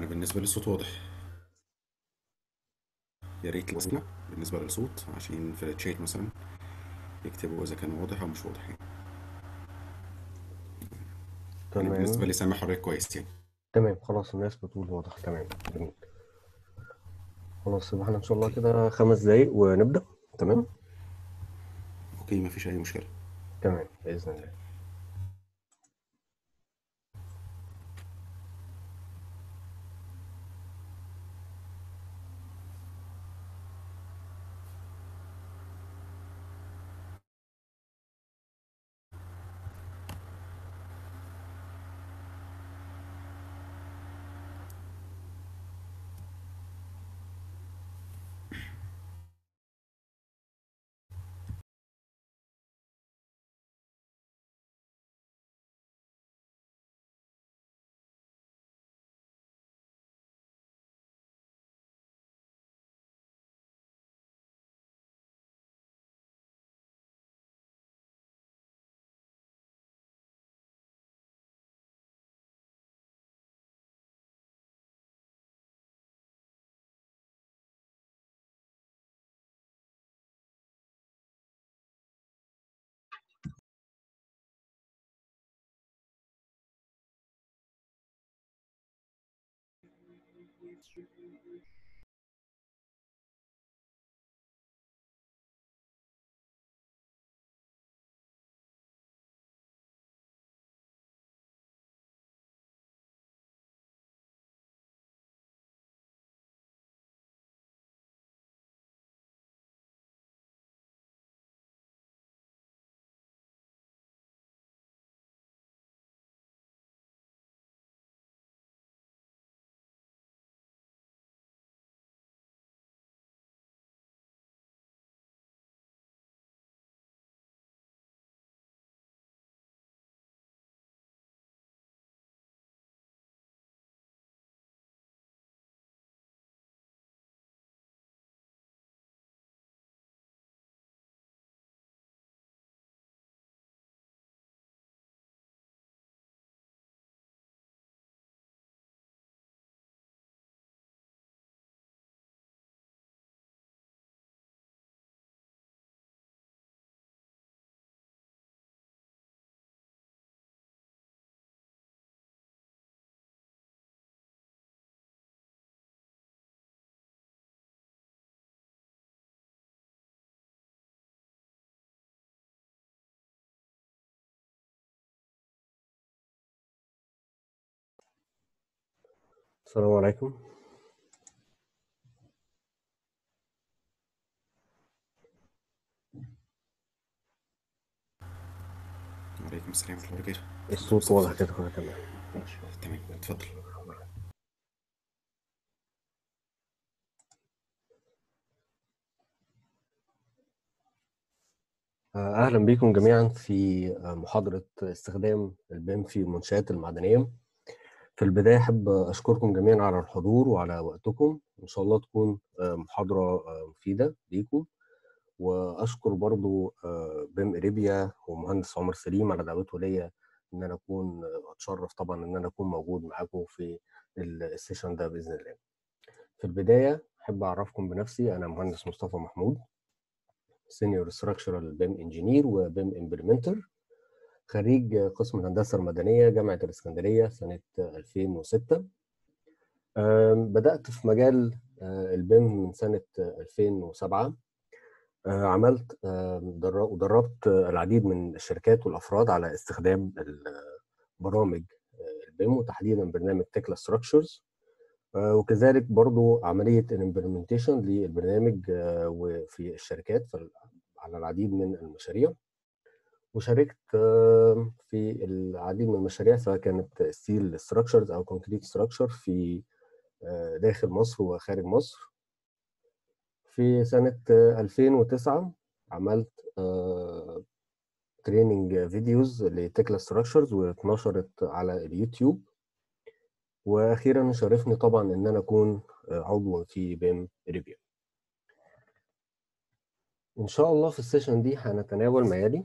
بالنسبة للصوت واضح يا ريت لو بالنسبة للصوت عشان في التشات مثلا يكتبوا إذا كان واضح أو مش واضح يعني يعني بالنسبة تمام لي سامع حضرتك كويس يعني تمام خلاص الناس بتقول واضح تمام جميل خلاص يبقى احنا ان شاء الله أوكي كده خمس دقايق ونبدأ تمام أوكي مفيش أي مشكلة تمام بإذن الله السلام عليكم وعليكم السلام ورحمة الله وبركاته الصوت واضح كده كده تمام ماشي تمام اتفضل آه، أهلا بكم جميعا في آه، محاضرة استخدام البيم في المنشآت المعدنية في البداية أحب أشكركم جميعا على الحضور وعلى وقتكم إن شاء الله تكون آه، محاضرة آه، مفيدة ليكم وأشكر برضو آه، بيم إريبيا ومهندس عمر سليم على دعوته ليا إن أنا أكون آه، أتشرف طبعا إن أنا أكون موجود معاكم في ال- السيشن ده بإذن الله. في البداية أحب أعرفكم بنفسي أنا مهندس مصطفى محمود سينيور ستراكشرال بيم انجينير وبيم امبلمنتر خريج قسم الهندسة المدنية جامعة الإسكندرية سنة 2006 أم، بدأت في مجال آه، البيم من سنة 2007 آه، عملت آم، در- ودربت العديد من الشركات والأفراد على استخدام البرامج آه، البيم وتحديدا برنامج تكلا ستراكشرز وكذلك برضو عملية الامبلمنتيشن للبرنامج آه، وفي الشركات في- على العديد من المشاريع وشاركت آه، في العديد من المشاريع سواء كانت ستيل ستراكشرز او كونكريت ستراكشر في آه، داخل مصر وخارج مصر في سنة آه، 2009 عملت تريننج فيديوز لتكلا ستراكشرز واتنشرت على اليوتيوب واخيرا شرفني طبعا ان انا اكون آه، عضو في بيم ريفيو ان شاء الله في السيشن دي هنتناول ميادي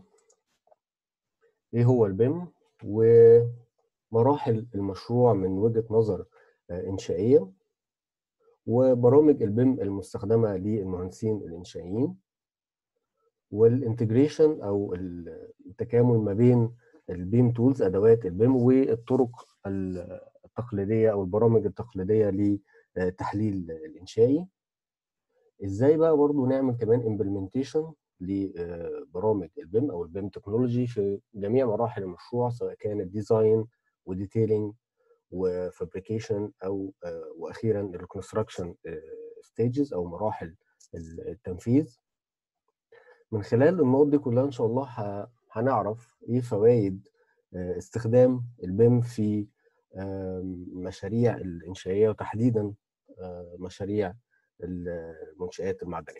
ايه هو البيم ومراحل المشروع من وجهة نظر انشائيه وبرامج البيم المستخدمه للمهندسين الانشائيين والانتجريشن او التكامل ما بين البيم تولز ادوات البيم والطرق التقليديه او البرامج التقليديه للتحليل الانشائي ازاي بقى برضو نعمل كمان امبلمنتيشن لبرامج البيم او البيم تكنولوجي في جميع مراحل المشروع سواء كانت ديزاين وديتيلنج وفابريكيشن او واخيرا الكونستراكشن ستيجز او مراحل التنفيذ من خلال النقط دي كلها ان شاء الله هنعرف ايه فوائد استخدام البيم في مشاريع الانشائيه وتحديدا مشاريع المنشآت المعدنيه.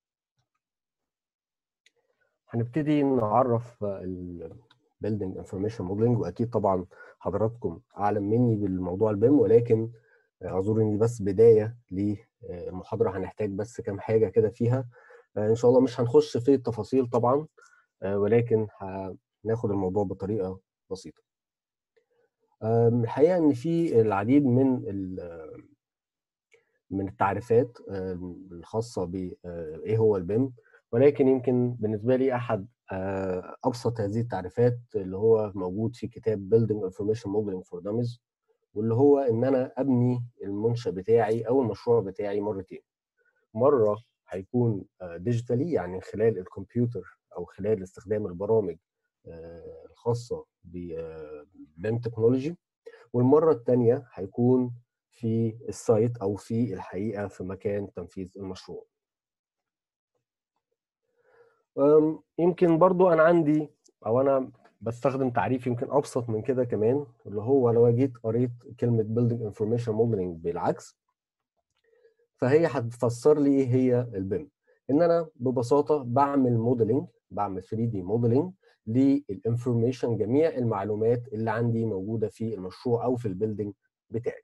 هنبتدي نعرف البيلدينج انفورميشن موديلنج واكيد طبعا حضراتكم اعلم مني بالموضوع البيم ولكن اعذروني بس بدايه للمحاضره هنحتاج بس كام حاجه كده فيها ان شاء الله مش هنخش في التفاصيل طبعا ولكن هناخد الموضوع بطريقه بسيطه الحقيقه ان في العديد من من التعريفات الخاصه بايه هو البيم ولكن يمكن بالنسبه لي احد ابسط هذه التعريفات اللي هو موجود في كتاب Building Information Modeling for Dummies واللي هو ان انا ابني المنشا بتاعي او المشروع بتاعي مرتين مره هيكون ديجيتالي يعني خلال الكمبيوتر او خلال استخدام البرامج الخاصه ببيم تكنولوجي والمره الثانيه هيكون في السايت او في الحقيقه في مكان تنفيذ المشروع يمكن برضو انا عندي او انا بستخدم تعريف يمكن ابسط من كده كمان اللي هو لو جيت قريت كلمه building information modeling بالعكس فهي هتفسر لي ايه هي البيم ان انا ببساطه بعمل موديلنج بعمل 3 دي موديلنج للانفورميشن جميع المعلومات اللي عندي موجوده في المشروع او في البيلدينج بتاعي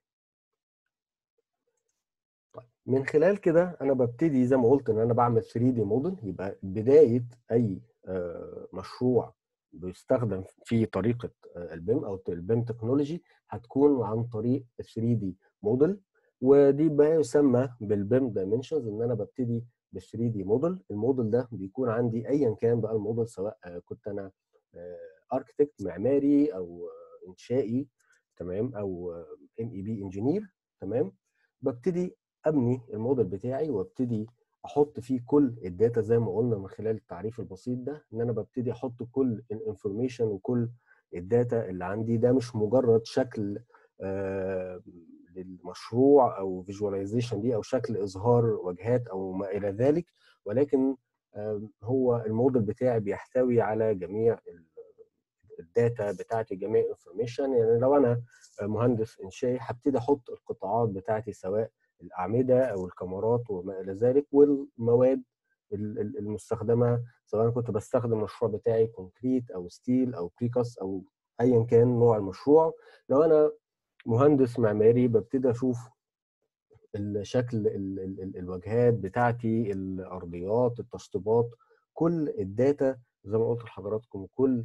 طيب من خلال كده انا ببتدي زي ما قلت ان انا بعمل 3 دي موديل يبقى بدايه اي مشروع بيستخدم في طريقه البيم او البيم تكنولوجي هتكون عن طريق 3 دي موديل ودي بقى يسمى بالبيم دايمنشنز ان انا ببتدي ب 3 دي موديل الموديل ده بيكون عندي ايا كان بقى الموديل سواء كنت انا اركتكت معماري او انشائي تمام او ام اي بي انجينير تمام ببتدي ابني الموديل بتاعي وابتدي احط فيه كل الداتا زي ما قلنا من خلال التعريف البسيط ده ان انا ببتدي احط كل الانفورميشن وكل الداتا اللي عندي ده مش مجرد شكل آه للمشروع او فيجواليزيشن دي او شكل اظهار واجهات او ما الى ذلك ولكن هو الموديل بتاعي بيحتوي على جميع الداتا بتاعتي جميع الانفورميشن يعني لو انا مهندس انشائي هبتدي احط القطاعات بتاعتي سواء الاعمده او الكاميرات وما الى ذلك والمواد المستخدمه سواء كنت بستخدم المشروع بتاعي كونكريت او ستيل او بريكاس او ايا كان نوع المشروع لو انا مهندس معماري ببتدي اشوف الشكل الواجهات بتاعتي الارضيات التشطيبات كل الداتا زي ما قلت لحضراتكم كل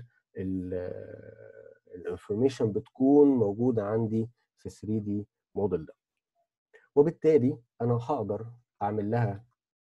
الانفورميشن بتكون موجوده عندي في 3 دي موديل ده وبالتالي انا هقدر اعمل لها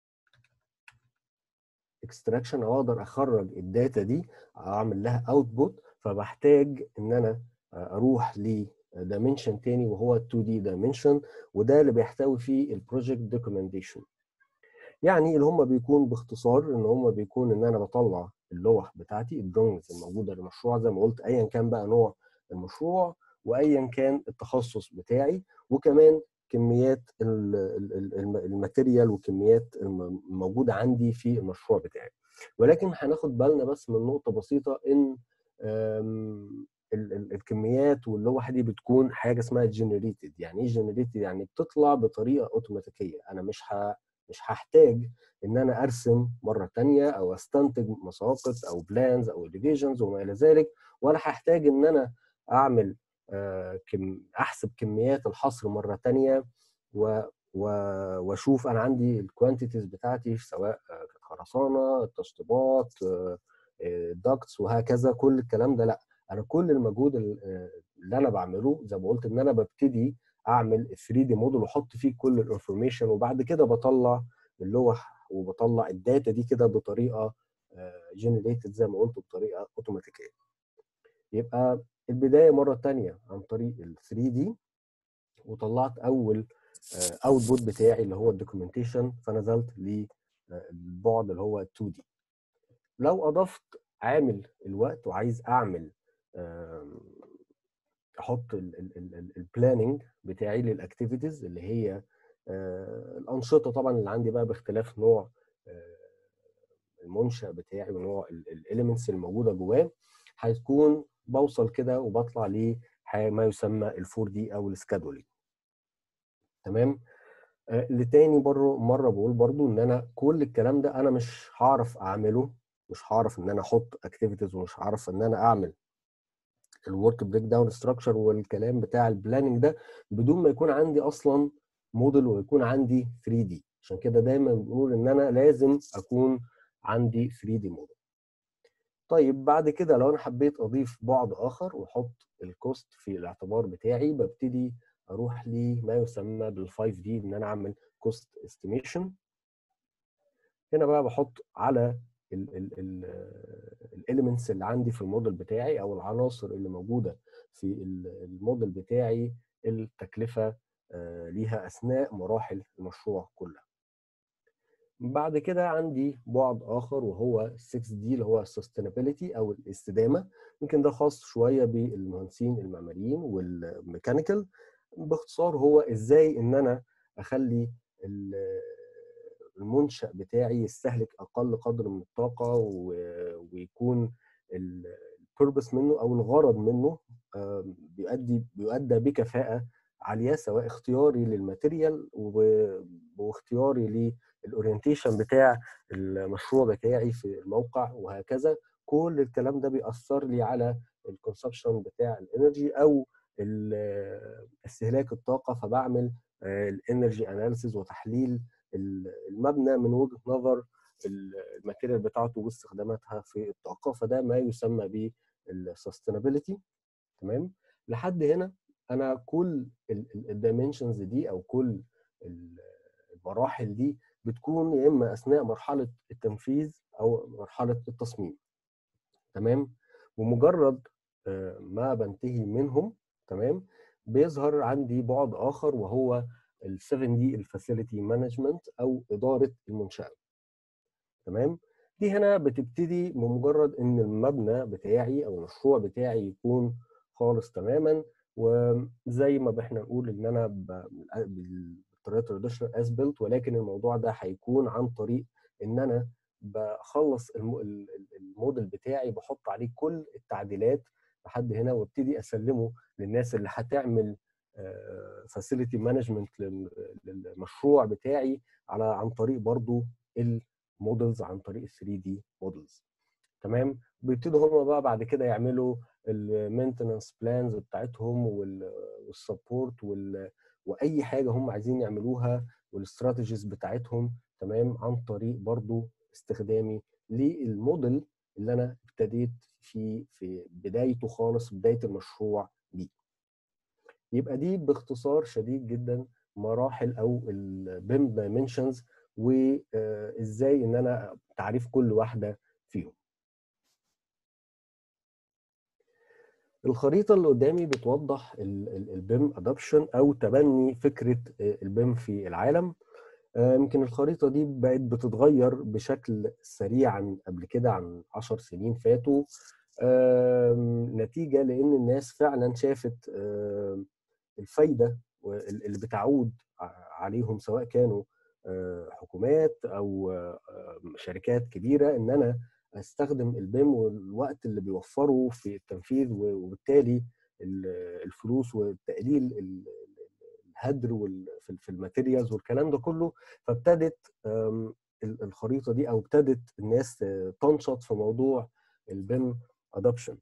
اكستراكشن او اقدر اخرج الداتا دي اعمل لها اوتبوت فبحتاج ان انا اروح ل دايمنشن تاني وهو 2 دي دايمنشن وده اللي بيحتوي فيه البروجكت دوكيومنتيشن يعني اللي هم بيكون باختصار ان هم بيكون ان انا بطلع اللوح بتاعتي الدرونجز الموجوده للمشروع زي ما قلت ايا كان بقى نوع المشروع وايا كان التخصص بتاعي وكمان كميات الماتيريال وكميات الموجوده عندي في المشروع بتاعي ولكن هناخد بالنا بس من نقطه بسيطه ان الكميات واللوحه دي بتكون حاجه اسمها جنريتد يعني ايه جنريتد يعني بتطلع بطريقه اوتوماتيكيه انا مش ه... مش هحتاج ان انا ارسم مره ثانيه او استنتج مساقط او بلانز او ديفيجنز وما الى ذلك ولا هحتاج ان انا اعمل آه كم احسب كميات الحصر مره ثانيه و... و... واشوف انا عندي الكوانتيتيز بتاعتي سواء خرسانه التشطيبات الدكتس وهكذا كل الكلام ده لا انا كل المجهود اللي انا بعمله زي ما قلت ان انا ببتدي اعمل 3 دي موديل واحط فيه كل الانفورميشن وبعد كده بطلع اللوح وبطلع الداتا دي كده بطريقه جنريتد زي ما قلت بطريقه اوتوماتيكيه يبقى البدايه مره ثانيه عن طريق ال 3 دي وطلعت اول اوتبوت بتاعي اللي هو الدوكيومنتيشن فنزلت للبعد اللي هو 2 دي لو اضفت عامل الوقت وعايز اعمل احط البلاننج بتاعي للاكتيفيتيز اللي هي الانشطه طبعا اللي عندي بقى باختلاف نوع المنشا بتاعي ونوع الاليمنتس الموجوده جواه هتكون بوصل كده وبطلع لما يسمى ال 4 دي او السكادولينج تمام لتاني بره مره بقول برضو ان انا كل الكلام ده انا مش هعرف اعمله مش هعرف ان انا احط اكتيفيتيز ومش هعرف ان انا اعمل الورك بريك داون ستراكشر والكلام بتاع البلاننج ده بدون ما يكون عندي اصلا موديل ويكون عندي 3 دي عشان كده دايما بنقول ان انا لازم اكون عندي 3 دي موديل طيب بعد كده لو انا حبيت اضيف بعد اخر واحط الكوست في الاعتبار بتاعي ببتدي اروح لما يسمى بال 5 دي ان انا اعمل كوست استيميشن هنا بقى بحط على الاليمنتس اللي عندي في الموديل بتاعي او العناصر اللي موجوده في الموديل بتاعي التكلفه ليها اثناء مراحل المشروع كلها بعد كده عندي بعد اخر وهو 6 دي اللي هو السستينابيلتي او الاستدامه يمكن ده خاص شويه بالمهندسين المعماريين والميكانيكال باختصار هو ازاي ان انا اخلي المنشا بتاعي يستهلك اقل قدر من الطاقه ويكون البيربس منه او الغرض منه بيؤدي بيؤدى بكفاءه عاليه سواء اختياري للماتيريال واختياري للاورينتيشن بتاع المشروع بتاعي في الموقع وهكذا كل الكلام ده بيأثر لي على الكونسبشن بتاع الانرجي او استهلاك الطاقه فبعمل الانرجي اناليسيز وتحليل المبنى من وجهه نظر الماتيريال بتاعته واستخداماتها في الطاقه فده ما يسمى بالسستينابيلتي تمام لحد هنا انا كل الدايمنشنز دي او كل المراحل دي بتكون يا اما اثناء مرحله التنفيذ او مرحله التصميم تمام ومجرد ما بنتهي منهم تمام بيظهر عندي بعد اخر وهو ال 7 دي الفاسيلتي مانجمنت او اداره المنشاه تمام دي هنا بتبتدي بمجرد ان المبنى بتاعي او المشروع بتاعي يكون خالص تماما وزي ما احنا نقول ان انا بالطريقه التراديشنال از بيلت ولكن الموضوع ده هيكون عن طريق ان انا بخلص الموديل بتاعي بحط عليه كل التعديلات لحد هنا وابتدي اسلمه للناس اللي هتعمل فاسيلتي مانجمنت للمشروع بتاعي على عن طريق برضو المودلز عن طريق ال 3 دي مودلز تمام بيبتدوا هم بقى بعد كده يعملوا المينتنس بلانز بتاعتهم والسبورت واي حاجه هم عايزين يعملوها والاستراتيجيز بتاعتهم تمام عن طريق برضو استخدامي للموديل اللي انا ابتديت في في بدايته خالص بدايه المشروع دي يبقى دي باختصار شديد جدا مراحل او البيم دايمنشنز وازاي ان انا تعريف كل واحده فيهم الخريطه اللي قدامي بتوضح البيم ادابشن او تبني فكره البيم في العالم يمكن الخريطه دي بقت بتتغير بشكل سريع عن قبل كده عن 10 سنين فاتوا نتيجه لان الناس فعلا شافت الفايده اللي بتعود عليهم سواء كانوا حكومات او شركات كبيره ان انا استخدم البيم والوقت اللي بيوفره في التنفيذ وبالتالي الفلوس وتقليل الهدر في الماتيريالز والكلام ده كله فابتدت الخريطه دي او ابتدت الناس تنشط في موضوع البيم ادابشن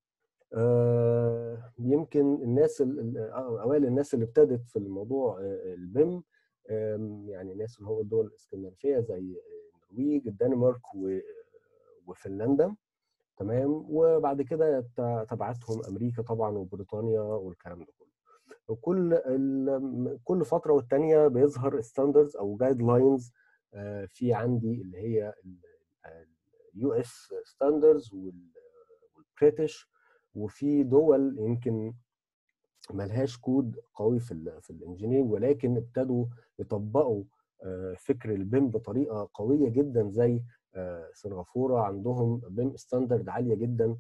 يمكن الناس اوائل الناس اللي ابتدت في الموضوع البيم يعني الناس اللي هو الدول الاسكندنافيه زي النرويج الدنمارك وفنلندا تمام وبعد كده تبعتهم امريكا طبعا وبريطانيا والكلام ده كله وكل كل فتره والتانيه بيظهر ستاندردز او جايد لاينز في عندي اللي هي اليو اس ستاندردز والبريتش وفي دول يمكن ملهاش كود قوي في ال في الانجينيرنج ولكن ابتدوا يطبقوا فكر البيم بطريقه قويه جدا زي سنغافوره عندهم بيم ستاندرد عاليه جدا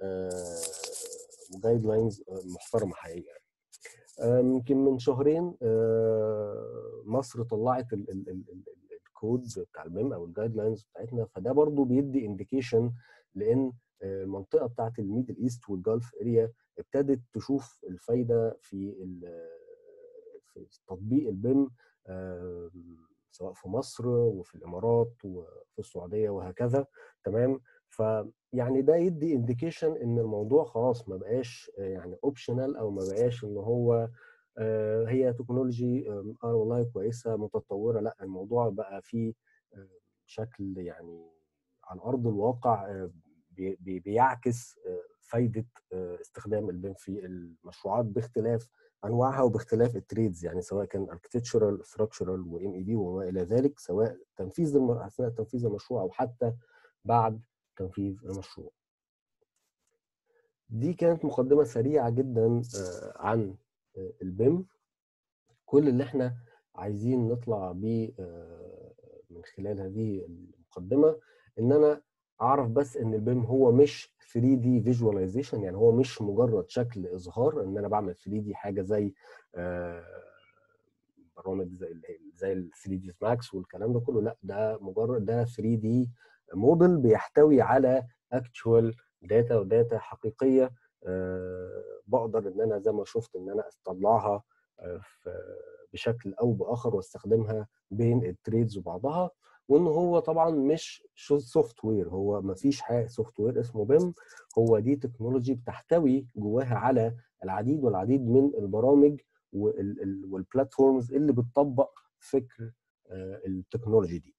وجايد لاينز محترمه حقيقه يمكن من شهرين مصر طلعت الكود بتاع البيم او الجايد لاينز بتاعتنا فده برضو بيدي انديكيشن لان المنطقه بتاعت الميدل ايست والجلف اريا ابتدت تشوف الفايده في في تطبيق البيم سواء في مصر وفي الامارات وفي السعوديه وهكذا تمام فيعني ده يدي انديكيشن ان الموضوع خلاص ما بقاش يعني اوبشنال او ما بقاش ان هو هي تكنولوجي اه والله كويسه متطوره لا الموضوع بقى فيه شكل يعني على ارض الواقع بيعكس فايده استخدام البيم في المشروعات باختلاف انواعها وباختلاف التريدز يعني سواء كان اركتشرال ستراكشرال وام اي بي وما الى ذلك سواء تنفيذ اثناء تنفيذ المشروع او حتى بعد تنفيذ المشروع. دي كانت مقدمه سريعه جدا عن البيم كل اللي احنا عايزين نطلع بيه من خلال هذه المقدمه ان انا اعرف بس ان البيم هو مش 3 دي فيجواليزيشن يعني هو مش مجرد شكل اظهار ان انا بعمل 3 دي حاجه زي برامج زي زي ال 3 دي ماكس والكلام ده كله لا ده مجرد ده 3 دي موديل بيحتوي على اكتشوال داتا وداتا حقيقيه بقدر ان انا زي ما شفت ان انا اطلعها بشكل او باخر واستخدمها بين التريدز وبعضها وان هو طبعا مش سوفت وير هو ما فيش حاجه سوفت وير اسمه بيم هو دي تكنولوجي بتحتوي جواها على العديد والعديد من البرامج والبلاتفورمز اللي بتطبق فكر التكنولوجي دي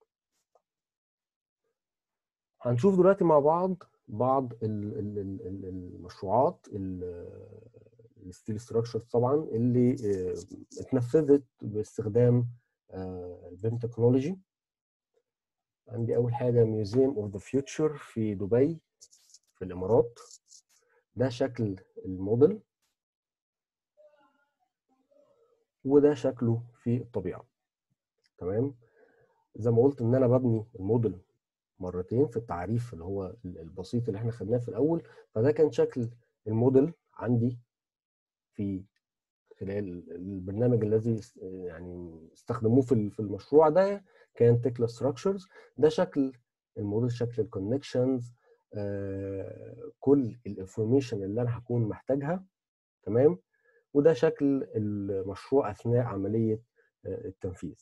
هنشوف دلوقتي مع بعض بعض المشروعات الستيل ستراكشرز طبعا اللي اتنفذت باستخدام البيم تكنولوجي عندي اول حاجه ميوزيوم اوف ذا فيوتشر في دبي في الامارات ده شكل الموديل وده شكله في الطبيعه تمام زي ما قلت ان انا ببني الموديل مرتين في التعريف اللي هو البسيط اللي احنا خدناه في الاول فده كان شكل الموديل عندي في خلال البرنامج الذي يعني استخدموه في في المشروع ده كان تكلا ستراكشرز ده شكل الموديل شكل الكونكشنز آه كل الانفورميشن اللي انا هكون محتاجها تمام وده شكل المشروع اثناء عمليه آه التنفيذ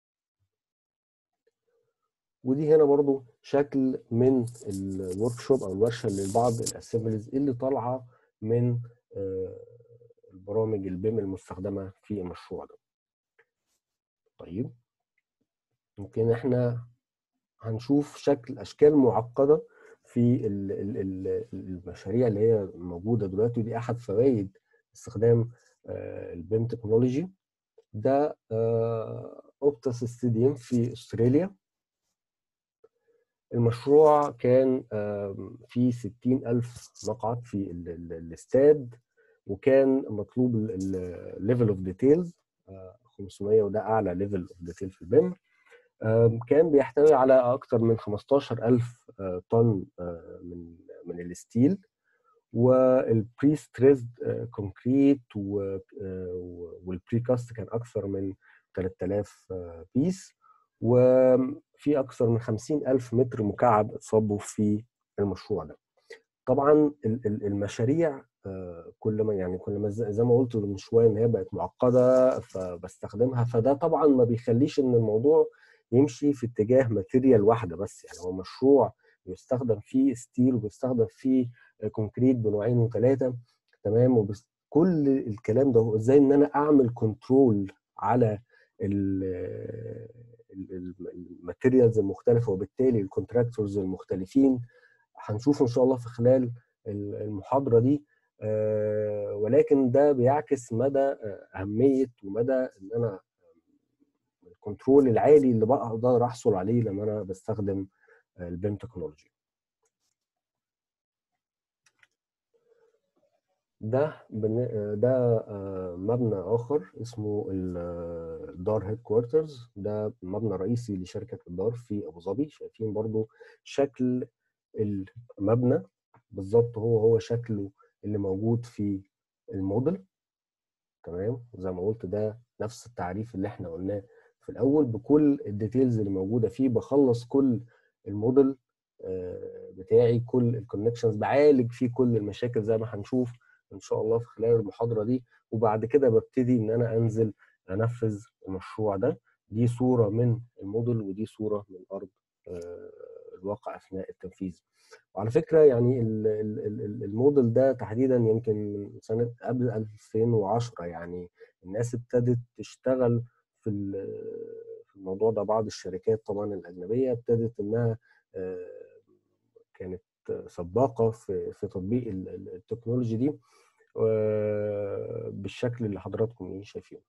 ودي هنا برضو شكل من الورك شوب او الورشه لبعض الاسمبليز اللي طالعه من آه البرامج البيم المستخدمه في المشروع ده. طيب ممكن احنا هنشوف شكل اشكال معقده في المشاريع اللي هي موجوده دلوقتي ودي احد فوائد استخدام البيم تكنولوجي ده اوبتاس ستاديوم في استراليا المشروع كان فيه 60 ألف مقعد في الاستاد وكان مطلوب الليفل اوف ديتيلز 500 وده اعلى ليفل اوف ديتيل في البيم كان بيحتوي على اكثر من 15000 طن من من الستيل والبري ستريسد كونكريت والبري كاست كان اكثر من 3000 بيس وفي اكثر من 50000 متر مكعب اتصبوا في المشروع ده طبعا المشاريع كل ما يعني كل ما زي ما قلت من شويه ان هي بقت معقده فبستخدمها فده طبعا ما بيخليش ان الموضوع يمشي في اتجاه ماتيريال واحده بس يعني هو مشروع يستخدم فيه ستيل وبيستخدم فيه كونكريت بنوعين وثلاثه تمام وبس كل الكلام ده ازاي ان انا اعمل كنترول على الماتيريالز المختلفه وبالتالي الكونتراكتورز المختلفين هنشوف ان شاء الله في خلال المحاضره دي آه، ولكن ده بيعكس مدى آه، اهميه ومدى ان انا الكنترول العالي اللي بقدر احصل عليه لما انا بستخدم البيم تكنولوجي ده بن- ده آه، مبنى اخر اسمه ال- الدار هيد كوارترز ده مبنى رئيسي لشركه الدار في ابو ظبي شايفين برضو شكل المبنى بالظبط هو هو شكله اللي موجود في الموديل تمام زي ما قلت ده نفس التعريف اللي احنا قلناه في الاول بكل الديتيلز اللي موجوده فيه بخلص كل الموديل آه، بتاعي كل الكونكشنز بعالج فيه كل المشاكل زي ما هنشوف ان شاء الله في خلال المحاضره دي وبعد كده ببتدي ان انا انزل انفذ المشروع ده دي صوره من الموديل ودي صوره من ارض آه، الواقع اثناء التنفيذ وعلى فكره يعني ال- ال- ال- ال- الموديل ده تحديدا يمكن من سنه قبل 2010 يعني الناس ابتدت تشتغل في ال- في الموضوع ده بعض الشركات طبعا الاجنبيه ابتدت انها آه، كانت سباقه في في تطبيق ال- ال- التكنولوجي دي آه، بالشكل اللي حضراتكم ايه شايفينه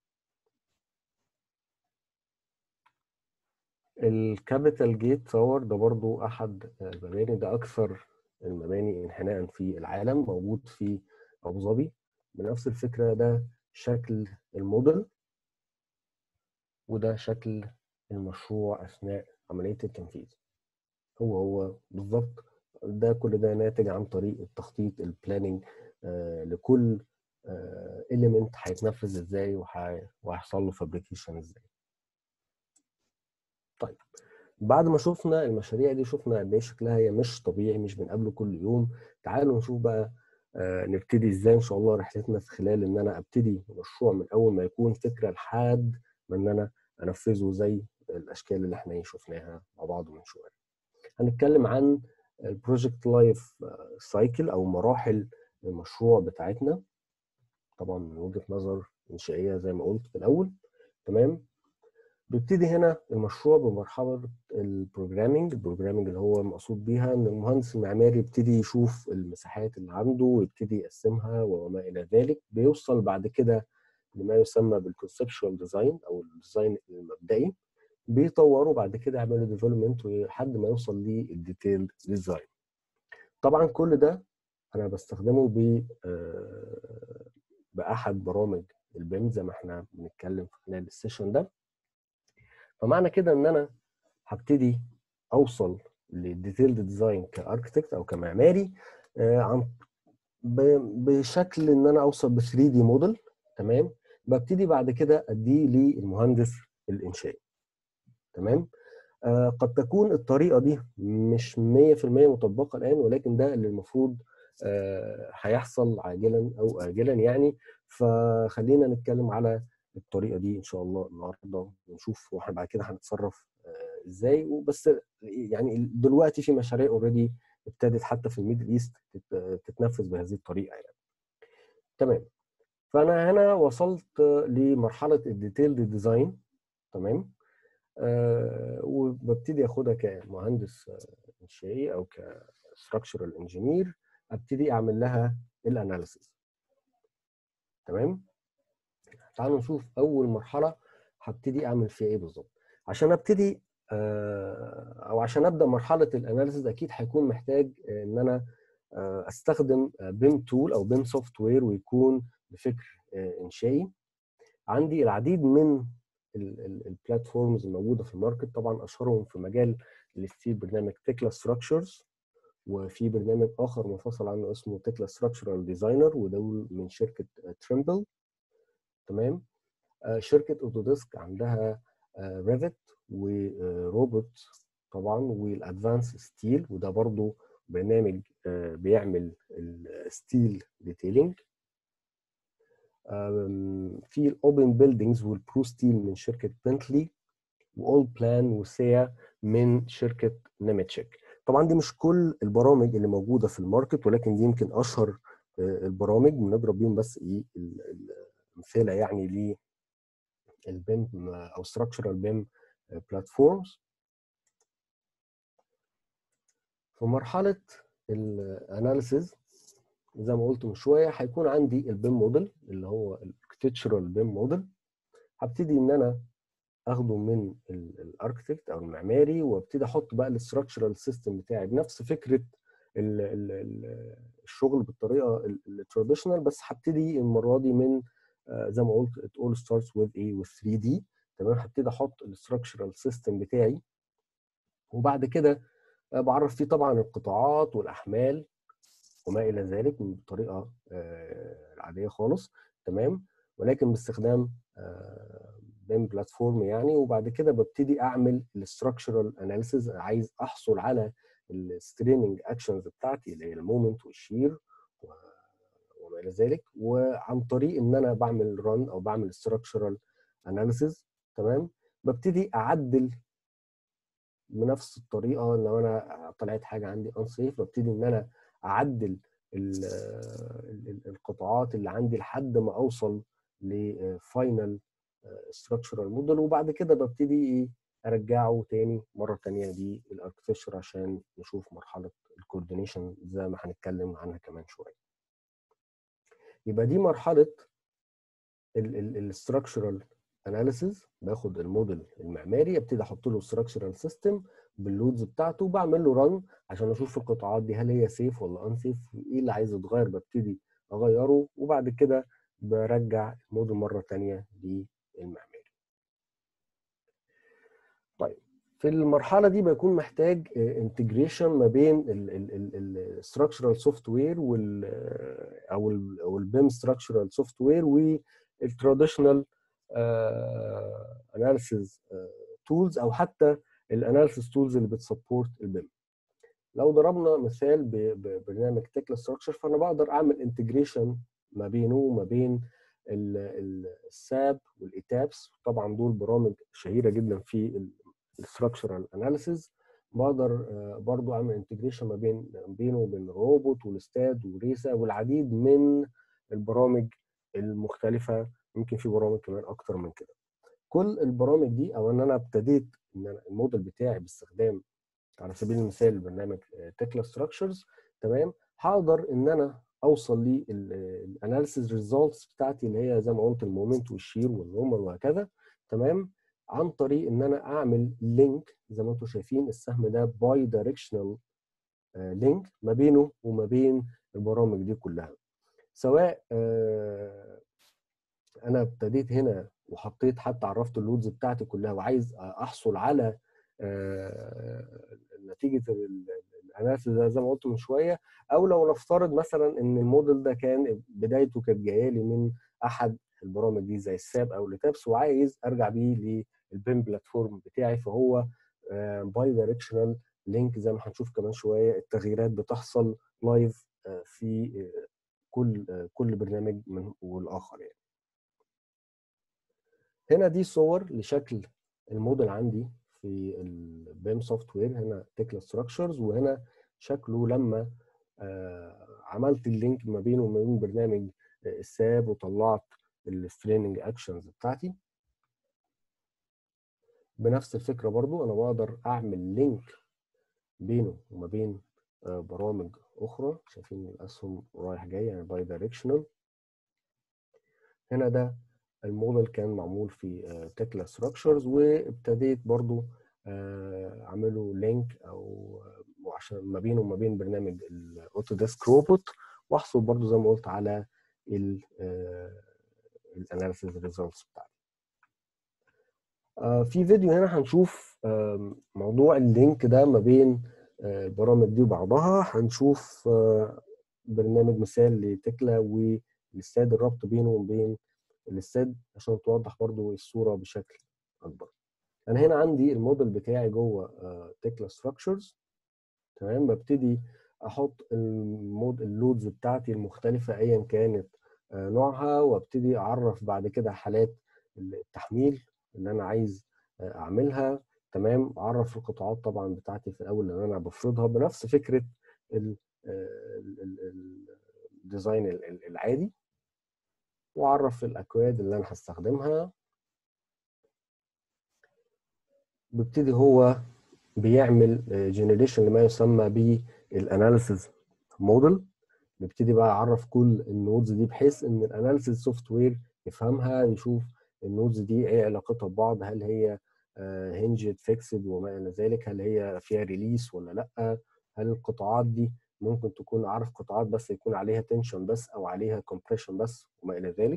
الكابيتال جيت تاور ده برضو احد المباني ده اكثر المباني انحناء في العالم موجود في ابو ظبي بنفس الفكره ده شكل الموديل وده شكل المشروع اثناء عمليه التنفيذ هو هو بالظبط ده كل ده ناتج عن طريق التخطيط البلاننج لكل اليمنت هيتنفذ ازاي وهي- وهيحصل له فابريكيشن ازاي طيب بعد ما شفنا المشاريع دي شفنا قد ايه شكلها هي مش طبيعي مش بنقابله كل يوم تعالوا نشوف بقى آه، نبتدي ازاي ان شاء الله رحلتنا في خلال ان انا ابتدي مشروع من اول ما يكون فكره لحد ما ان انا انفذه زي الاشكال اللي احنا ايه شفناها مع بعض من شويه. هنتكلم عن البروجكت لايف سايكل او مراحل المشروع بتاعتنا طبعا من وجهه نظر انشائيه زي ما قلت في الاول تمام بيبتدي هنا المشروع بمرحله البروجرامينج البروجرامينج اللي هو المقصود بيها ان المهندس المعماري يبتدي يشوف المساحات اللي عنده ويبتدي يقسمها وما الى ذلك بيوصل بعد كده لما يسمى بالكونسبشوال ديزاين او الديزاين المبدئي بيطوروا بعد كده يعملوا ديفلوبمنت لحد ما يوصل للديتيل ديزاين طبعا كل ده انا بستخدمه ب آه، باحد برامج البيم زي ما احنا بنتكلم في خلال السيشن ده فمعنى كده ان انا هبتدي اوصل للديتيلد ديزاين كاركتكت او كمعماري آه، عن ب- بشكل ان انا اوصل ب 3 دي موديل تمام ببتدي بعد كده اديه للمهندس الانشائي تمام آه قد تكون الطريقه دي مش 100% مطبقه الان ولكن ده اللي المفروض آه هيحصل عاجلا او اجلا يعني فخلينا نتكلم على الطريقه دي ان شاء الله النهارده ونشوف واحنا بعد كده هنتصرف آه ازاي وبس يعني دلوقتي في مشاريع اوريدي ابتدت حتى في الميدل ايست تت- تتنفذ بهذه الطريقه يعني تمام فانا هنا وصلت لمرحله الديتيلد ديزاين تمام آه وببتدي اخدها كمهندس آه، انشائي او كستراكشرال انجينير ابتدي اعمل لها الاناليسيس تمام تعالوا نشوف اول مرحله هبتدي اعمل فيها ايه بالظبط عشان ابتدي آه، او عشان ابدا مرحله الاناليسيس اكيد هيكون محتاج آه، ان انا آه، استخدم بيم تول او بيم سوفت وير ويكون بفكر آه، انشائي عندي العديد من البلاتفورمز الموجوده في الماركت طبعا اشهرهم في مجال الستيل برنامج تكلا ستراكشرز وفي برنامج اخر منفصل عنه اسمه تكلا ستراكشرال ديزاينر ودول من شركه تريمبل تمام آه، شركه اوتوديسك عندها ريفت وروبوت طبعا والادفانس ستيل وده برضو برنامج آه، بيعمل الستيل ديتيلينج في الاوبن بيلدينجز والبرو ستيل من شركه بنتلي واول بلان وسيا من شركه نيمتشيك طبعا دي مش كل البرامج اللي موجوده في الماركت ولكن دي يمكن اشهر آه، البرامج بنضرب بيهم بس ايه ال- ال- الامثله يعني ل البيم او structural بيم بلاتفورمز في مرحله الاناليسيز زي ما قلت من شويه هيكون عندي البيم موديل اللي هو الاركتشرال بيم موديل هبتدي ان انا اخده من الاركتكت او المعماري وابتدي احط بقى الاستراكشرال سيستم بتاعي بنفس فكره ال ال ال الشغل بالطريقه التراديشنال بس هبتدي المره دي من آه، زي ما قلت it all starts with a with 3 d تمام هبتدي احط الاستراكشرال سيستم بتاعي وبعد كده آه، بعرف فيه طبعا القطاعات والاحمال وما الى ذلك بالطريقه آه، العاديه خالص تمام ولكن باستخدام بيم بلاتفورم يعني وبعد كده ببتدي اعمل الاستراكشرال اناليسيز عايز احصل على الستريننج اكشنز بتاعتي اللي هي المومنت والشير وما الى ذلك وعن طريق ان انا بعمل ران او بعمل استراكشرال اناليسيز تمام ببتدي اعدل بنفس الطريقه لو انا طلعت حاجه عندي انسيف ببتدي ان انا اعدل القطاعات اللي عندي لحد ما اوصل لفاينل ستراكشرال موديل وبعد كده ببتدي ايه ارجعه تاني مره تانيه للاركتشر عشان نشوف مرحله الكوردينيشن زي ما هنتكلم عنها كمان شويه يبقى دي مرحله الستراكشرال اناليسيز باخد الموديل المعماري ابتدي احط له ستراكشرال سيستم باللودز بتاعته وبعمل له ران عشان اشوف القطاعات دي هل هي سيف ولا انسيف ايه اللي عايز يتغير ببتدي اغيره وبعد كده برجع الموديل مره ثانيه للمعماري طيب في المرحله دي بيكون محتاج انتجريشن ما بين الستراكشرال سوفت وير وال او ال او البيم ستراكشرال سوفت وير والتراديشنال اناليسيز تولز او حتى الاناليسيز تولز اللي بتسبورت البيم لو ضربنا مثال ببرنامج تكلا ستراكشر فانا بقدر اعمل انتجريشن ما بينه وما بين الساب والايتابس طبعا دول برامج شهيره جدا في الستراكشرال اناليسيز بقدر برضو اعمل انتجريشن ما بين بينه وبين روبوت والستاد وريسا والعديد من البرامج المختلفه يمكن في برامج كمان اكتر من كده كل البرامج دي او ان انا ابتديت ان انا الموديل بتاعي باستخدام على سبيل المثال برنامج تكلا ستراكشرز تمام هقدر ان انا اوصل للاناليسيز ريزولتس بتاعتي اللي هي زي ما قلت المومنت والشير والرومر وهكذا تمام عن طريق ان انا اعمل لينك زي ما انتم شايفين السهم ده باي دايركشنال لينك ما بينه وما بين البرامج دي كلها سواء انا ابتديت هنا وحطيت حتى عرفت اللودز بتاعتي كلها وعايز احصل على نتيجه الاناليسيس زي ما قلت من شويه او لو نفترض مثلا ان الموديل ده كان بدايته كانت جايه لي من احد البرامج دي زي الساب او لتابس وعايز ارجع بيه للبيم بلاتفورم بتاعي فهو باي دايركشنال لينك زي ما هنشوف كمان شويه التغييرات بتحصل لايف في كل كل برنامج من والاخر يعني هنا دي صور لشكل الموديل عندي في البيم سوفت وير هنا تكلا ستراكشرز وهنا شكله لما عملت اللينك ما بينه وما بين برنامج الساب وطلعت الستريننج اكشنز بتاعتي بنفس الفكره برضو انا بقدر اعمل لينك بينه وما بين برامج اخرى شايفين الاسهم رايح جاي يعني باي دايركشنال هنا ده الموديل كان معمول في تكلا ستراكشرز وابتديت برضو اعمله لينك او عشان ما بينه وما بين برنامج الاوتوديسك روبوت واحصل برضو زي ما قلت على الاناليسيز ريزلتس بتاعتي في فيديو هنا هنشوف موضوع اللينك ده ما بين البرامج دي وبعضها هنشوف برنامج مثال لتكلا والاستاد الربط بينه وبين الاستاد عشان توضح برضو الصوره بشكل اكبر انا هنا عندي الموديل بتاعي جوه تكلا ستراكشرز تمام ببتدي احط المود اللودز بتاعتي المختلفه ايا كانت نوعها وابتدي اعرف بعد كده حالات التحميل اللي انا عايز اعملها تمام اعرف القطاعات طبعا بتاعتي في الاول اللي انا بفرضها بنفس فكره الديزاين العادي واعرف الاكواد اللي انا هستخدمها بيبتدي هو بيعمل جنريشن لما يسمى بالاناليسيز موديل نبتدي بقى اعرف كل النودز دي بحيث ان الاناليسيس سوفت وير يفهمها يشوف النودز دي ايه علاقتها ببعض هل هي هنجد فيكسد وما الى ذلك هل هي فيها ريليس ولا لا هل القطاعات دي ممكن تكون اعرف قطاعات بس يكون عليها تنشن بس او عليها كومبريشن بس وما الى ذلك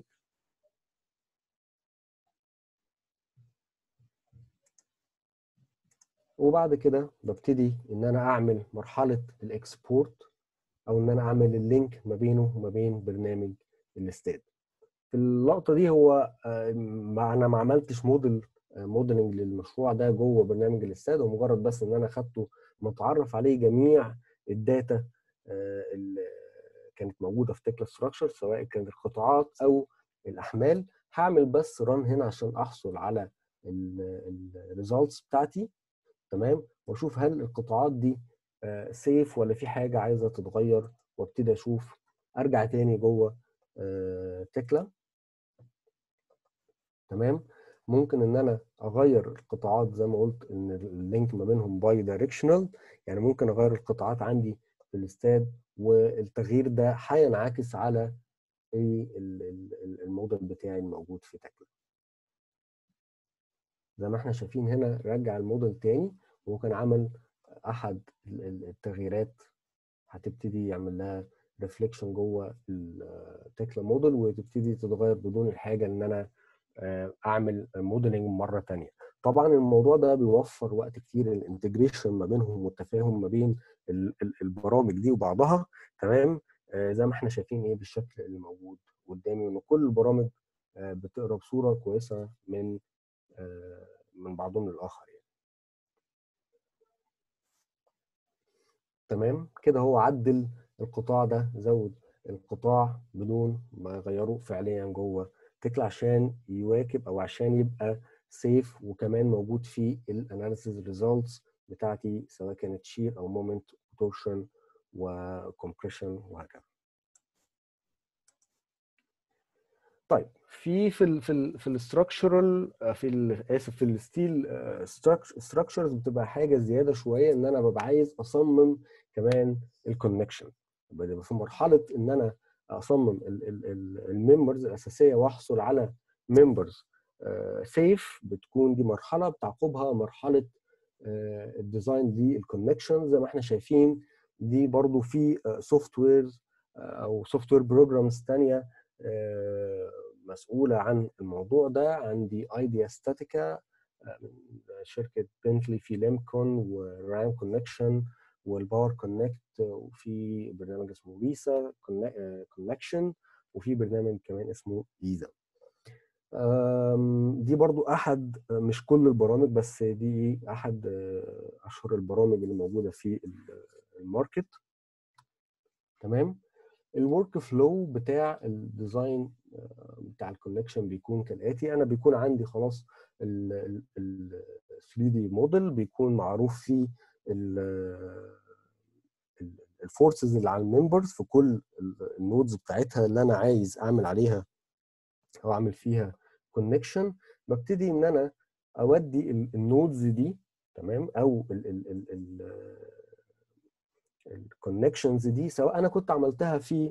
وبعد كده ببتدي ان انا اعمل مرحله الاكسبورت او ان انا اعمل اللينك ما بينه وما بين برنامج الاستاد في اللقطه دي هو انا ما عملتش موديل موديلنج للمشروع ده جوه برنامج الاستاد هو مجرد بس ان انا خدته متعرف عليه جميع الداتا اللي كانت موجوده في تكلا ستراكشر سواء كانت القطاعات او الاحمال هعمل بس ران هنا عشان احصل على الريزلتس بتاعتي تمام واشوف هل القطاعات دي سيف ولا في حاجه عايزه تتغير وابتدي اشوف ارجع تاني جوه تكلا تمام ممكن ان انا اغير القطاعات زي ما قلت ان اللينك ما بينهم باي دايركشنال يعني ممكن اغير القطاعات عندي في الاستاد والتغيير ده هينعكس على الموديل بتاعي الموجود في تكلا زي ما احنا شايفين هنا رجع الموديل تاني وكان عمل احد التغييرات هتبتدي يعمل لها ريفليكشن جوه التكلا موديل وتبتدي تتغير بدون الحاجه ان انا اعمل موديلنج مره ثانيه طبعا الموضوع ده بيوفر وقت كتير الانتجريشن ما بينهم والتفاهم ما بين البرامج دي وبعضها تمام زي ما احنا شايفين ايه بالشكل اللي موجود قدامي ان كل البرامج بتقرا بصوره كويسه من من بعضهم للاخر يعني تمام كده هو عدل القطاع ده زود القطاع بدون ما يغيره فعليا جوه تكلا عشان يواكب او عشان يبقى سيف وكمان موجود فيه الاناليسيز ريزلتس بتاعتي سواء كانت شير او مومنت تورشن وكمبريشن وهكذا طيب في في ال في ال في الاستراكشرال في ال اسف في الستيل ستراكشرز بتبقى حاجه زياده شويه ان انا ببقى عايز اصمم كمان الكونكشن ببقى في مرحله ان انا اصمم الممبرز الاساسيه واحصل على ممبرز سيف بتكون دي مرحله بتعقبها مرحله الديزاين للكونكشن زي ما احنا شايفين دي برضو في سوفت ويرز او سوفت وير بروجرامز ثانيه مسؤوله عن الموضوع ده عندي ايديا ستاتيكا شركه بنتلي في ليمكون ورام كونكشن والباور كونكت وفي برنامج اسمه ريسا كونكشن وفي برنامج كمان اسمه ايزا دي برضو احد مش كل البرامج بس دي احد اشهر البرامج اللي موجوده في الماركت تمام الورك فلو بتاع الديزاين بتاع الكونكشن بيكون كالاتي انا بيكون عندي خلاص ال 3 دي موديل بيكون معروف فيه الفورسز اللي على الممبرز في كل النودز بتاعتها اللي انا عايز اعمل عليها او اعمل فيها كونكشن ببتدي ان انا اودي النودز دي تمام او الكونكشنز دي سواء انا كنت عملتها في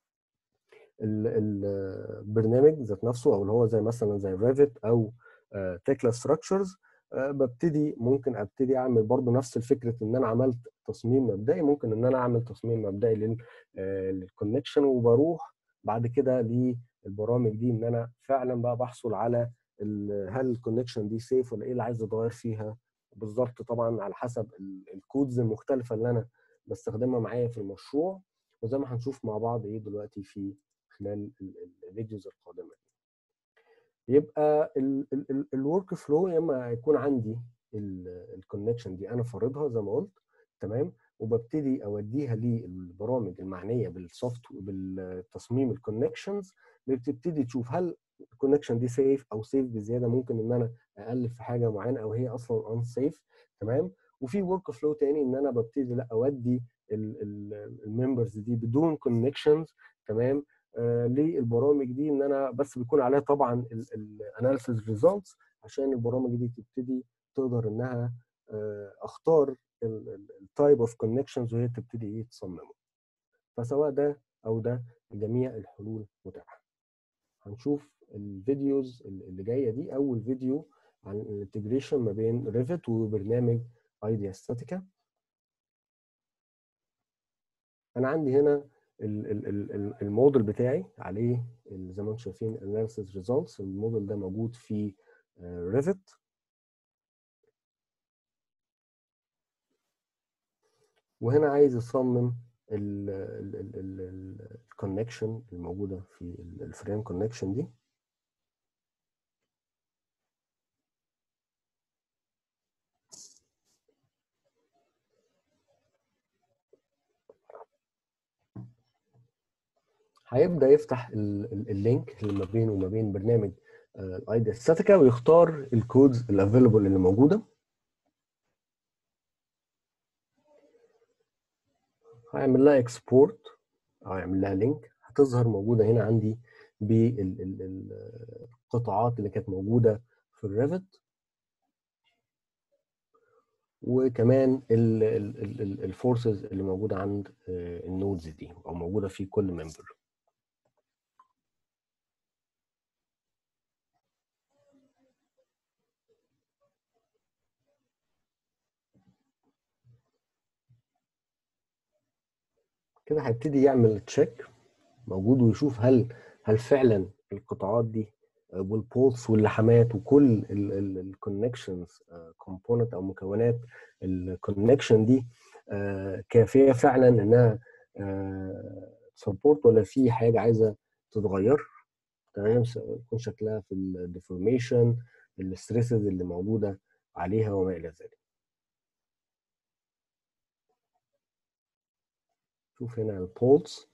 البرنامج ذات نفسه او اللي هو زي مثلا زي ريفت او تكلا ستراكشرز ببتدي ممكن ابتدي اعمل برضو نفس الفكره ان انا عملت تصميم مبدئي ممكن ان انا اعمل تصميم مبدئي للكونكشن وبروح بعد كده للبرامج دي ان انا فعلا بقى بحصل على هل الكونكشن دي سيف ولا ايه اللي عايز اتغير فيها بالظبط طبعا على حسب الكودز المختلفه اللي انا بستخدمها معايا في المشروع وزي ما هنشوف مع بعض ايه دلوقتي في خلال الفيديوز القادمه يبقى الورك فلو يا اما يكون عندي الكونكشن دي انا فارضها زي ما قلت تمام وببتدي اوديها للبرامج المعنيه بالسوفت بالتصميم الكونكشنز بتبتدي تشوف هل الكونكشن دي سيف او سيف بزياده ممكن ان انا االف في حاجه معينه او هي اصلا ان سيف تمام وفي ورك فلو تاني ان انا ببتدي لا اودي الممبرز دي بدون كونكشنز تمام آه للبرامج دي ان انا بس بيكون عليها طبعا الاناليسيز ريزلتس عشان البرامج دي تبتدي تقدر انها آه اختار التايب اوف كونكشنز وهي تبتدي ايه تصممه فسواء ده او ده جميع الحلول متاحه هنشوف الفيديوز اللي جايه دي اول فيديو عن الانتجريشن ما بين ريفت وبرنامج ايديا ستاتيكا انا عندي هنا الموديل بتاعي عليه زي ما انتم شايفين analysis results الموديل ده موجود في ريفت وهنا عايز اصمم الكونكشن الموجوده في الفريم كونكشن دي هيبدا يفتح اللينك اللي ما بينه وما بين برنامج الايديا ستاتيكا ويختار الكودز الافيلبل اللي موجوده هيعمل لها اكسبورت او يعمل لها لينك هتظهر موجوده هنا عندي بالقطاعات اللي كانت موجوده في الريفت وكمان الفورسز اللي موجوده عند النودز دي او موجوده في كل ممبر كده هيبتدي يعمل تشيك موجود ويشوف هل هل فعلا القطاعات دي والبولس واللحامات وكل الكونكشنز كومبوننت او مكونات الكونكشن دي كافيه فعلا انها سبورت ولا في حاجه عايزه تتغير تمام يكون شكلها في الديفورميشن الستريسز اللي موجوده عليها وما الى ذلك شوف هنا البولز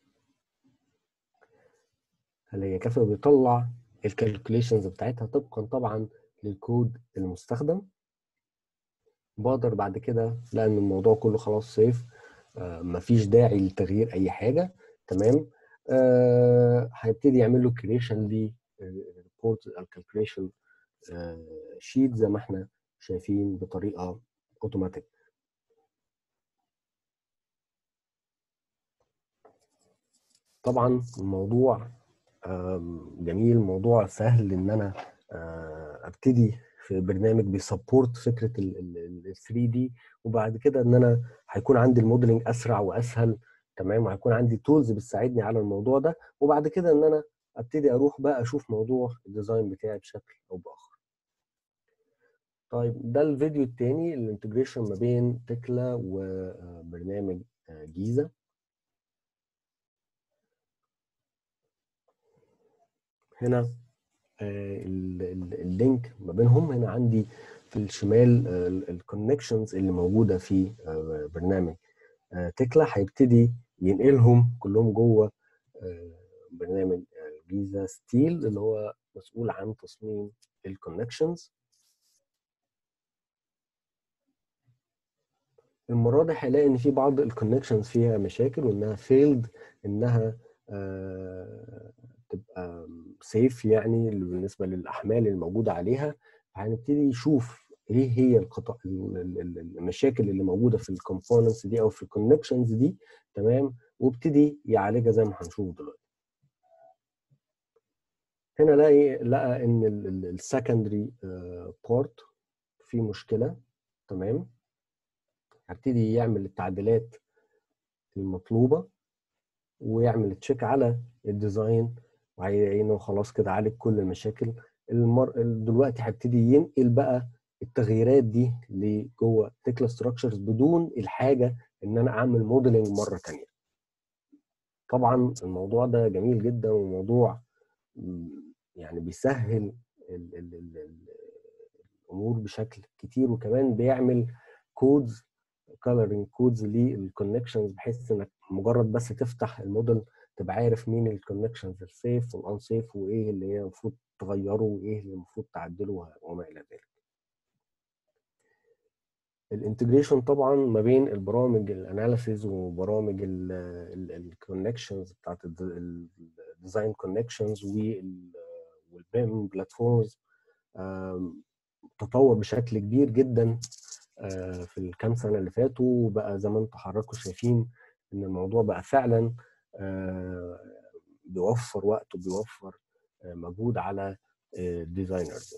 هل هي كافيه بيطلع الكالكوليشنز بتاعتها طبقا طبعا للكود المستخدم بقدر بعد كده لان الموضوع كله خلاص سيف آه مفيش داعي لتغيير اي حاجه تمام آه هيبتدي يعمل له كريشن للريبورت الكالكوليشن شيت زي ما احنا شايفين بطريقه اوتوماتيك طبعا الموضوع جميل موضوع سهل ان انا ابتدي في برنامج بيسبورت فكره ال 3 دي وبعد كده ان انا هيكون عندي الموديلنج اسرع واسهل تمام وهيكون عندي تولز بتساعدني على الموضوع ده وبعد كده ان انا ابتدي اروح بقى اشوف موضوع الديزاين بتاعي بشكل او باخر طيب ده الفيديو الثاني الانتجريشن ما بين تكلا وبرنامج جيزه هنا اللينك ما بينهم هنا عندي في الشمال الكونكشنز اللي موجوده في برنامج تكلا هيبتدي ينقلهم كلهم جوه برنامج جيزا ستيل اللي هو مسؤول عن تصميم الكونكشنز المره دي هيلاقي ان في بعض الكونكشنز فيها مشاكل وانها فيلد انها تبقى سيف يعني بالنسبه للاحمال الموجوده عليها هنبتدي نشوف ايه هي القطع المشاكل اللي موجوده في الكومبوننتس دي او في الكونكشنز دي تمام وابتدي يعالجها زي ما هنشوف دلوقتي هنا الاقي لقى ان السكندري بورت في مشكله تمام هبتدي يعمل التعديلات المطلوبه ويعمل تشيك على الديزاين وهيلاقي انه خلاص كده عالج كل المشاكل المر... دلوقتي هيبتدي ينقل بقى التغييرات دي لجوه تكلا ستراكشرز بدون الحاجه ان انا اعمل موديلنج مره ثانيه طبعا الموضوع ده جميل جدا وموضوع يعني بيسهل ال ال ال الامور بشكل كتير وكمان بيعمل كودز كولرنج كودز للكونكشنز بحيث انك مجرد بس تفتح الموديل تبقى عارف مين الكونكشنز السيف والانسيف وايه اللي هي المفروض تغيره وايه اللي المفروض تعدله وما الى ذلك. الانتجريشن طبعا ما بين البرامج الاناليسيز وبرامج الكونكشنز بتاعت الديزاين كونكشنز والبيم بلاتفورمز تطور بشكل كبير جدا في الكام سنه اللي فاتوا وبقى زي ما انتم حضراتكم شايفين ان الموضوع بقى فعلا بيوفر وقت وبيوفر مجهود على الديزاينرز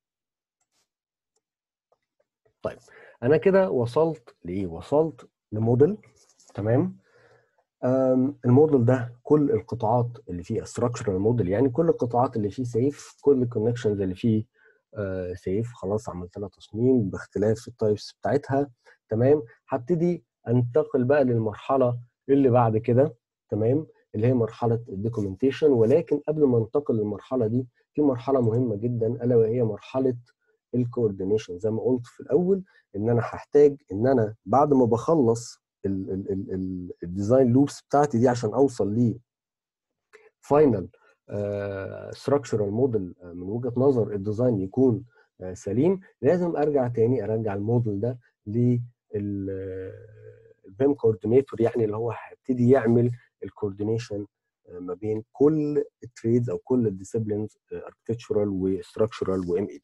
طيب انا كده وصلت لايه وصلت لموديل تمام الموديل ده كل القطاعات اللي فيه structural موديل يعني كل القطاعات اللي فيه سيف كل الكونكشنز اللي فيه سيف خلاص عملت لها تصميم باختلاف التايبس بتاعتها تمام هبتدي انتقل بقى للمرحله اللي بعد كده تمام اللي هي مرحله الدوكيومنتيشن ولكن قبل ما انتقل للمرحله دي في مرحله مهمه جدا الا وهي مرحله الكوردينيشن زي ما قلت في الاول ان انا هحتاج ان انا بعد ما بخلص الديزاين لوبس بتاعتي دي عشان اوصل ل فاينل ستراكشرال موديل من وجهه نظر الديزاين يكون uh, سليم لازم ارجع تاني ارجع الموديل ده للبيم كوردينيتور يعني اللي هو هيبتدي يعمل الكوردينيشن ما بين كل التريدز او كل الديسيبلينز اركتشرال وستراكشرال وام اي بي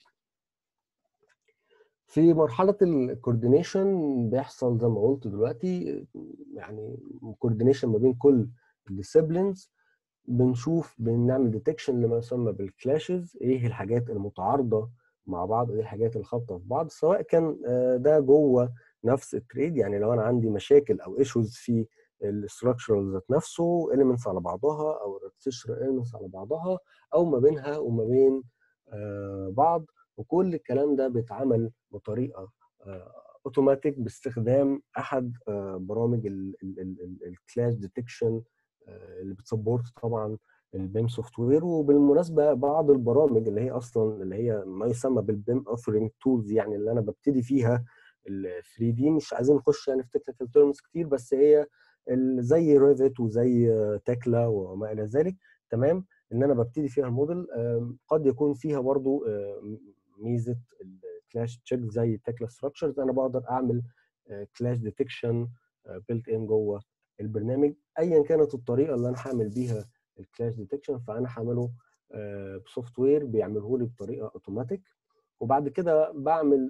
في مرحله الكوردينيشن بيحصل زي ما قلت دلوقتي يعني كوردينيشن ما بين كل الديسيبلينز بنشوف بنعمل ديتكشن لما يسمى بالكلاشز ايه الحاجات المتعارضه مع بعض وايه الحاجات الخابطه في بعض سواء كان ده جوه نفس التريد يعني لو انا عندي مشاكل او ايشوز في الاستراكشرال ذات نفسه اليمنتس على بعضها او الاركتشرال اليمنتس على بعضها او ما بينها وما بين بعض وكل الكلام ده بيتعمل بطريقه اوتوماتيك باستخدام احد برامج الكلاش ديتكشن اللي بتسبورت طبعا البيم سوفت وير وبالمناسبه بعض البرامج اللي هي اصلا اللي هي ما يسمى بالبيم اوثرنج تولز يعني اللي انا ببتدي فيها ال 3 دي مش عايزين نخش يعني في تكنيكال تيرمز كتير بس هي زي ريفت وزي تكلا وما الى ذلك تمام ان انا ببتدي فيها الموديل قد يكون فيها برضو ميزه الكلاش تشيك زي تكلا ستراكشرز انا بقدر اعمل كلاش ديتكشن بيلت ان جوه البرنامج ايا كانت الطريقه اللي انا هعمل بيها الكلاش ديتكشن فانا هعمله بسوفت وير بيعمله لي بطريقه اوتوماتيك وبعد كده بعمل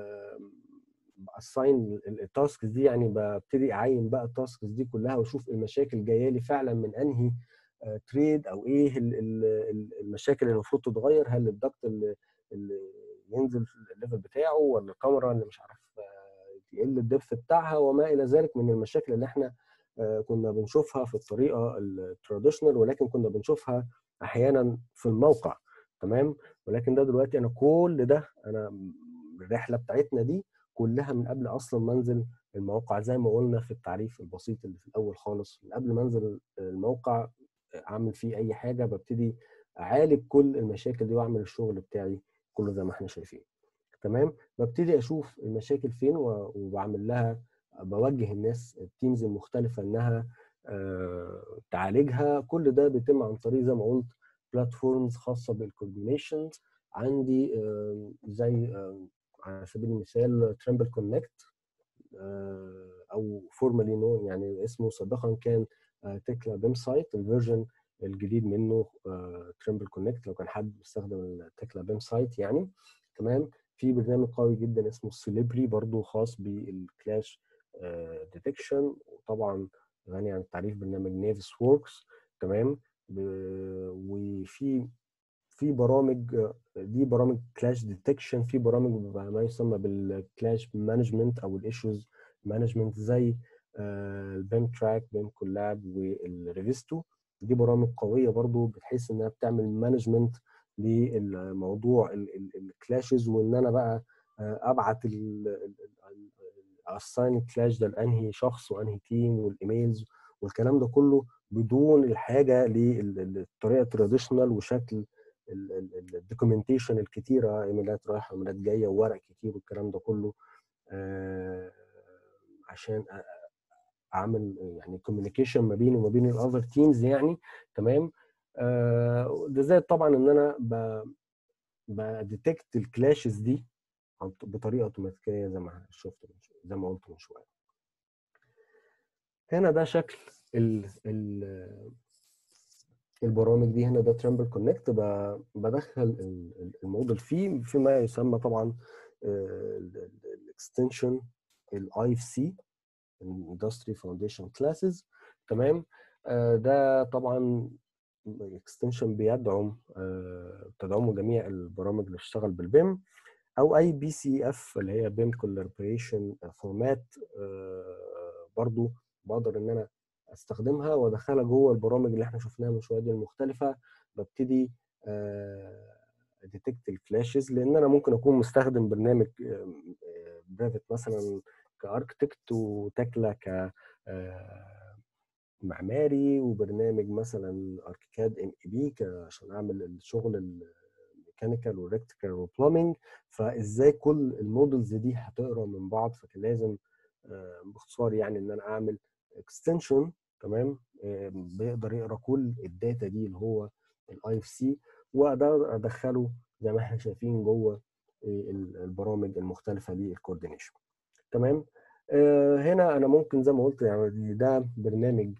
اساين التاسكس دي يعني ببتدي اعين بقى التاسكس دي كلها واشوف المشاكل جايه لي فعلا من انهي تريد او ايه المشاكل اللي المفروض تتغير هل الضغط اللي, اللي ينزل الليفل بتاعه ولا الكاميرا اللي مش عارف يقل الدبث بتاعها وما الى ذلك من المشاكل اللي احنا كنا بنشوفها في الطريقه التراديشنال ولكن كنا بنشوفها احيانا في الموقع تمام ولكن ده دلوقتي انا كل ده انا الرحله بتاعتنا دي كلها من قبل اصلا ما انزل الموقع زي ما قلنا في التعريف البسيط اللي في الاول خالص من قبل ما انزل الموقع اعمل فيه اي حاجه ببتدي اعالج كل المشاكل دي واعمل الشغل بتاعي كله زي ما احنا شايفين تمام ببتدي اشوف المشاكل فين وبعمل لها بوجه الناس التيمز المختلفه انها أه تعالجها كل ده بيتم عن طريق زي ما قلت بلاتفورمز خاصه بالكوردينيشن عندي أه زي أه على سبيل المثال ترامبل كونكت او فورمالي نون يعني اسمه سابقا كان تكلا بيم سايت الفيرجن الجديد منه ترامبل كونكت لو كان حد بيستخدم التكلا بيم سايت يعني تمام في برنامج قوي جدا اسمه سيليبري برضو خاص بالكلاش ديتكشن وطبعا غني عن التعريف برنامج نيفس ووركس تمام وفي في برامج دي برامج كلاش ديتكشن في برامج ما يسمى بالكلاش مانجمنت او الايشوز مانجمنت زي البيم تراك بيم كولاب والريفيستو دي برامج قويه برضو بتحس انها بتعمل مانجمنت للموضوع الكلاشز وان انا بقى ابعت اساين الكلاش ده لانهي شخص وانهي تيم والايميلز والكلام ده كله بدون الحاجه للطريقه التراديشنال وشكل الدوكيومنتيشن الكتيره ايميلات رايحه ايميلات جايه وورق كتير والكلام ده كله عشان اعمل يعني كوميونيكيشن ما بيني وما بين الاذر تيمز يعني تمام ده زائد طبعا ان انا بديتكت الكلاشز دي بطريقه اوتوماتيكيه زي ما شفت زي ما قلت من شويه هنا ده شكل ال ال البرامج دي هنا ده ترامبل كونكت بدخل الموديل فيه فيما يسمى طبعا الاكستنشن الاي اف سي الاندستري فاونديشن كلاسز تمام آه، ده طبعا اكستنشن بيدعم آه، تدعمه جميع البرامج اللي بتشتغل بالبيم او اي بي سي اف اللي هي بيم كولابريشن فورمات برضو بقدر ان انا استخدمها وادخلها جوه البرامج اللي احنا شفناها من شويه دي المختلفه ببتدي ديتكت الكلاشز لان انا ممكن اكون مستخدم برنامج بريفت مثلا كاركتكت وتكلا ك آه، معماري وبرنامج مثلا اركيكاد ام اي بي عشان اعمل الشغل الميكانيكال والريكتيكال والبلومينج فازاي كل المودلز دي هتقرا من بعض فكان لازم آه، باختصار يعني ان انا اعمل اكستنشن تمام آه، بيقدر يقرا كل الداتا دي اللي هو الاي اف سي واقدر ادخله زي ما احنا شايفين جوه البرامج المختلفه للكوردينيشن تمام آه، هنا انا ممكن زي ما قلت يعني ده برنامج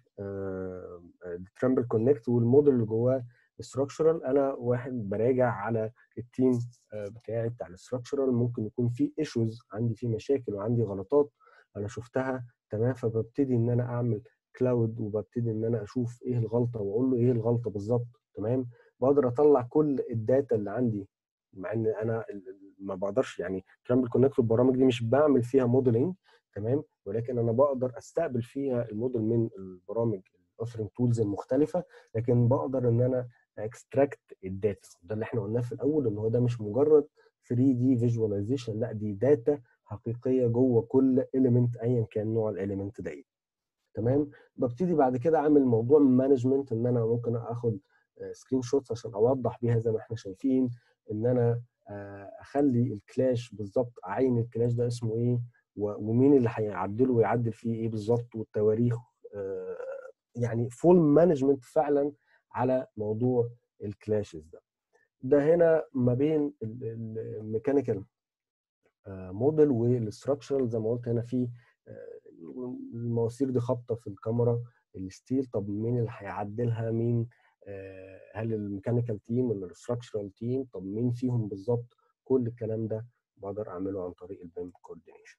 ترامبل كونكت والموديل اللي جواه structural انا واحد براجع على التيم آه، بتاعي بتاع الستراكشرال ممكن يكون في ايشوز عندي في مشاكل وعندي غلطات انا شفتها تمام فببتدي ان انا اعمل كلاود وببتدي ان انا اشوف ايه الغلطه واقول له ايه الغلطه بالظبط تمام بقدر اطلع كل الداتا اللي عندي مع ان انا ال- ال- ما بقدرش يعني ترامبل كونكت البرامج دي مش بعمل فيها موديلنج تمام ولكن انا بقدر استقبل فيها الموديل من البرامج الاوفرنج تولز المختلفه لكن بقدر ان انا اكستراكت الداتا ده اللي احنا قلناه في الاول ان هو ده مش مجرد 3 دي فيجواليزيشن لا دي داتا حقيقيه جوه كل اليمنت ايا كان نوع الاليمنت ده ايه تمام ببتدي بعد كده اعمل موضوع مانجمنت ان انا ممكن اخد سكرين شوتس عشان اوضح بيها زي ما احنا شايفين ان انا آه، اخلي الكلاش بالظبط اعين الكلاش ده اسمه ايه و- ومين اللي هيعدله ويعدل فيه ايه بالظبط والتواريخ آه، يعني فول مانجمنت فعلا على موضوع الكلاشز ده ده هنا ما بين الميكانيكال موديل والستراكشرال زي ما قلت هنا في آه، المواسير دي خابطه في الكاميرا الستيل طب مين اللي هيعدلها مين آه، هل الميكانيكال تيم ولا الستراكشرال تيم طب مين فيهم بالظبط كل الكلام ده بقدر اعمله عن طريق البيم كوردينيشن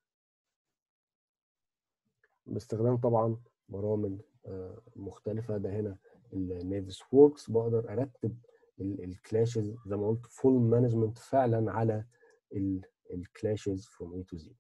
باستخدام طبعا برامج آه، مختلفه ده هنا النيفس ووركس بقدر ارتب الكلاشز زي ما قلت فول مانجمنت فعلا على الكلاشز فروم A to Z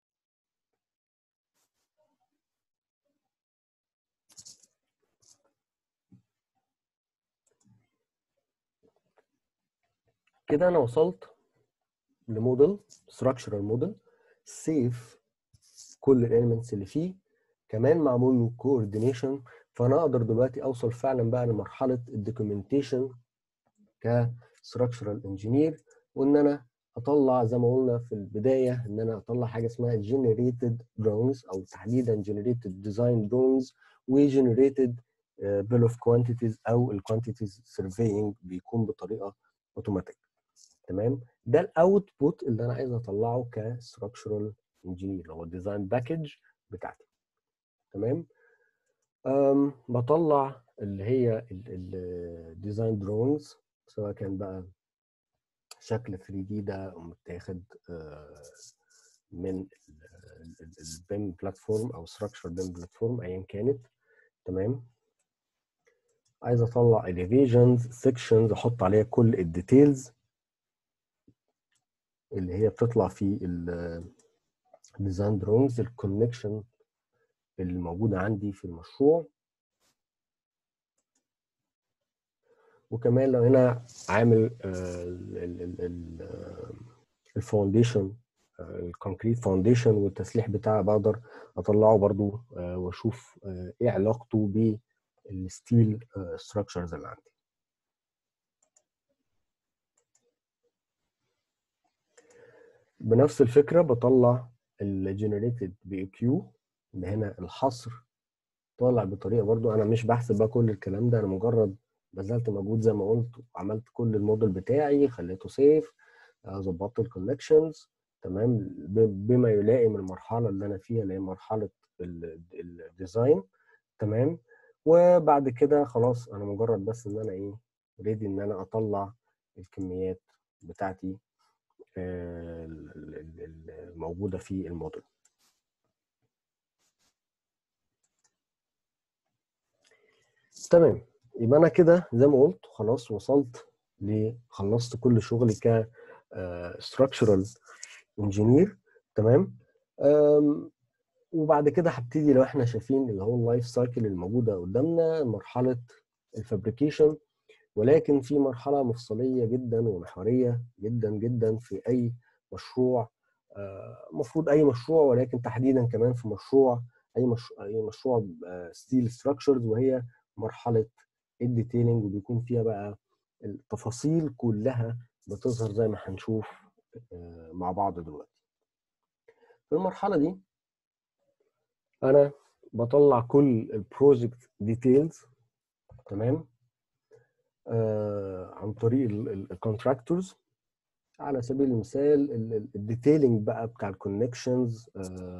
كده انا وصلت لموديل structural موديل سيف كل الاليمنتس اللي فيه كمان معمول له كوردينيشن فانا اقدر دلوقتي اوصل فعلا بقى لمرحله الدوكيومنتيشن ك structural engineer وان انا اطلع زي ما قلنا في البدايه ان انا اطلع حاجه اسمها generated drawings او تحديدا generated design drawings و generated آه، bill of quantities او ال quantities surveying بيكون بطريقه اوتوماتيك تمام ده الاوتبوت اللي انا عايز اطلعه ك structural engineer اللي هو الديزاين باكج بتاعتي تمام أم بطلع اللي هي الديزاين دروينجز سواء كان بقى شكل 3 دي ده متاخد آه، من البيم بلاتفورم او structural بيم بلاتفورم ايا كانت تمام عايز اطلع elevations sections احط عليها كل الديتيلز اللي هي بتطلع في الديزاين دروينجز الكونكشن اللي موجوده عندي في المشروع وكمان لو هنا عامل الفاونديشن الكونكريت فاونديشن والتسليح بتاعه بقدر اطلعه برضو آه، واشوف آه، ايه علاقته بالستيل ستراكشرز اللي عندي بنفس الفكره بطلع الجنريتد بي كيو اللي هنا الحصر طالع بطريقه برضو انا مش بحسب بقى كل الكلام ده انا مجرد بذلت مجهود زي ما قلت وعملت كل الموديل بتاعي خليته سيف ظبطت الكونكشنز تمام ب- بما يلائم المرحله اللي انا فيها اللي هي مرحله ال- ال- الديزاين تمام وبعد كده خلاص انا مجرد بس ان انا ايه ريدي ان انا اطلع الكميات بتاعتي آه، ال- ال- ال- الموجوده في الموديل تمام يبقى انا كده زي ما قلت خلاص وصلت ل خلصت كل شغلي ك ستراكشرال انجينير تمام أم، وبعد كده هبتدي لو احنا شايفين اللي هو اللايف سايكل الموجوده قدامنا مرحله الفابريكيشن ولكن في مرحله مفصليه جدا ومحوريه جدا جدا في اي مشروع المفروض اي مشروع ولكن تحديدا كمان في مشروع اي مشروع اي مشروع ستيل ستراكشرز وهي مرحله الديتيلنج وبيكون فيها بقى التفاصيل كلها بتظهر زي ما هنشوف آه، مع بعض دلوقتي في المرحله دي انا بطلع كل البروجكت ديتيلز تمام آه عن طريق الكونتراكتورز على سبيل المثال الديتيلنج بقى بتاع الكونكشنز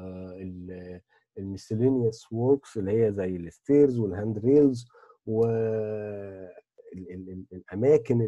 الميسلينيوس وركس اللي هي زي الستيرز والهاند ريلز والاماكن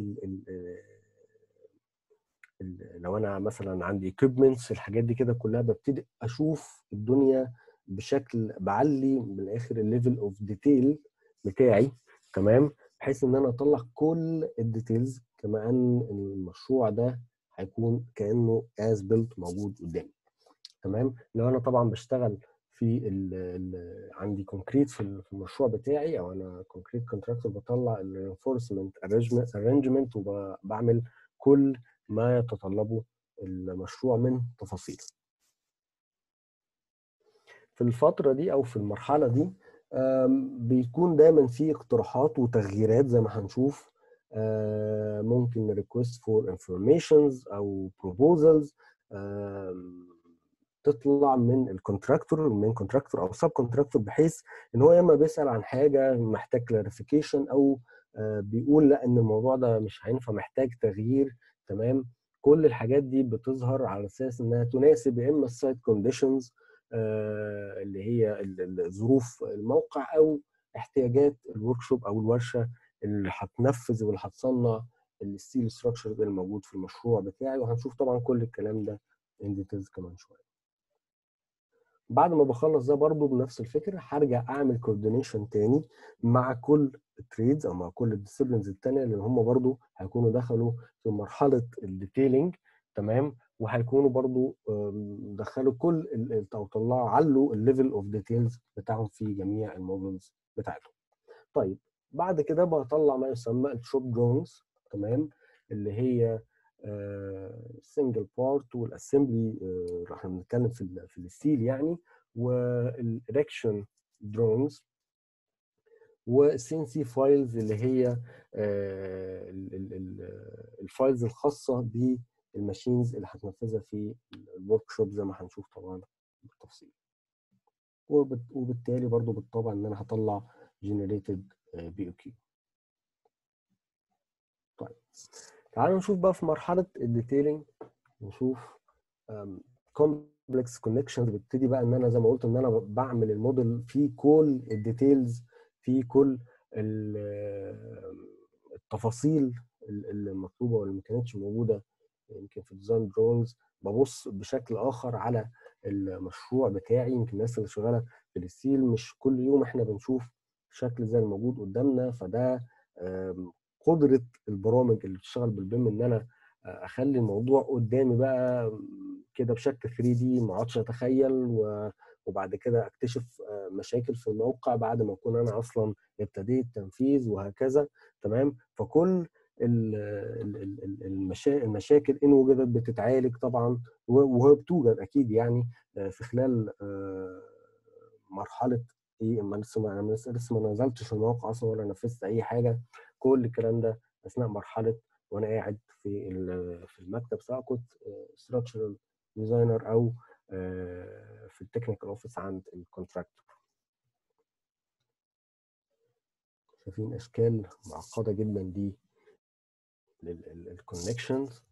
لو انا مثلا عندي ايكويبمنتس الحاجات دي كده كلها ببتدي اشوف الدنيا بشكل بعلي من الاخر الليفل اوف ديتيل بتاعي تمام بحيث ان انا اطلع كل الديتيلز كما ان المشروع ده هيكون كانه از بيلت موجود قدامي تمام لو انا طبعا بشتغل في ال ال عندي كونكريت في المشروع بتاعي او انا كونكريت كونتراكتور بطلع الرينفورسمنت ارينجمنت وبعمل كل ما يتطلبه المشروع من تفاصيل في الفترة دي أو في المرحلة دي بيكون دايما في اقتراحات وتغييرات زي ما هنشوف ممكن request for informations أو proposals تطلع من الكونتراكتور من كونتراكتور او سب كونتراكتور بحيث ان هو يا اما بيسال عن حاجه محتاج كلاريفيكيشن او بيقول لا ان الموضوع ده مش هينفع محتاج تغيير تمام كل الحاجات دي بتظهر على اساس انها تناسب يا اما السايت كونديشنز اللي هي ظروف الموقع او احتياجات الورك شوب او الورشه اللي هتنفذ واللي هتصنع الستيل ستراكشر اللي موجود في المشروع بتاعي وهنشوف طبعا كل الكلام ده ان ديتيلز كمان شويه بعد ما بخلص ده برضو بنفس الفكره هرجع اعمل كوردينيشن تاني مع كل التريدز او مع كل الديسيبلينز التانيه لان هم برضو هيكونوا دخلوا في مرحله الديتيلنج تمام وهيكونوا برضو دخلوا كل او طلعوا علوا الليفل اوف ديتيلز بتاعهم في جميع المودلز بتاعتهم. طيب بعد كده بطلع ما يسمى الشوب درونز تمام اللي هي سنجل بارت والاسمبلي احنا بنتكلم في في الستيل يعني والاريكشن درونز والسي ان سي فايلز اللي هي الفايلز الخاصه بالماشينز اللي هتنفذها في الورك شوب زي ما هنشوف طبعا بالتفصيل وبالتالي برضو بالطبع ان انا هطلع جنريتد بي او كيو طيب تعالوا نشوف بقى في مرحله الديتيلنج نشوف كومبلكس كونكشنز ببتدي بقى ان انا زي ما قلت ان انا بعمل الموديل فيه كل الديتيلز في كل التفاصيل المطلوبه واللي ما كانتش موجوده يمكن في الديزاين درونز ببص بشكل اخر على المشروع بتاعي يمكن الناس اللي شغاله في الستيل مش كل يوم احنا بنشوف شكل زي الموجود قدامنا فده قدره البرامج اللي بتشتغل بالبيم ان انا اخلي الموضوع قدامي بقى كده بشكل 3 دي ما اقعدش اتخيل وبعد كده اكتشف مشاكل في الموقع بعد ما اكون انا اصلا ابتديت تنفيذ وهكذا تمام فكل المشاكل ان وجدت بتتعالج طبعا وهي بتوجد اكيد يعني في خلال مرحله ايه اما لسه انا لسه ما نزلتش الموقع اصلا ولا نفذت اي حاجه كل الكلام ده اثناء مرحله وانا قاعد في في المكتب سواء كنت ستراكشرال ديزاينر او في التكنيكال اوفيس عند الكونتراكتور شايفين اشكال معقده جدا دي للكونكشنز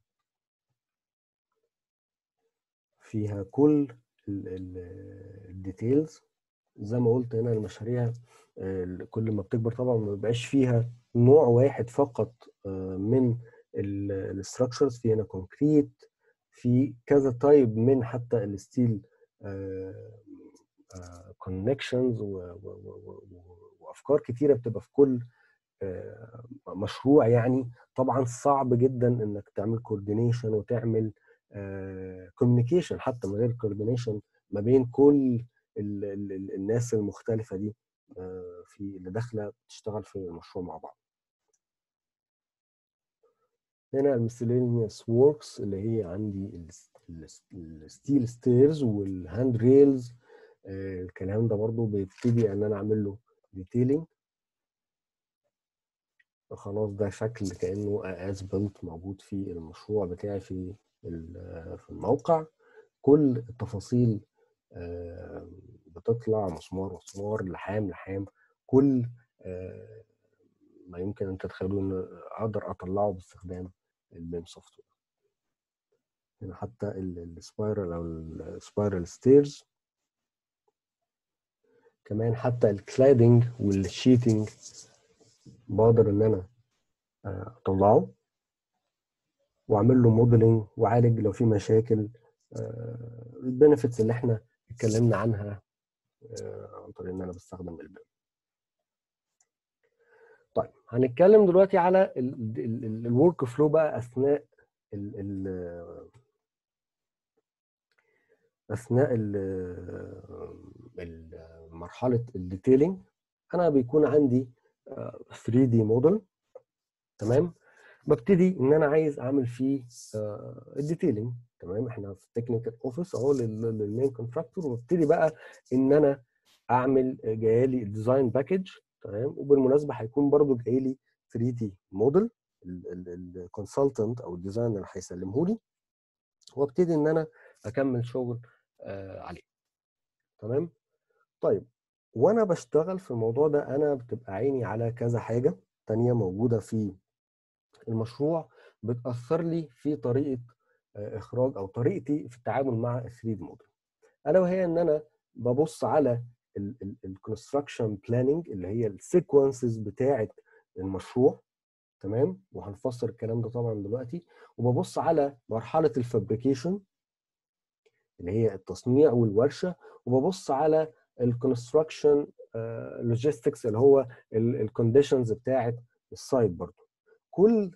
فيها كل الديتيلز زي ما قلت هنا المشاريع كل ما بتكبر طبعا ما بيبقاش فيها نوع واحد فقط من الاستراكشرز في هنا كونكريت في كذا تايب من حتى الستيل كونكشنز افكار كتيره بتبقى في كل مشروع يعني طبعا صعب جدا انك تعمل كوردينيشن وتعمل كوميونيكيشن حتى من غير كوردينيشن ما بين كل ال ال الناس المختلفه دي في اللي داخله تشتغل في المشروع مع بعض هنا المسلينيوس ووركس اللي هي عندي الستيل ستيرز والهاند ريلز الكلام ده برضو بيبتدي ان انا اعمل له ديتيلينج خلاص ده شكل كانه از بيلت موجود في المشروع بتاعي في في الموقع كل التفاصيل بتطلع مسمار مسمار لحام لحام كل ما يمكن ان تتخيلوا ان اقدر اطلعه باستخدام البيم سوفت وير هنا حتى السبايرال او السبايرال ستيرز كمان حتى الكلادنج والشيتنج بقدر ان انا اطلعه واعمل له موديلنج واعالج لو في مشاكل البنفيتس اللي احنا اتكلمنا عنها عن طريق ان انا بستخدم البيم طيب هنتكلم دلوقتي على الورك فلو بقى اثناء ال ال اثناء ال مرحله الديتيلينج انا بيكون عندي 3 دي موديل تمام ببتدي ان انا عايز اعمل فيه الديتيلينج تمام احنا في التكنيكال اوفيس اهو للمين كونتراكتور وابتدي بقى ان انا اعمل جايلي ديزاين باكج تمام وبالمناسبه هيكون برضو جاي لي 3 دي موديل الكونسلتنت او الديزاينر هيسلمه لي وابتدي ان انا اكمل شغل آه عليه تمام طيب وانا بشتغل في الموضوع ده انا بتبقى عيني على كذا حاجه تانية موجوده في المشروع بتاثر لي في طريقه آه اخراج او طريقتي في التعامل مع ال 3 دي موديل الا وهي ان انا ببص على الكونستراكشن بلاننج اللي هي السيكونسز بتاعه المشروع تمام وهنفسر الكلام ده طبعا دلوقتي وببص على مرحله الفابريكيشن اللي هي التصنيع والورشه وببص على الكونستراكشن لوجيستكس اللي هو الكونديشنز بتاعه السايت برضو كل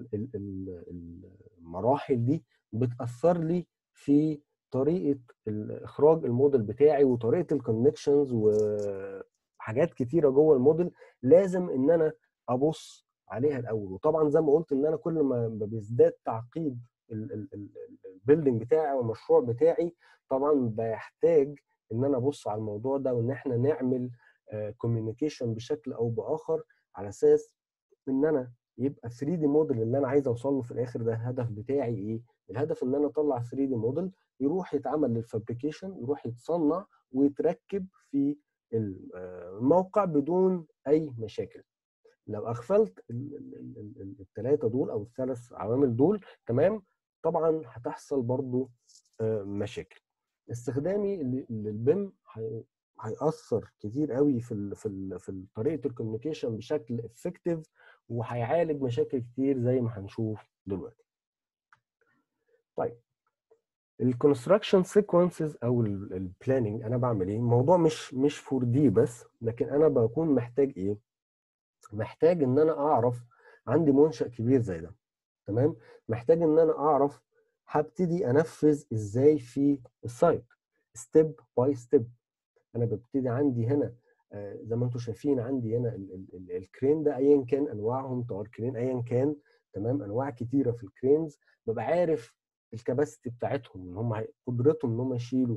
المراحل دي بتاثر لي في طريقه اخراج الموديل بتاعي وطريقه الكونكشنز وحاجات كتيره جوه الموديل لازم ان انا ابص عليها الاول وطبعا زي ما قلت ان انا كل ما بيزداد تعقيد البيلدنج بتاعي او المشروع بتاعي طبعا بيحتاج ان انا ابص على الموضوع ده وان احنا نعمل كوميونيكيشن بشكل او باخر على اساس ان انا يبقى 3 دي موديل اللي انا عايز اوصل له في الاخر ده الهدف بتاعي ايه؟ الهدف ان انا اطلع 3 دي موديل يروح يتعمل للفابريكيشن يروح يتصنع ويتركب في الموقع بدون اي مشاكل لو اغفلت الثلاثه دول او الثلاث عوامل دول تمام طبعا هتحصل برضو مشاكل استخدامي للبيم هيأثر كتير قوي في ال في ال في طريقه الكوميونيكيشن بشكل افكتيف وهيعالج مشاكل كتير زي ما هنشوف دلوقتي. طيب الكونستراكشن سيكونسز او البلاننج انا بعمل ايه؟ الموضوع مش مش 4 دي بس لكن انا بكون محتاج ايه؟ محتاج ان انا اعرف عندي منشأ كبير زي ده تمام؟ محتاج ان انا اعرف هبتدي انفذ ازاي في السايت ستيب باي ستيب انا ببتدي عندي هنا آه زي ما انتم شايفين عندي هنا ال ال ال الكرين ده ايا كان انواعهم طوال كرين ايا كان تمام انواع كتيره في الكرينز ببقى عارف الكباسيتي بتاعتهم ان هم قدرتهم ان هم يشيلوا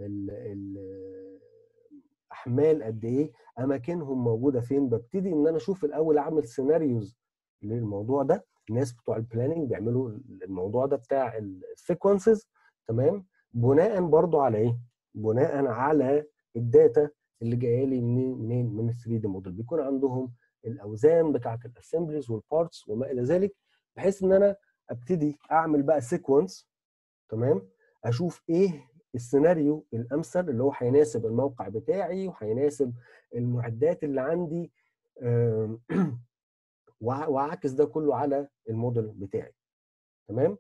الاحمال قد ايه اماكنهم موجوده فين ببتدي ان انا اشوف الاول اعمل سيناريوز للموضوع ده الناس بتوع البلاننج بيعملوا الموضوع ده بتاع السيكونسز تمام بناء برضو على ايه بناء على الداتا اللي جايه لي منين منين من ال 3 دي موديل بيكون عندهم الاوزان بتاعه الاسمبليز والبارتس وما الى ذلك بحيث ان انا ابتدي اعمل بقى سيكونس تمام اشوف ايه السيناريو الامثل اللي هو هيناسب الموقع بتاعي وهيناسب المعدات اللي عندي واعكس ده كله على الموديل بتاعي تمام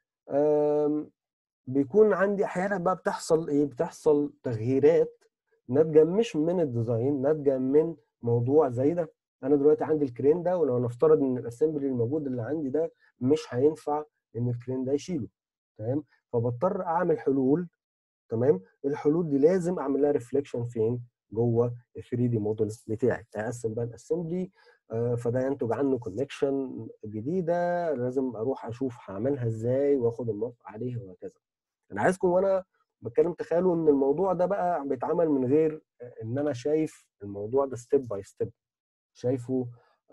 بيكون عندي احيانا بقى بتحصل ايه بتحصل تغييرات ناتجه مش من الديزاين ناتجه من موضوع زي ده انا دلوقتي عندي الكرين ده ولو نفترض ان الاسمبلي الموجود اللي عندي ده مش هينفع ان الكرين ده يشيله تمام فبضطر اعمل حلول تمام الحلول دي لازم اعمل لها ريفليكشن فين جوه ال 3 دي موديل بتاعي اقسم بقى الاسمبلي آه، فده ينتج عنه كونكشن جديده لازم اروح اشوف هعملها ازاي واخد الموافقه عليها وهكذا انا عايزكم وانا بتكلم تخيلوا ان الموضوع ده بقى بيتعمل من غير ان انا شايف الموضوع ده ستيب باي ستيب شايفه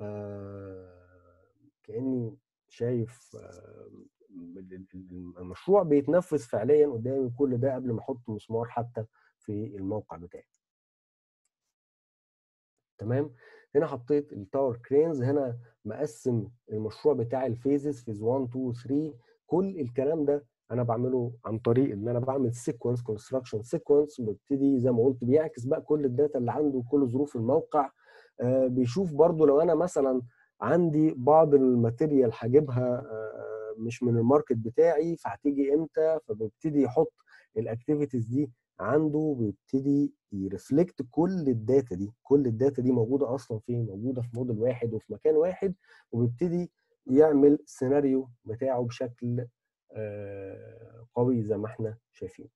آه كاني شايف آه المشروع بيتنفذ فعليا قدامي كل ده قبل ما احط مسمار حتى في الموقع بتاعي تمام هنا حطيت التاور كرينز هنا مقسم المشروع بتاعي الفيزز فيز 1 2 3 كل الكلام ده انا بعمله عن طريق ان انا بعمل سيكونس كونستراكشن سيكونس ببتدي زي ما قلت بيعكس بقى كل الداتا اللي عنده وكل ظروف الموقع آه بيشوف برضو لو انا مثلا عندي بعض الماتيريال هجيبها آه مش من الماركت بتاعي فهتيجي امتى فببتدي يحط الاكتيفيتيز دي عنده بيبتدي يرفلكت كل الداتا دي كل الداتا دي موجوده اصلا فين موجوده في موديل واحد وفي مكان واحد وبيبتدي يعمل سيناريو بتاعه بشكل قوي زي ما احنا شايفين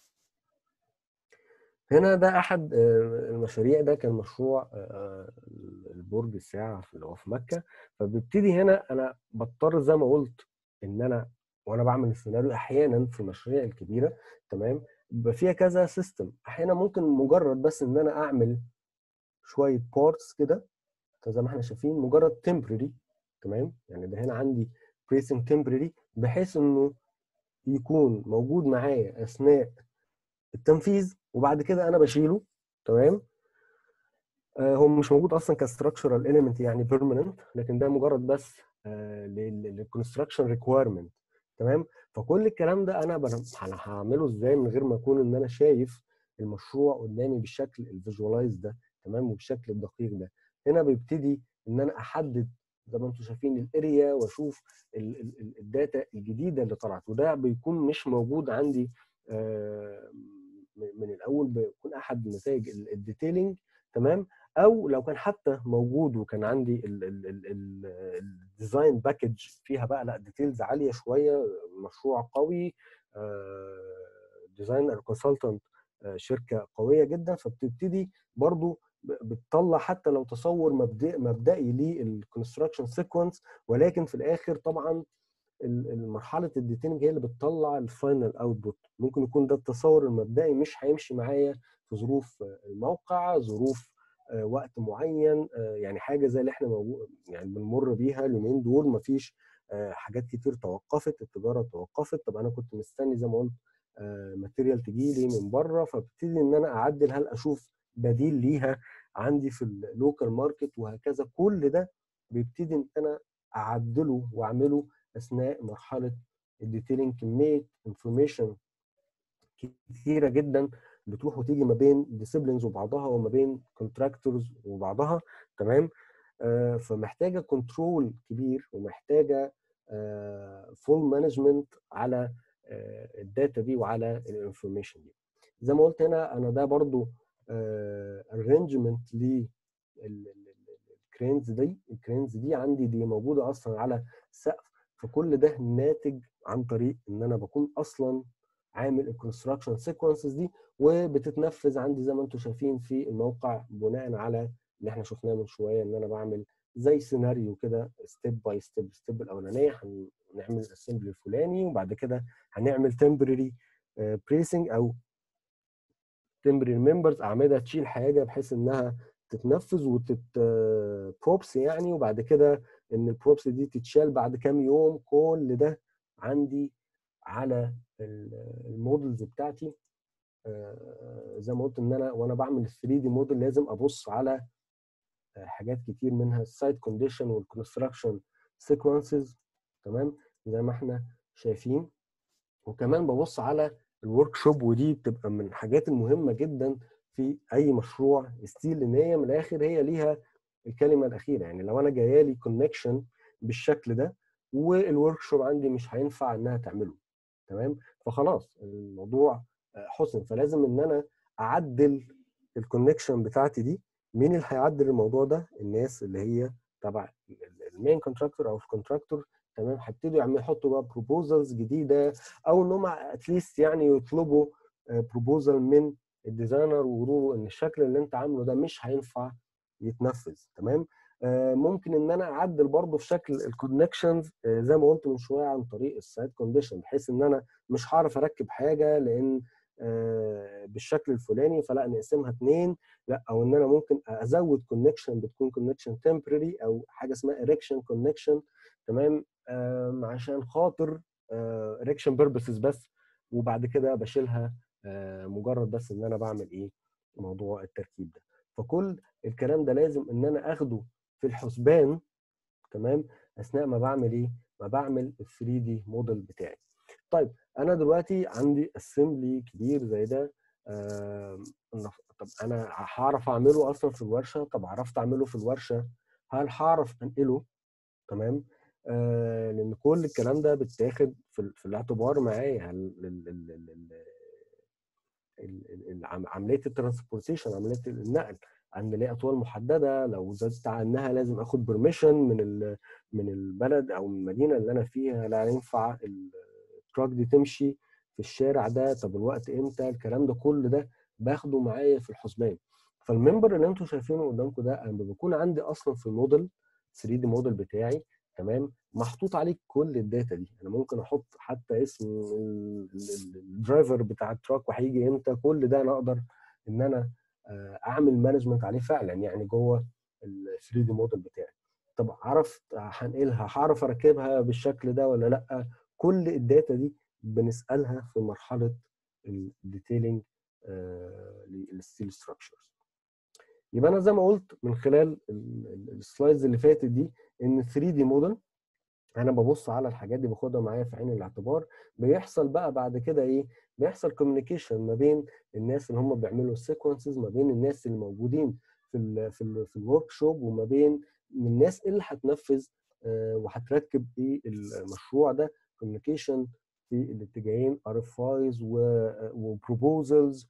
هنا ده احد المشاريع ده كان مشروع البرج الساعه اللي هو في مكه فببتدي هنا انا بضطر زي ما قلت ان انا وانا بعمل السيناريو احيانا في المشاريع الكبيره تمام بيبقى فيها كذا سيستم احيانا ممكن مجرد بس ان انا اعمل شويه بارتس كده زي ما احنا شايفين مجرد تمبرري تمام يعني ده هنا عندي بريسنج تمبرري بحيث انه يكون موجود معايا اثناء التنفيذ وبعد كده انا بشيله تمام آه هو مش موجود اصلا كستراكشرال اليمنت يعني بيرمننت لكن ده مجرد بس آه للكونستراكشن ريكويرمنت تمام فكل الكلام ده انا انا هعمله ازاي من غير ما اكون ان انا شايف المشروع قدامي بالشكل الفيجوالايز ده تمام وبالشكل الدقيق ده هنا بيبتدي ان انا احدد زي ما انتم شايفين الاريا واشوف الداتا الجديده اللي طلعت وده بيكون مش موجود عندي من الاول بيكون احد نتائج الديتيلنج تمام او لو كان حتى موجود وكان عندي الديزاين باكج فيها بقى لا ديتيلز عاليه شويه مشروع قوي ديزاينر كونسلتنت شركه قويه جدا فبتبتدي برضو بتطلع حتى لو تصور مبدئي مبدئي للكونستراكشن سيكونس ولكن في الاخر طبعا مرحله الديتيلنج هي اللي بتطلع الفاينل اوتبوت ممكن يكون ده التصور المبدئي مش هيمشي معايا في ظروف الموقع ظروف وقت معين يعني حاجه زي اللي احنا موجود يعني بنمر بيها اليومين دول مفيش حاجات كتير توقفت التجاره توقفت طب انا كنت مستني زي ما قلت ماتيريال تجي لي من بره فابتدي ان انا اعدل هل اشوف بديل ليها عندي في اللوكال ماركت وهكذا كل ده بيبتدي ان انا اعدله واعمله اثناء مرحله الديتيلنج كميه انفورميشن كتيره جدا بتروح وتيجي ما بين ديسيبلينز وبعضها وما بين كونتراكتورز وبعضها تمام آه فمحتاجه كنترول كبير ومحتاجه فول آه مانجمنت على آه الداتا دي وعلى الانفورميشن دي زي ما قلت هنا انا ده برضو ارينجمنت للكرينز دي الكرينز دي عندي دي موجوده اصلا على سقف فكل ده ناتج عن طريق ان انا بكون اصلا عامل الكونستراكشن سيكونسز دي وبتتنفذ عندي زي ما انتم شايفين في الموقع بناء على اللي احنا شفناه من شويه ان انا بعمل زي سيناريو كده ستيب باي ستيب الستيب الاولانيه هنعمل الاسمبلي الفلاني وبعد كده هنعمل تمبرري بريسنج او تمبرري ممبرز اعمده تشيل حاجه بحيث انها تتنفذ وتت بروبس يعني وبعد كده ان البروبس دي تتشال بعد كام يوم كل ده عندي على المودلز بتاعتي زي ما قلت ان انا وانا بعمل 3 دي موديل لازم ابص على حاجات كتير منها السايت كونديشن والكونستراكشن سيكونسز تمام زي ما احنا شايفين وكمان ببص على الورك شوب ودي بتبقى من الحاجات المهمه جدا في اي مشروع ستيل لان هي من الاخر هي ليها الكلمه الاخيره يعني لو انا جايه لي كونكشن بالشكل ده والورك شوب عندي مش هينفع انها تعمله تمام فخلاص الموضوع حسن فلازم ان انا اعدل الكونكشن بتاعتي دي مين اللي هيعدل الموضوع ده الناس اللي هي تبع المين كونتراكتور او الكونتراكتور تمام هيبتدوا يعملوا يحطوا بقى بروبوزلز جديده او ان هم اتليست يعني يطلبوا بروبوزل من الديزاينر ويقولوا ان الشكل اللي انت عامله ده مش هينفع يتنفذ تمام آه ممكن ان انا اعدل برضه في شكل الكونكشنز آه زي ما قلت من شويه عن طريق السايت كونديشن بحيث ان انا مش هعرف اركب حاجه لان آه بالشكل الفلاني فلا نقسمها اثنين لا او ان انا ممكن ازود كونكشن بتكون كونكشن تمبرري او حاجه اسمها اريكشن كونكشن تمام عشان خاطر اريكشن بيربسز بس وبعد كده بشيلها مجرد بس ان انا بعمل ايه موضوع التركيب ده فكل الكلام ده لازم ان انا اخده في الحسبان تمام اثناء ما بعمل ايه ما بعمل ال 3 دي موديل بتاعي طيب انا دلوقتي عندي اسمبلي كبير زي ده آه طب انا هعرف اعمله اصلا في الورشه طب عرفت اعمله في الورشه هل هعرف انقله تمام آه لان كل الكلام ده بيتاخد في, في الاعتبار معايا عمليه الترانسبورتيشن عمليه النقل عند ليه اطوال محدده لو زدت عنها لازم اخد برميشن من من البلد او من المدينه اللي انا فيها لا ينفع التراك دي تمشي في الشارع ده طب الوقت امتى الكلام ده كل ده باخده معايا في الحسبان فالممبر اللي انتم شايفينه قدامكم ده انا بيكون عندي اصلا في الموديل 3 دي موديل بتاعي تمام محطوط عليه كل الداتا دي انا ممكن احط حتى اسم الدرايفر بتاع التراك وهيجي امتى كل ده انا اقدر ان انا اعمل مانجمنت عليه فعلا يعني جوه ال 3 دي موديل بتاعي طب عرفت هنقلها هعرف اركبها بالشكل ده ولا لا كل الداتا دي بنسالها في مرحله الديتيلنج للستيل ستراكشرز يبقى انا زي ما قلت من خلال السلايدز اللي فاتت دي ان 3 دي موديل انا ببص على الحاجات دي باخدها معايا في عين الاعتبار بيحصل بقى بعد كده ايه بيحصل كوميونيكيشن ما بين الناس اللي هم بيعملوا السيكونسز ما بين الناس اللي موجودين في ال في ال في الورك شوب وما بين الناس اللي هتنفذ آه وهتركب ايه المشروع ده كوميونيكيشن في الاتجاهين ار اف ايز وبروبوزلز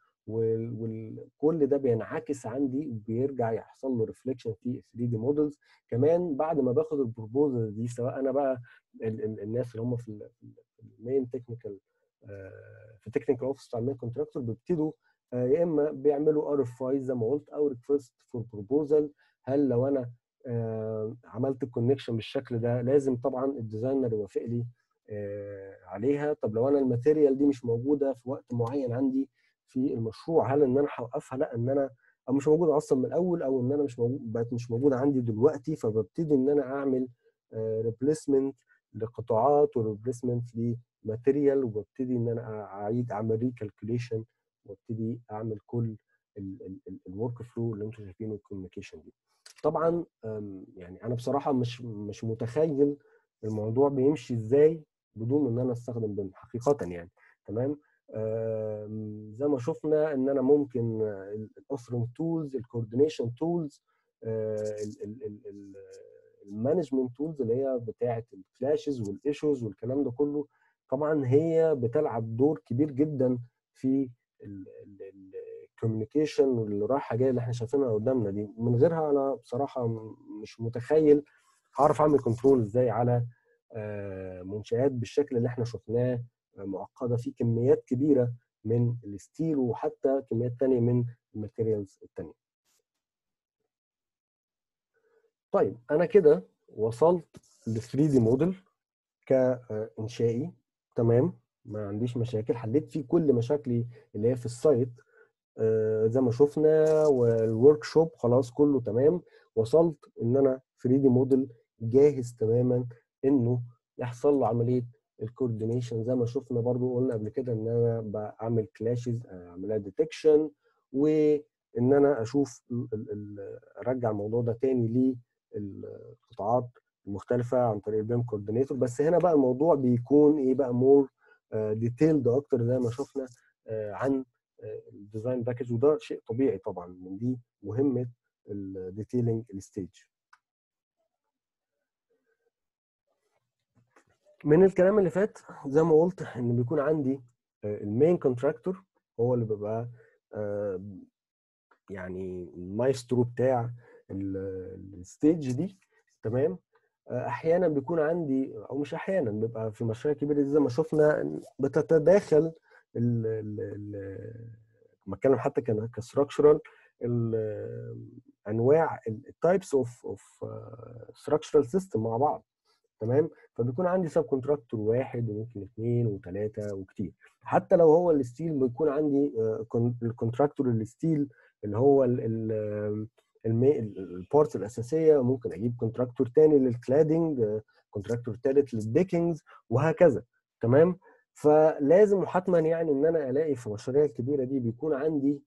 وكل ده بينعكس عندي وبيرجع يحصل له ريفليكشن في 3 دي مودلز كمان بعد ما باخد البروبوزل دي سواء انا بقى ال ال الناس اللي هم في المين تكنيكال في التكنيكال اوفيس بتاع المين كونتراكتور بيبتدوا يا اما بيعملوا ار اف اي زي ما قلت او ريكوست فور بروبوزل هل لو انا عملت الكونكشن بالشكل ده لازم طبعا الديزاينر يوافق لي عليها طب لو انا الماتيريال دي مش موجوده في وقت معين عندي في المشروع هل ان انا هوقفها لا ان انا او مش موجوده اصلا من الاول او ان انا مش موجود بقت مش موجوده عندي دلوقتي فببتدي ان انا اعمل ريبليسمنت لقطاعات وريبليسمنت لماتيريال وببتدي ان انا اعيد اعمل ريكالكوليشن وابتدي اعمل كل الورك فلو اللي انتم شايفينه الكوميونيكيشن دي طبعا يعني انا بصراحه مش مش متخيل الموضوع بيمشي ازاي بدون ان انا استخدم بيم حقيقه يعني تمام زي ما شفنا ان انا ممكن الاوفرنج تولز الكوردينيشن تولز المانجمنت تولز اللي هي بتاعه الكلاشز والايشوز والكلام ده كله طبعا هي بتلعب دور كبير جدا في الكوميونيكيشن واللي رايحه جايه اللي احنا شايفينها قدامنا دي من غيرها انا بصراحه مش متخيل هعرف اعمل كنترول ازاي على منشآت بالشكل اللي احنا شفناه معقده في كميات كبيره من الستيل وحتى كميات تانية من الماتيريالز التانية. طيب انا كده وصلت ل 3 دي موديل كانشائي تمام ما عنديش مشاكل حليت فيه كل مشاكلي اللي هي في السايت آه زي ما شفنا والورك شوب خلاص كله تمام وصلت ان انا 3 دي موديل جاهز تماما انه يحصل له عمليه الكوردينيشن زي ما شفنا برضو قلنا قبل كده ان انا بعمل كلاشز اعملها ديتكشن وان انا اشوف ال ال ارجع الموضوع ده تاني للقطاعات المختلفه عن طريق البيم كوردينيتور بس هنا بقى الموضوع بيكون ايه بقى مور ديتيلد اكتر زي ما شفنا عن الديزاين باكج وده شيء طبيعي طبعا من دي مهمه الديتيلنج الستيج من الكلام اللي فات زي ما قلت ان بيكون عندي المين كونتراكتور هو اللي بيبقى يعني المايسترو بتاع الستيج دي تمام احيانا بيكون عندي او مش احيانا بيبقى في مشاريع كبيره زي ما شفنا بتتداخل ال ال بتكلم حتى كستراكشرال انواع التايبس اوف اوف ستراكشرال سيستم مع بعض تمام فبيكون عندي سب كونتراكتور واحد وممكن اثنين وثلاثه وكتير حتى لو هو الستيل بيكون عندي الكونتراكتور الستيل اللي هو البارتس الاساسيه ممكن اجيب كونتراكتور تاني للكلادنج كونتراكتور ثالث للديكنجز وهكذا تمام فلازم وحتما يعني ان انا الاقي في المشاريع الكبيره دي بيكون عندي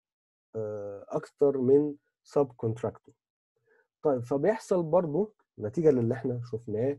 اكتر من سب كونتراكتور طيب فبيحصل برضو نتيجه للي احنا شفناه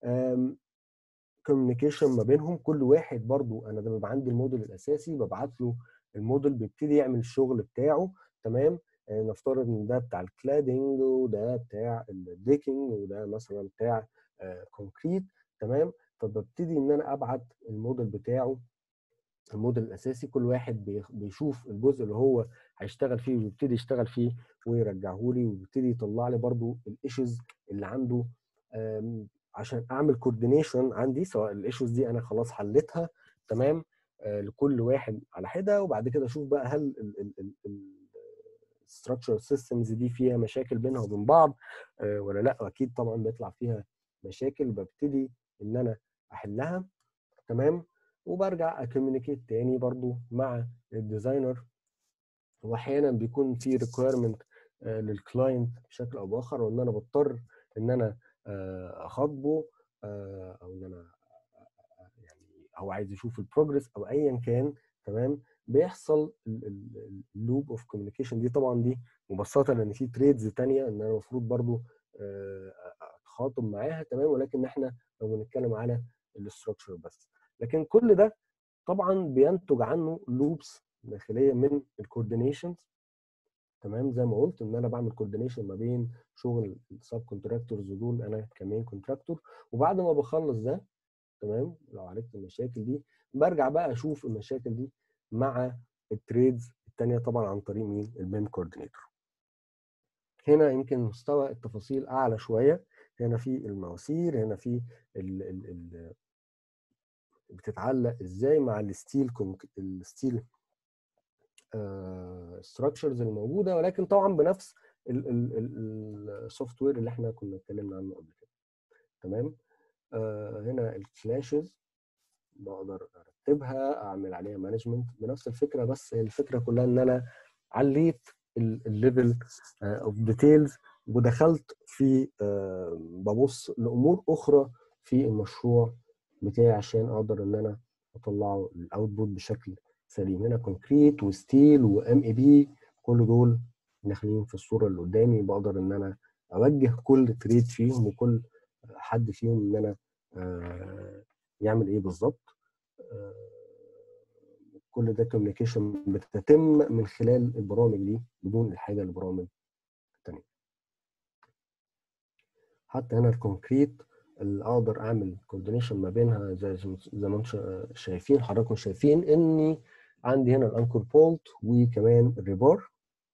كوميونيكيشن ما بينهم كل واحد برضو انا ده بيبقى عندي الموديل الاساسي ببعت له الموديل بيبتدي يعمل الشغل بتاعه تمام نفترض ان ده بتاع الكلادنج وده بتاع الديكنج وده مثلا بتاع كونكريت تمام فببتدي ان انا ابعت الموديل بتاعه الموديل الاساسي كل واحد بيشوف الجزء اللي هو هيشتغل فيه ويبتدي يشتغل فيه ويرجعه لي ويبتدي يطلع لي برضو الايشوز اللي عنده عشان اعمل كوردينيشن عندي سواء الايشوز دي انا خلاص حليتها تمام لكل واحد على حده وبعد كده اشوف بقى هل الستراكشر سيستمز دي فيها مشاكل بينها وبين بعض ولا لا اكيد طبعا بيطلع فيها مشاكل ببتدي ان انا احلها تمام وبرجع اكوميونيكيت تاني برضو مع الديزاينر واحيانا بيكون في ريكويرمنت للكلاينت بشكل او باخر وان انا بضطر ان انا اخاطبه او ان انا يعني هو عايز يشوف البروجرس او ايا كان تمام بيحصل اللوب اوف كوميونيكيشن دي طبعا دي مبسطه لان في تريدز ثانيه ان انا المفروض برضو اتخاطب معاها تمام ولكن احنا لو بنتكلم على الاستراكشر بس لكن كل ده طبعا بينتج عنه لوبس داخليه من الكوردينيشنز تمام زي ما قلت ان انا بعمل كوردينيشن ما بين شغل السب كونتراكتورز ودول انا كمان كونتراكتور وبعد ما بخلص ده تمام لو عالجت المشاكل دي برجع بقى اشوف المشاكل دي مع التريدز الثانيه طبعا عن طريق مين البيم كوردينيتور هنا يمكن مستوى التفاصيل اعلى شويه هنا في المواسير هنا في ال ال ال بتتعلق ازاي مع الستيل الستيل ستراكشرز اللي موجوده ولكن طبعا بنفس السوفت وير اللي احنا كنا اتكلمنا عنه قبل كده تمام آه هنا الكلاشز بقدر ارتبها اعمل عليها مانجمنت بنفس الفكره بس الفكره كلها ان انا عليت الليفل اوف ديتيلز ودخلت في آه ببص لامور اخرى في المشروع بتاعي عشان اقدر ان انا اطلعه الاوتبوت بشكل سليم هنا كونكريت وستيل وام اي بي كل دول داخلين في الصوره اللي قدامي بقدر ان انا اوجه كل تريد فيهم وكل حد فيهم ان انا آه يعمل ايه بالظبط آه كل ده كوميونيكيشن بتتم من خلال البرامج دي بدون الحاجه لبرامج تانية حتى هنا الكونكريت اللي اقدر اعمل كوردينيشن ما بينها زي زي ما انتم شايفين حضراتكم شايفين اني عندي هنا الانكر بولت وكمان الريبار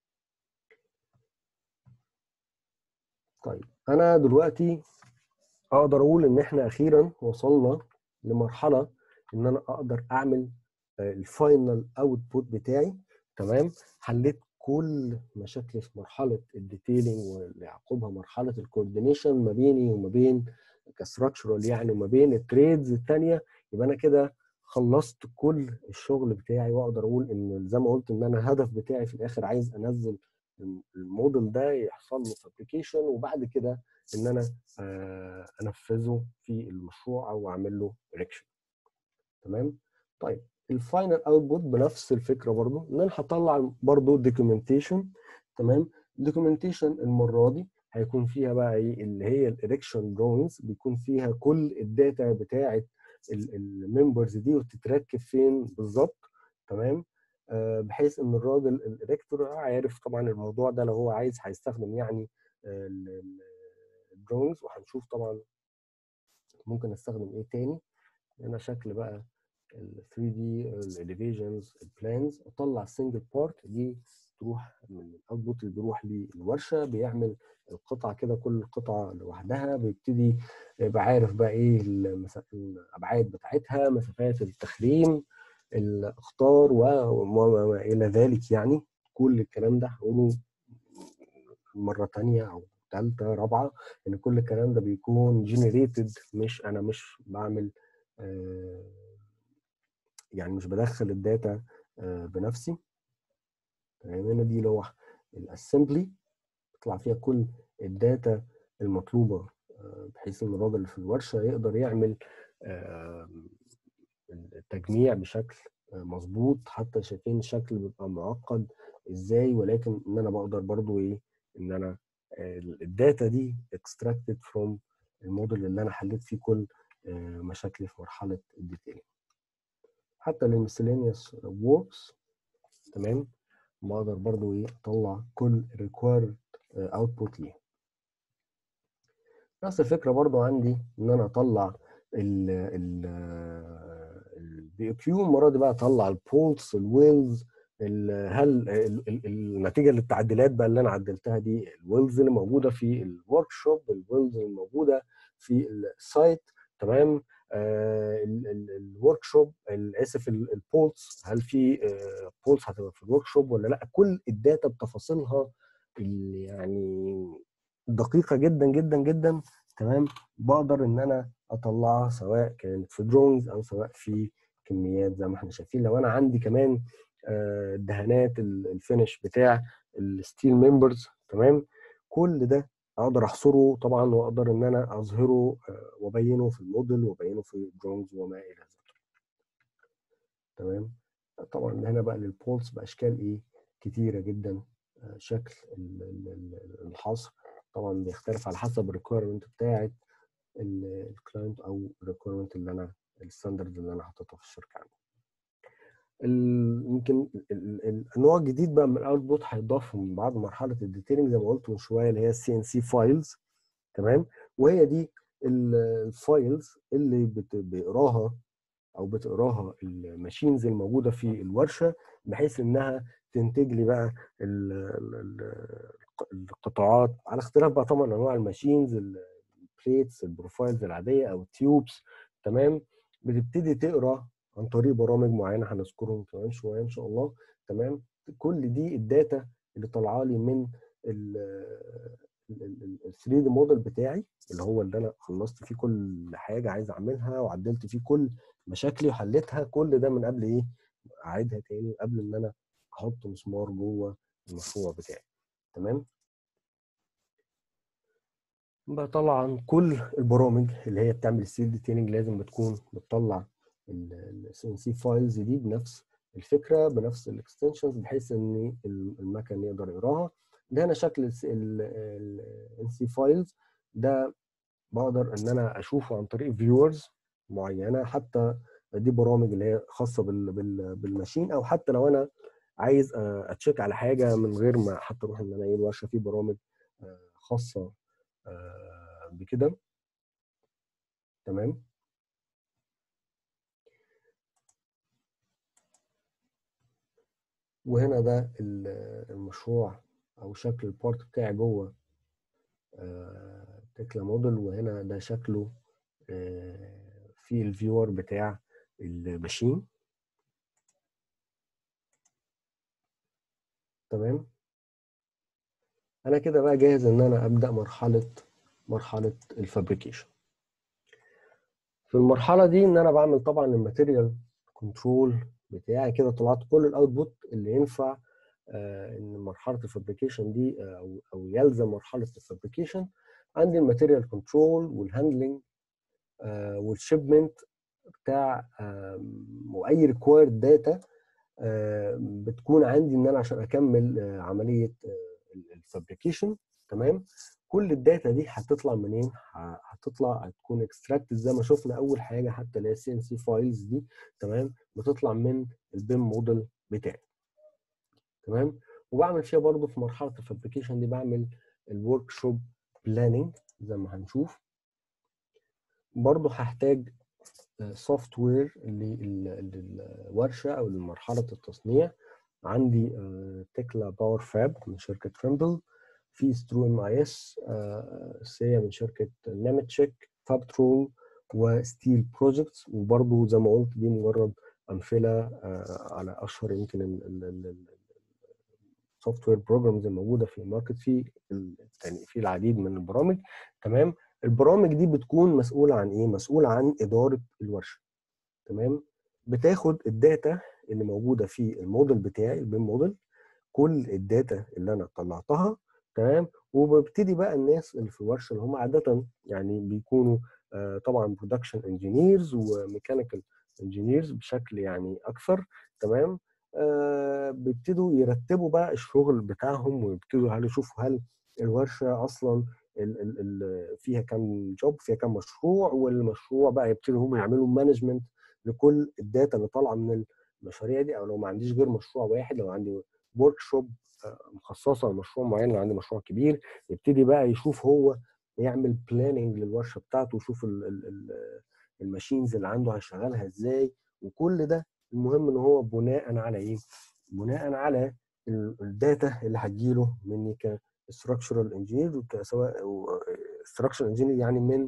طيب انا دلوقتي اقدر اقول ان احنا اخيرا وصلنا لمرحله ان انا اقدر اعمل الفاينل اوتبوت بتاعي تمام حليت كل مشاكلي في مرحله الديتيلنج واللي يعقبها مرحله الكوردينيشن ما بيني وما بين كستراكشرال يعني وما بين التريدز الثانيه يبقى انا كده خلصت كل الشغل بتاعي واقدر اقول ان زي ما قلت ان انا الهدف بتاعي في الاخر عايز انزل الموديل ده يحصل له فابريكيشن وبعد كده ان انا انفذه في المشروع او اعمل له ريكشن تمام طيب الفاينل اوتبوت بنفس الفكره برضو ان انا هطلع برضو دوكيومنتيشن تمام دوكيومنتيشن المره دي هيكون فيها بقى ايه اللي هي الاريكشن دروينجز بيكون فيها كل الداتا بتاعه الممبرز دي وتتركب فين بالظبط تمام آه بحيث ان الراجل الاريكتور عارف طبعا الموضوع ده لو هو عايز هيستخدم يعني الدرونز وهنشوف طبعا ممكن استخدم ايه تاني هنا شكل بقى ال 3 دي الاليفيشنز البلانز اطلع سنجل بارت دي بتروح من الاوتبوت اللي بيروح للورشه بيعمل القطعه كده كل قطعه لوحدها بيبتدي يبقى عارف بقى ايه المسا- الابعاد بتاعتها مسافات التخريم الاخطار و- وما الى ذلك يعني كل الكلام ده هقوله مره تانية او ثالثه رابعه ان كل الكلام ده بيكون جنريتد مش انا مش بعمل آه، يعني مش بدخل الداتا آه، بنفسي تمام هنا دي لوح الاسمبلي بيطلع فيها كل الداتا المطلوبه آه، بحيث ان الراجل اللي في الورشه يقدر يعمل آه، التجميع بشكل آه، مظبوط حتى شايفين الشكل بيبقى معقد ازاي ولكن ان انا بقدر برضو ايه ان انا آه، الداتا دي extracted from الموديل اللي انا حليت فيه كل آه، مشاكلي في مرحله الديتيلنج حتى للمسلينيوس works تمام بقدر برضو ايه اطلع كل required output ليه نفس الفكره برضو عندي ان انا اطلع ال ال البي كيو المره دي بقى اطلع البولس الويلز ال- هل ال- ال- النتيجه للتعديلات بقى اللي انا عدلتها دي الويلز اللي موجوده في الورك شوب الويلز اللي موجوده في السايت تمام الورك شوب اسف البولس هل في بولس هتبقى في الورك شوب ولا لا كل الداتا بتفاصيلها اللي يعني دقيقه جدا جدا جدا تمام بقدر ان انا اطلعها سواء كانت في درونز او سواء في كميات زي ما احنا شايفين لو انا عندي كمان آه، الدهانات ال- الفينش بتاع الستيل ممبرز تمام كل ده اقدر احصره طبعا واقدر ان انا اظهره آه، وابينه في الموديل وابينه في الدرونز وما الى ذلك تمام طبعا هنا بقى للبولس باشكال ايه كتيره جدا آه، شكل ال- ال- ال- الحصر طبعا بيختلف على حسب الريكويرمنت بتاعت الكلاينت او الريكويرمنت اللي انا الستاندرد اللي انا حاططها في الشركه عندي ال- يمكن ال- ال- النوع الجديد بقى من الاوتبوت هيضاف من بعد مرحله الديتيلنج زي ما قلت من شويه اللي هي السي ان سي فايلز تمام وهي دي ال- الفايلز اللي بت- بيقراها او بتقراها الماشينز الموجوده في الورشه بحيث انها تنتج لي بقى ال- ال- ال- القطاعات على اختلاف بقى طبعا انواع الماشينز البليتس البروفايلز العاديه او التيوبس تمام بتبتدي تقرا عن طريق برامج معينه هنذكرهم كمان شويه ان شاء الله تمام كل دي الداتا اللي طالعه لي من ال 3 دي موديل بتاعي اللي هو اللي انا خلصت فيه كل حاجه عايز اعملها وعدلت فيه كل مشاكلي وحليتها كل ده من قبل ايه اعيدها تاني قبل ان انا احط مسمار جوه المشروع بتاعي تمام بقى طبعا كل البرامج اللي هي بتعمل السيل ديتيلنج لازم بتكون بتطلع السي ان سي فايلز دي بنفس الفكره بنفس الاكستنشنز بحيث ان المكن يقدر يقراها ده هنا شكل الان سي فايلز ده بقدر ان انا اشوفه عن طريق فيورز معينه حتى دي برامج اللي هي خاصه بال بال بالماشين او حتى لو انا عايز اتشيك على حاجه من غير ما حتى اروح ان انا ايه الورشه في برامج خاصه بكده تمام وهنا ده المشروع او شكل البارت بتاعي جوه تكلا موديل وهنا ده شكله في الفيور بتاع الماشين تمام انا كده بقى جاهز ان انا ابدا مرحله مرحله الفابريكيشن في المرحله دي ان انا بعمل طبعا الماتيريال كنترول بتاعي كده طلعت كل الاوتبوت اللي ينفع آه ان مرحله الفابريكيشن دي آه او او يلزم مرحله الفابريكيشن عندي الماتيريال كنترول والهاندلنج آه والشيبمنت بتاع واي ريكوايرد داتا بتكون عندي ان انا عشان اكمل عمليه الفابريكيشن تمام كل الداتا دي هتطلع منين هتطلع هتكون اكستراكت زي ما شفنا اول حاجه حتى اللي هي السي ان سي فايلز دي تمام بتطلع من البيم موديل بتاعي تمام وبعمل فيها برضو في مرحله الفابريكيشن دي بعمل الورك شوب بلاننج زي ما هنشوف برضو هحتاج سوفت وير للورشه او لمرحله التصنيع عندي تكلا باور فاب من شركه ترمبل في سترو ام اي اس سيا من شركه نيمتشيك فاب ترول وستيل بروجكتس وبرضه زي ما قلت دي مجرد امثله على اشهر يمكن السوفت وير بروجرامز الموجوده في الماركت في يعني في العديد من البرامج تمام البرامج دي بتكون مسؤوله عن ايه مسؤوله عن اداره الورشه تمام بتاخد الداتا اللي موجوده في الموديل بتاعي البيم موديل كل الداتا اللي انا طلعتها تمام وببتدي بقى الناس اللي في الورشه اللي هم عاده يعني بيكونوا آه طبعا برودكشن انجينيرز وميكانيكال انجينيرز بشكل يعني اكثر تمام آه بيبتدوا يرتبوا بقى الشغل بتاعهم ويبتدوا هل يشوفوا هل الورشه اصلا ال ال ال فيها كام جوب فيها كام مشروع والمشروع بقى يبتدوا هم يعملوا مانجمنت لكل الداتا اللي طالعه من المشاريع دي او لو ما عنديش غير مشروع واحد لو عندي ورك شوب مخصصه لمشروع معين لو عندي مشروع كبير يبتدي بقى يشوف هو يعمل بلاننج للورشه بتاعته ويشوف الماشينز اللي عنده هيشغلها ازاي وكل ده المهم ان هو بناء على ايه؟ بناء على الداتا اللي هتجيله مني كستراكشرال انجينير سواء ستراكشرال انجينير يعني من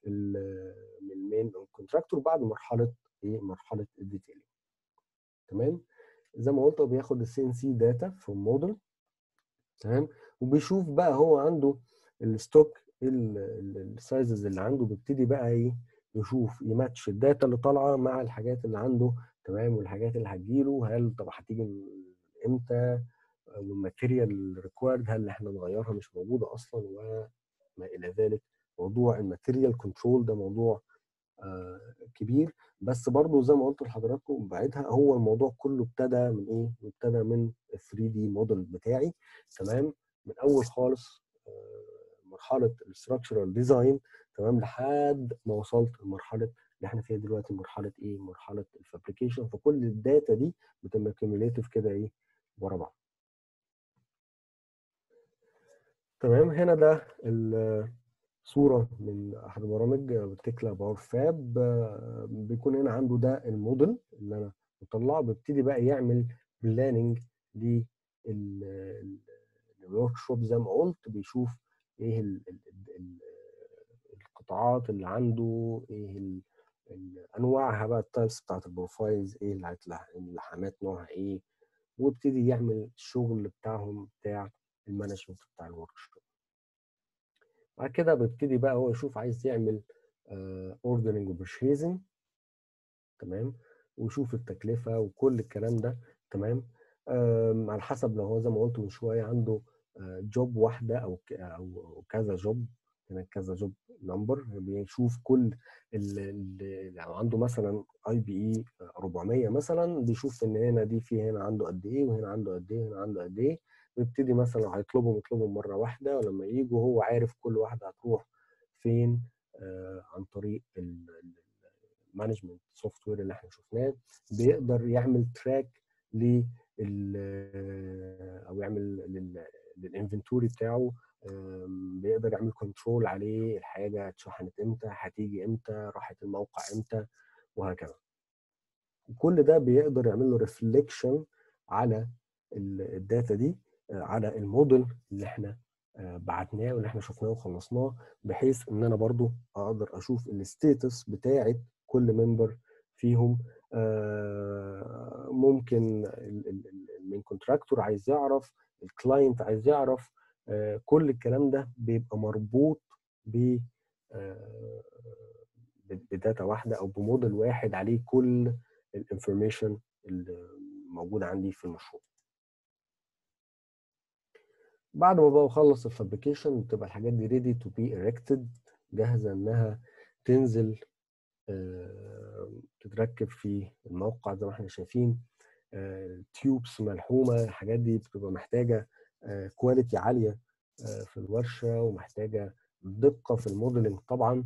من المين كونتراكتور بعد مرحله ايه؟ مرحله الديتيلنج تمام؟ زي ما قلت هو بياخد السي ان سي داتا فروم موديل تمام وبيشوف بقى هو عنده الستوك السايزز اللي عنده بيبتدي بقى ايه يشوف يماتش الداتا اللي طالعه مع الحاجات اللي عنده تمام والحاجات اللي هتجيله هل طب هتيجي امتى والماتيريال ريكوايرد هل احنا نغيرها مش موجوده اصلا وما الى ذلك موضوع الماتيريال كنترول ده موضوع آه كبير بس برضو زي ما قلت لحضراتكم بعدها هو الموضوع كله ابتدى من ايه؟ ابتدى من ال 3 دي موديل بتاعي تمام من اول خالص آه مرحله الاستراكشرال ديزاين تمام لحد ما وصلت لمرحله اللي احنا فيها دلوقتي مرحله ايه؟ مرحله الفابريكيشن فكل الداتا دي بتبقى كيميوليتيف كده ايه؟ ورا بعض. تمام هنا ده صوره من احد البرامج تكلا باور فاب بيكون هنا عنده ده الموديل اللي انا مطلعه بيبتدي بقى يعمل بلاننج للورك شوب زي ما قلت بيشوف ايه ال ال ال القطاعات اللي عنده ايه انواعها بقى التايبس بتاعت البروفايلز ايه اللحامات نوعها ايه ويبتدي يعمل الشغل بتاعهم بتاع المانجمنت بتاع الورك شوب بعد كده بيبتدي بقى هو يشوف عايز يعمل اوردرنج وبرشيزنج تمام ويشوف التكلفه وكل الكلام ده تمام على حسب لو هو زي ما قلت من شويه عنده جوب واحده او او كذا جوب هنا كذا جوب نمبر بيشوف كل لو عنده مثلا اي بي اي 400 مثلا بيشوف ان هنا دي في هنا عنده قد ايه وهنا عنده قد ايه وهنا عنده قد ايه ويبتدي مثلا هيطلبهم يطلبهم مره واحده ولما يجوا هو عارف كل واحده هتروح فين آه عن طريق المانجمنت سوفت وير اللي احنا شفناه بيقدر يعمل تراك ل او يعمل للانفنتوري بتاعه بيقدر يعمل كنترول عليه الحاجه اتشحنت امتى هتيجي امتى راحت الموقع امتى وهكذا كل ده بيقدر يعمل له ريفليكشن على الداتا دي على الموديل اللي احنا بعتناه واللي احنا شفناه وخلصناه بحيث ان انا برضو اقدر اشوف الستيتس بتاعه كل ممبر فيهم ممكن المين كونتراكتور عايز يعرف الكلاينت عايز يعرف كل الكلام ده بيبقى مربوط ب بداتا واحده او بموديل واحد عليه كل الانفورميشن اللي موجوده عندي في المشروع بعد ما بقى اخلص الفابريكيشن بتبقى الحاجات دي ريدي تو بي اريكتد جاهزه انها تنزل تتركب في الموقع زي ما احنا شايفين تيوبس ملحومه الحاجات دي بتبقى محتاجه كواليتي عاليه في الورشه ومحتاجه دقه في الموديلنج طبعا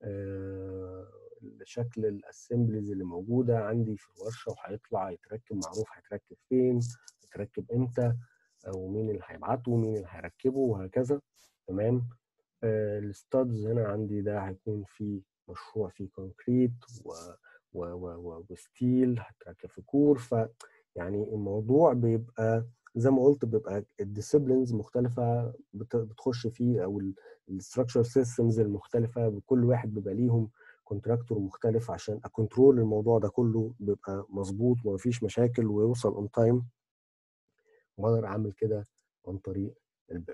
شكل الاسمبليز اللي موجوده عندي في الورشه وهيطلع يتركب معروف هيتركب فين هيتركب امتى ومين اللي هيبعته ومين اللي هيركبه وهكذا تمام الستادز هنا عندي ده هيكون في مشروع فيه كونكريت و و و و وستيل هتركب في كور ف يعني الموضوع بيبقى زي ما قلت بيبقى الديسيبلينز مختلفه بت- بتخش فيه او الستراكشر سيستمز المختلفه كل واحد بيبقى ليهم كونتراكتور مختلف عشان اكونترول الموضوع ده كله بيبقى مظبوط ومفيش مشاكل ويوصل اون تايم واقدر اعمل كده عن طريق البيم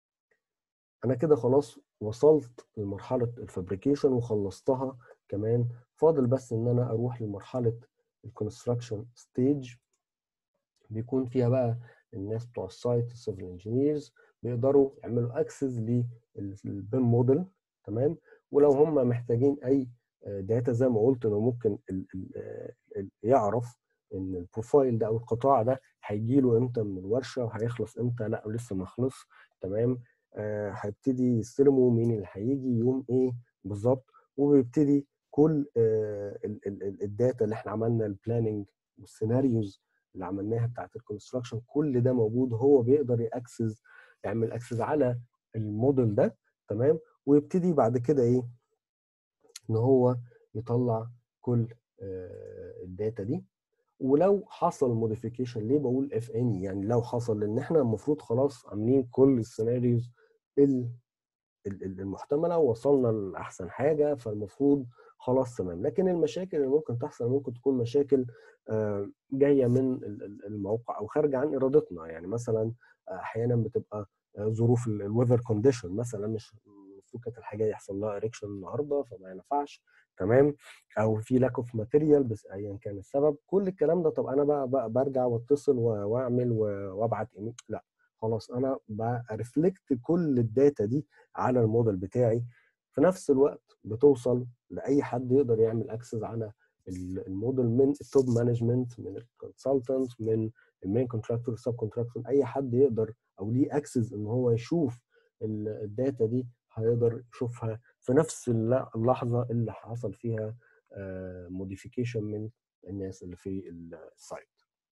انا كده خلاص وصلت لمرحله الفابريكيشن وخلصتها كمان فاضل بس ان انا اروح لمرحله الكونستراكشن ستيج بيكون فيها بقى الناس بتوع السايت السيفل انجينيرز بيقدروا يعملوا اكسس للبيم موديل تمام ولو هم محتاجين اي داتا زي ما قلت انه ممكن ال ال ال يعرف ان البروفايل ده او القطاع ده هيجي له امتى من الورشه وهيخلص امتى لا لسه ما خلص تمام آه، هيبتدي يستلموا مين اللي هيجي يوم ايه بالظبط وبيبتدي كل آه، ال- ال- ال- الداتا اللي احنا عملنا البلاننج والسيناريوز اللي عملناها بتاعت الكونستراكشن كل ده موجود هو بيقدر ياكسس يعمل اكسس على الموديل ده تمام ويبتدي بعد كده ايه ان هو يطلع كل آه، الداتا دي ولو حصل موديفيكيشن ليه بقول اف اني يعني لو حصل لان احنا المفروض خلاص عاملين كل السيناريوز ال- ال- ال- المحتمله ووصلنا لاحسن حاجه فالمفروض خلاص تمام لكن المشاكل اللي ممكن تحصل ممكن تكون مشاكل آه، جايه من ال- ال- الموقع او خارجه عن ارادتنا يعني مثلا آه، احيانا بتبقى آه، ظروف الويذر كونديشن مثلا مش المفروض كانت الحاجه يحصل لها اريكشن النهارده فما ينفعش تمام او في لاك اوف ماتيريال بس ايا كان السبب كل الكلام ده طب انا بقى, بقى برجع واتصل و- واعمل و- وابعت ايميل لا خلاص انا برفلكت كل الداتا دي على الموديل بتاعي في نفس الوقت بتوصل لاي حد يقدر يعمل اكسس على ال- الموديل من التوب مانجمنت من الكونسلتنت من المين كونتراكتور السب كونتراكتور اي حد يقدر او ليه اكسس ان هو يشوف ال- الداتا دي هيقدر يشوفها في نفس الل- اللحظه اللي حصل فيها موديفيكيشن من الناس اللي في السايت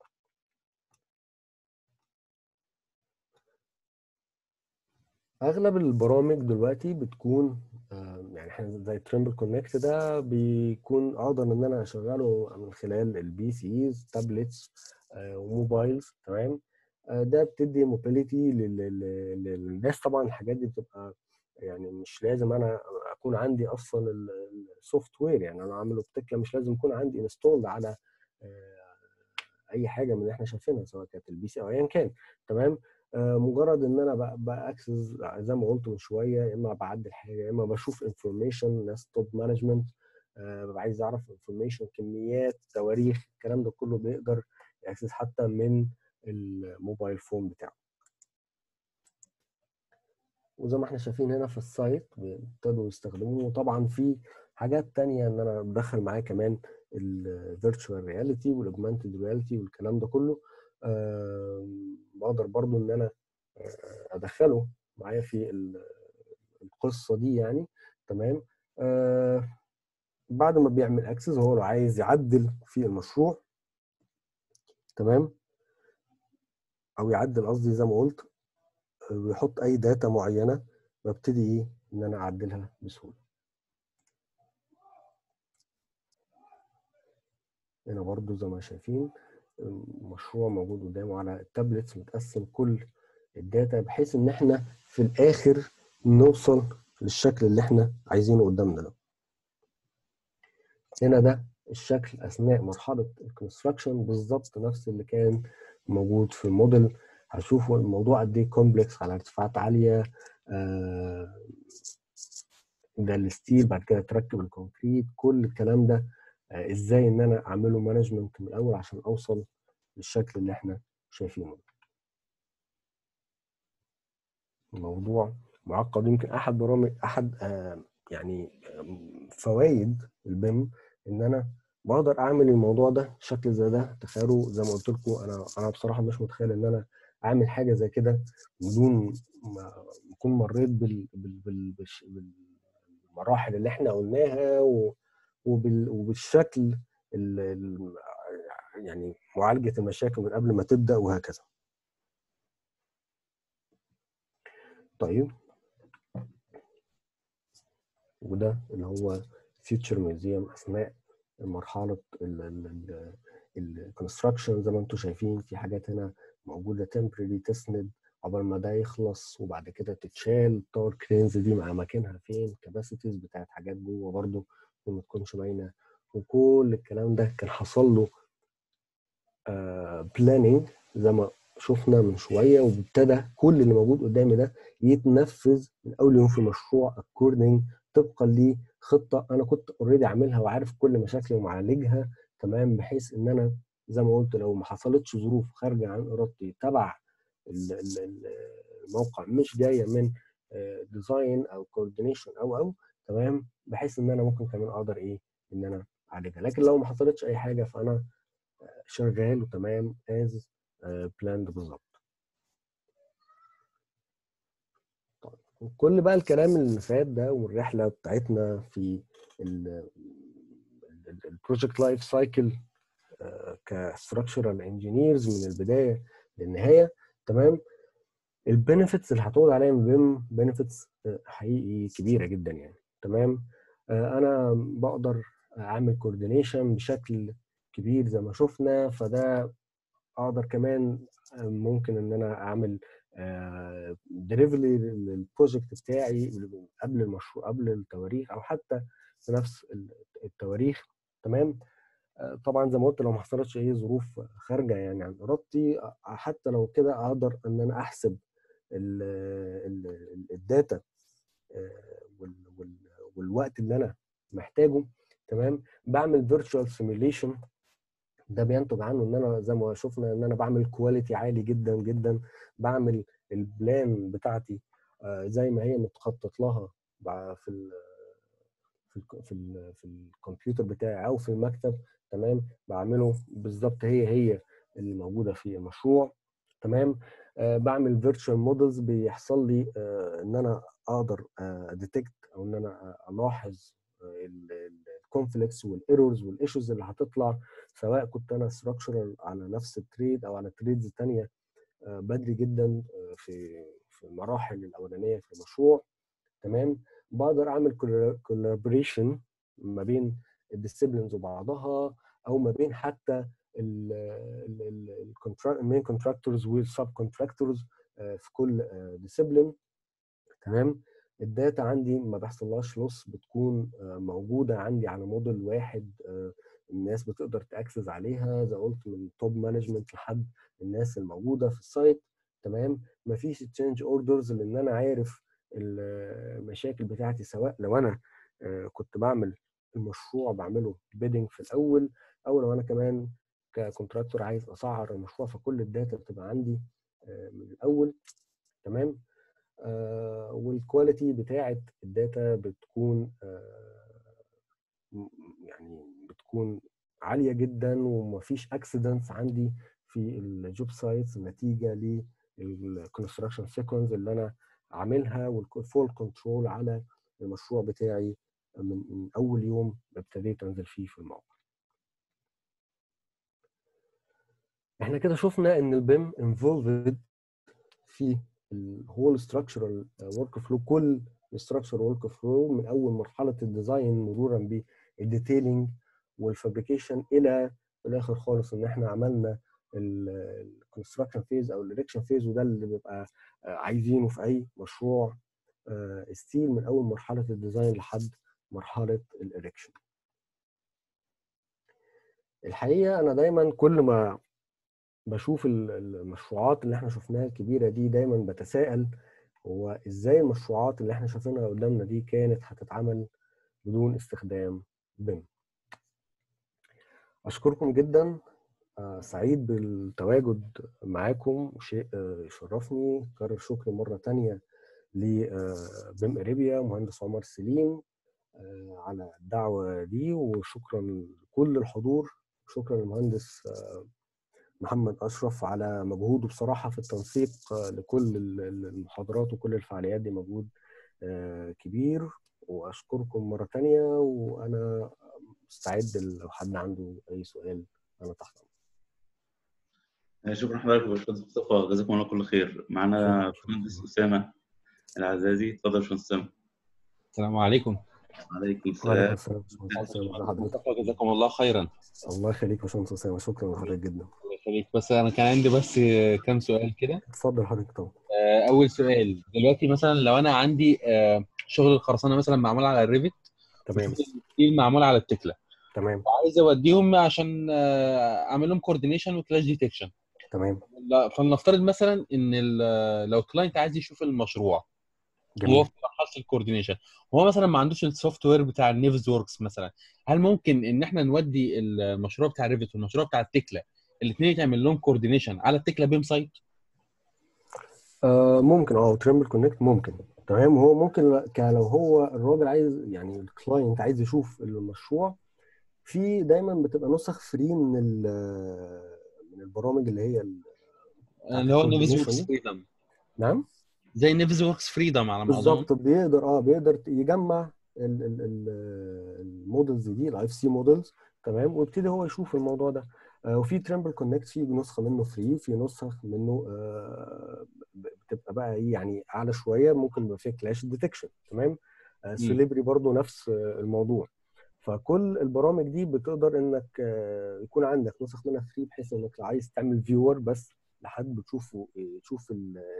اغلب البرامج دلوقتي بتكون آه، يعني احنا زي تريمبل كونكت ده بيكون اقدر ان انا اشغله من خلال البي سيز تابلتس وموبايلز تمام آه، ده بتدي موبيليتي للناس طبعا الحاجات دي بتبقى يعني مش لازم انا اكون عندي اصلا السوفت وير يعني انا عامله بتكه مش لازم يكون عندي انستولد على آه، اي حاجه من اللي احنا شايفينها سواء كانت البي سي او ايا كان تمام آه، مجرد ان انا بقى باكسس زي ما قلت من شويه يا اما بعدل حاجه يا اما بشوف انفورميشن ناس توب مانجمنت ببقى عايز اعرف انفورميشن كميات تواريخ الكلام ده كله بيقدر ياكسس حتى من الموبايل فون بتاعه وزي ما احنا شايفين هنا في السايت ابتدوا يستخدموه وطبعا في حاجات تانية ان انا بدخل معاه كمان الفيرتشوال رياليتي والاوجمانتد رياليتي والكلام ده كله آم، بقدر برضو ان انا آه، ادخله معايا في ال- القصه دي يعني تمام آه، بعد ما بيعمل اكسس هو لو عايز يعدل في المشروع تمام او يعدل قصدي زي ما قلت آه، ويحط اي داتا معينه ببتدي ايه ان انا اعدلها بسهوله هنا برضو زي ما شايفين مشروع موجود قدامه على التابلتس متقسم كل الداتا بحيث ان احنا في الاخر نوصل للشكل اللي احنا عايزينه قدامنا ده هنا ده الشكل اثناء مرحله الكونستراكشن بالظبط نفس اللي كان موجود في الموديل هشوفوا الموضوع قد ايه كومبلكس على ارتفاعات عاليه آه، ده الستيل بعد كده تركب الكونكريت كل الكلام ده آه، ازاي ان انا اعمله مانجمنت من الاول عشان اوصل للشكل اللي احنا شايفينه الموضوع معقد يمكن احد برامج احد آه، يعني فوائد البيم ان انا بقدر اعمل الموضوع ده شكل زي ده تخيلوا زي ما قلت لكم انا انا بصراحه مش متخيل ان انا اعمل حاجه زي كده بدون ما اكون مريت بال بال بال بالش- بالمراحل اللي احنا قلناها و- وبال وبالشكل ال- ال- يعني معالجه المشاكل من قبل ما تبدا وهكذا طيب وده اللي هو فيوتشر ميوزيوم اثناء مرحله ال- ال- ال- الكونستراكشن زي ما انتم شايفين في حاجات هنا موجوده تمبرري تسند عقبال ما ده يخلص وبعد كده تتشال التاور كرينز دي مع مكانها فين كاباسيتيز بتاعت حاجات جوه برضه ما تكونش باينه وكل الكلام ده كان حصل له بلاننج uh, زي ما شفنا من شويه وابتدى كل اللي موجود قدامي ده يتنفذ من اول يوم في المشروع اكوردنج طبقا لخطه انا كنت اوريدي عاملها وعارف كل مشاكلي ومعالجها تمام بحيث ان انا زي ما قلت لو ما حصلتش ظروف خارجه عن ارادتي تبع الموقع مش جايه من ديزاين او كوردينيشن او او تمام بحيث ان انا ممكن كمان اقدر ايه ان انا اعالجها لكن لو ما حصلتش اي حاجه فانا شغال وتمام از بلاند بالظبط طيب كل بقى الكلام اللي فات ده والرحله بتاعتنا في البروجكت لايف سايكل كستراكشرال انجينيرز من البدايه للنهايه تمام البنفيتس اللي هتعود عليها من بيم بنفيتس حقيقي كبيره جدا يعني تمام انا بقدر اعمل كوردينيشن بشكل كبير زي ما شفنا فده اقدر كمان ممكن ان انا اعمل ديليفري للبروجكت بتاعي قبل المشروع قبل التواريخ او حتى في نفس التواريخ تمام طبعا زي ما قلت لو ما حصلتش اي ظروف خارجه يعني عن ارادتي حتى لو كده اقدر ان انا احسب الداتا والوقت اللي انا محتاجه تمام بعمل فيرتشوال سيميوليشن ده بينتج عنه ان انا زي ما شفنا ان انا بعمل كواليتي عالي جدا جدا بعمل البلان بتاعتي زي ما هي متخطط لها في ال في ال في, ال في الكمبيوتر بتاعي او في المكتب تمام بعمله بالظبط هي هي اللي موجوده في المشروع تمام آه بعمل فيرتشوال مودلز بيحصل لي آه ان انا اقدر اديتكت آه او ان انا الاحظ الكونفليكتس والايرورز والايشوز اللي هتطلع سواء كنت انا ستراكشرال على نفس التريد او على تريدز ثانيه بدري جدا في في المراحل الاولانيه في المشروع تمام بقدر اعمل كولابوريشن ما بين الديسيبلينز وبعضها او ما بين حتى المين كونتراكتورز والسب كونتراكتورز في كل ديسيبلين تمام الداتا عندي ما بيحصلهاش لوس بتكون موجوده عندي على موديل واحد الناس بتقدر تاكسس عليها زي قلت من توب مانجمنت لحد الناس الموجوده في السايت تمام مفيش تشينج اوردرز لان انا عارف المشاكل بتاعتي سواء لو انا كنت بعمل المشروع بعمله بيدنج في الاول او لو انا كمان ككونتراكتور عايز اسعر المشروع فكل الداتا بتبقى عندي من الاول تمام آه والكواليتي بتاعه الداتا بتكون آه يعني بتكون عاليه جدا ومفيش اكسيدنتس عندي في الجوب سايتس نتيجه للكونستراكشن سيكونس اللي انا عاملها والفول كنترول على المشروع بتاعي من, من اول يوم ابتديت انزل فيه في الموقع احنا كده شفنا ان البيم انفولفد في الهول ستراكشرال ورك فلو كل الستراكشر ورك فلو من اول مرحله الديزاين مرورا بالديتيلنج والفابريكيشن الى في الاخر خالص ان احنا عملنا الكونستراكشن فيز او الاريكشن فيز وده اللي بيبقى عايزينه في اي مشروع ستيل من اول مرحله الديزاين لحد مرحله الاريكشن الحقيقه انا دايما كل ما بشوف المشروعات اللي احنا شفناها الكبيره دي دايما بتساءل هو ازاي المشروعات اللي احنا شايفينها قدامنا دي كانت هتتعمل بدون استخدام بيم اشكركم جدا سعيد بالتواجد معاكم وشيء يشرفني كرر شكري مره تانية لبيم اريبيا مهندس عمر سليم على الدعوه دي وشكرا لكل الحضور شكرا للمهندس محمد اشرف على مجهوده بصراحه في التنسيق لكل المحاضرات وكل الفعاليات دي مجهود كبير واشكركم مره تانية وانا مستعد لو حد عنده اي سؤال انا تحت شكرا حضرتك يا باشمهندس مصطفى جزاكم الله كل خير معانا باشمهندس اسامه العزازي اتفضل يا باشمهندس اسامه السلام عليكم عليكم وعليكم السلام السلام يا باشمهندس حسام ازي حضرتك مصطفى جزاكم الله خيرا الله يخليك يا باشمهندس اسامه شكرا لحضرتك جدا الله يخليك بس انا كان عندي بس كام سؤال كده اتفضل حضرتك طبعا آه، اول سؤال دلوقتي مثلا لو انا عندي آه، شغل الخرسانه مثلا معمول على الريفت تمام الستيل معمول على التكله تمام وعايز اوديهم عشان آه، اعمل لهم كوردينيشن وكلاش ديتكشن تمام فلنفترض مثلا ان ال- لو الكلاينت عايز يشوف المشروع هو جميل في مرحله الكوردينيشن وهو مثلا ما عندوش السوفت وير بتاع النيفز وركس مثلا هل ممكن ان احنا نودي المشروع بتاع الريفت والمشروع بتاع التكله الاثنين يتعمل لهم كوردينيشن على التكله بيم سايت آه ممكن اه تريمبل كونكت ممكن تمام وهو ممكن ل- ك- لو هو الراجل عايز يعني الكلاينت عايز يشوف المشروع في دايما بتبقى نسخ فري من ال- من البرامج اللي هي ال- اللي هو نيفز coordination وركس دي. فريدم نعم زي نيفز وركس فريدم على ما اظن بالظبط بيقدر اه بيقدر يجمع ال- ال- ال- المودلز دي الاي اف سي مودلز تمام ويبتدي هو يشوف الموضوع ده آه وفي تريمبل كونكت في نسخه منه فري في نسخ منه آه ب- بتبقى بقى ايه يعني اعلى شويه ممكن يبقى فيها كلاش ديتكشن تمام آه سوليبري برضو نفس آه الموضوع فكل البرامج دي بتقدر انك آه يكون عندك نسخ منها فري بحيث انك لو عايز تعمل فيور بس لحد بتشوفه تشوف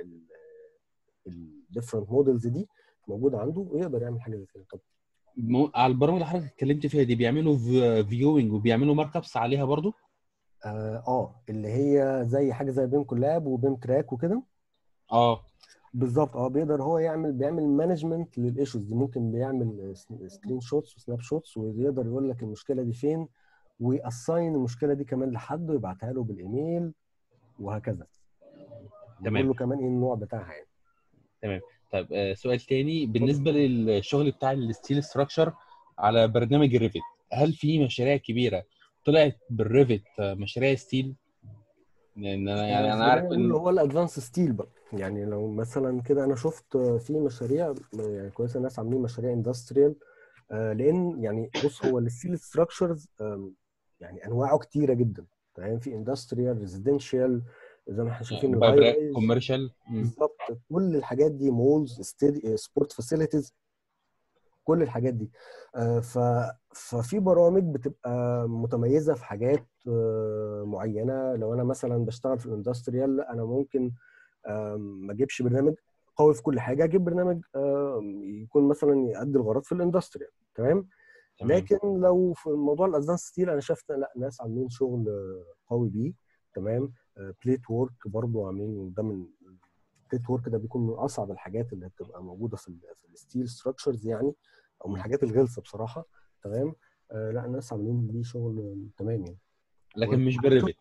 الديفرنت مودلز دي موجوده عنده ويقدر يعمل حاجه زي كده طب مو- على البرامج اللي حضرتك اتكلمت فيها دي بيعملوا فيوينج وبيعملوا مارك ابس عليها برضو اه آه، اللي هي زي حاجه زي بيم كولاب وبيم تراك وكده اه بالظبط اه بيقدر هو يعمل بيعمل مانجمنت للايشوز دي ممكن بيعمل سكرين شوتس وسناب شوتس ويقدر يقول لك المشكله دي فين ويأساين المشكله دي كمان لحد ويبعتها له بالايميل وهكذا تمام. يقول له كمان ايه النوع بتاعها يعني طيب آه، سؤال تاني بالنسبه للشغل بتاع الستيل ستراكشر على برنامج الريفت هل في مشاريع كبيره طلعت بالريفت آه، مشاريع ستيل لان انا يعني انا عارف اللي ان هو الادفانس ستيل بقى يعني لو مثلا كده انا شفت في مشاريع يعني كويسه ناس عاملين مشاريع اندستريال لان يعني بص هو الستيل ستراكشرز يعني انواعه كتيره جدا تمام في اندستريال ريزيدنشال زي ما احنا شايفين الهاي رايز كوميرشال بالظبط كل الحاجات دي مولز سبورت فاسيلتيز كل الحاجات دي آه، ف ففي برامج بتبقى متميزه في حاجات آه، معينه لو انا مثلا بشتغل في الاندستريال انا ممكن آم، ما اجيبش برنامج قوي في كل حاجه اجيب برنامج آم، يكون مثلا يؤدي الغرض في الاندستريال تمام تمام. لكن لو في موضوع الادفانس ستيل انا شفت لا ناس عاملين شغل آه، قوي بيه تمام بليت وورك برضو عاملين ده من البليت وورك ده بيكون من اصعب الحاجات اللي بتبقى موجوده في ال في الستيل ستراكشرز يعني او من الحاجات الغلسه بصراحه تمام آه لا الناس عاملين بيه شغل آه، تمام يعني لكن مش بالريفت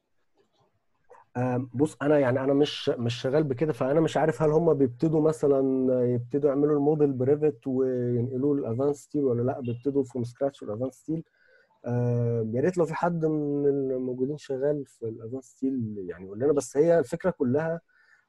آم، بص انا يعني انا مش مش شغال بكده فانا مش عارف هل هم بيبتدوا مثلا يبتدوا يعملوا الموديل بريفت وينقلوه للادفانس ستيل ولا لا بيبتدوا فروم سكراتش الادفانس ستيل يا ريت لو في حد من الموجودين شغال في الادفانس ستيل يعني يقول لنا بس هي الفكره كلها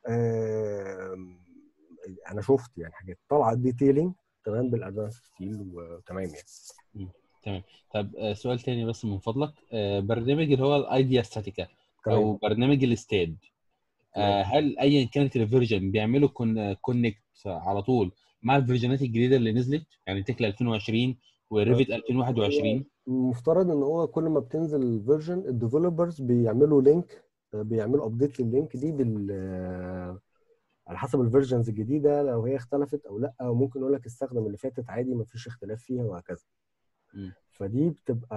آم، انا شفت يعني حاجات طالعه ديتيلينج تمام بالادفانس ستيل وتمام يعني طب آه، سؤال تاني بس من فضلك آه، برنامج اللي هو الايديا ستاتيكا تمام او برنامج الاستاد آه، تمام. هل ايا كانت الفيرجن بيعملوا كون كونكت على طول مع الفيرجنات الجديده اللي نزلت يعني تكلا 2020 وريفت 2021 المفترض ان هو كل ما بتنزل فيرجن الديفلوبرز بيعملوا لينك بيعملوا ابديت لللينك دي بال على حسب الفيرجنز الجديده لو هي اختلفت او لا او ممكن يقول لك استخدم اللي فاتت عادي ما فيش اختلاف فيها وهكذا مم. فدي بتبقى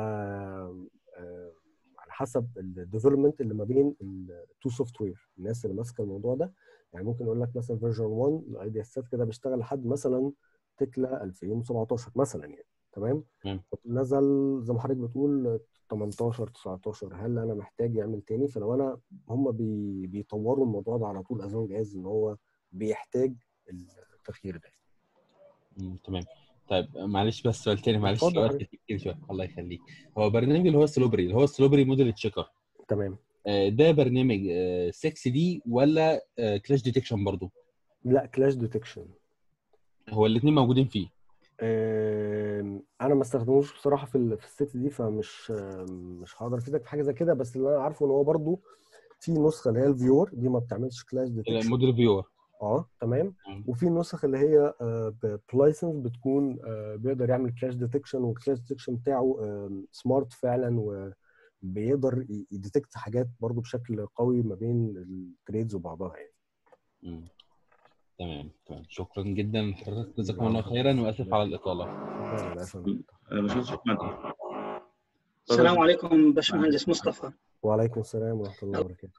آه، على حسب الديفلوبمنت اللي ما بين التو سوفت وير الناس اللي ماسكه الموضوع ده يعني ممكن يقول لك مثلا فيرجن 1 الايديا ستات كده بيشتغل لحد مثلا تكلا 2017 مثلا يعني تمام تمام. نزل زي ما حضرتك بتقول 18 19 هل انا محتاج يعمل تاني فلو انا هم بي بيطوروا الموضوع ده على طول اظن جاهز ان هو بيحتاج التغيير ده مم، تمام طيب معلش بس سؤال تاني معلش اتفضل سؤال حضرتك. كتير شويه الله يخليك هو برنامج اللي هو سلوبري اللي هو سلوبري موديل تشيكر تمام آه، ده برنامج 6 دي ولا كلاش ديتكشن برضو لا كلاش ديتكشن هو الاثنين موجودين فيه انا ما استخدموش بصراحه في ال- في الست دي فمش آم، مش هقدر افيدك في حاجه زي كده بس اللي انا عارفه ان هو برضو في نسخه اللي هي الفيور دي ما بتعملش كلاش ديتكشن الموديل فيور اه تمام مم. وفي النسخ اللي هي بلايسنس بتكون آه، بيقدر يعمل كلاش ديتكشن والكلاش ديتكشن بتاعه سمارت فعلا وبيقدر يديتكت حاجات برضو بشكل قوي ما بين التريدز وبعضها يعني مم. تمام تمام شكرا جدا لحضرتك جزاكم الله خيرا واسف على الاطاله لا، للاسف آه، باشمهندس احمد السلام عليكم باشمهندس مصطفى وعليكم السلام ورحمه الله وبركاته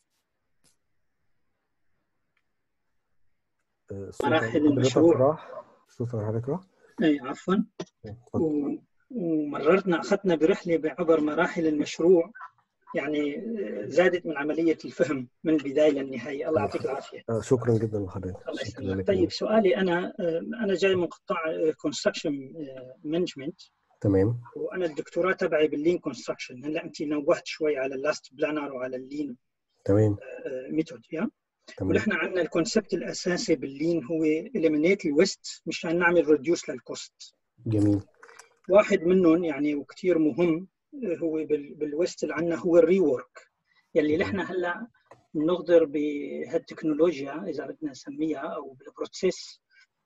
آه، الصوت مراحل عند حضرتك المشروع. راح الصوت عند حضرتك راح اي عفوا اتفضل. و- ومررنا اخذنا برحله عبر مراحل المشروع يعني آه، زادت من عمليه الفهم من البدايه للنهايه الله يعطيك العافيه آه، شكرا جدا لحضرتك الله شكرا يسلمك لك طيب سؤالي انا آه، انا جاي من قطاع كونستراكشن مانجمنت تمام وانا الدكتوراه تبعي باللين كونستراكشن هلا انت نوهت شوي على اللاست بلانر وعلى اللين تمام ميثود يا تمام ونحن عندنا الكونسبت الاساسي باللين هو eliminate الويست مشان نعمل ريديوس للكوست جميل واحد منهم يعني وكثير مهم هو بال- بالويست اللي عندنا هو الريورك يلي نحن هلا بنقدر بهالتكنولوجيا اذا بدنا نسميها او بالبروسيس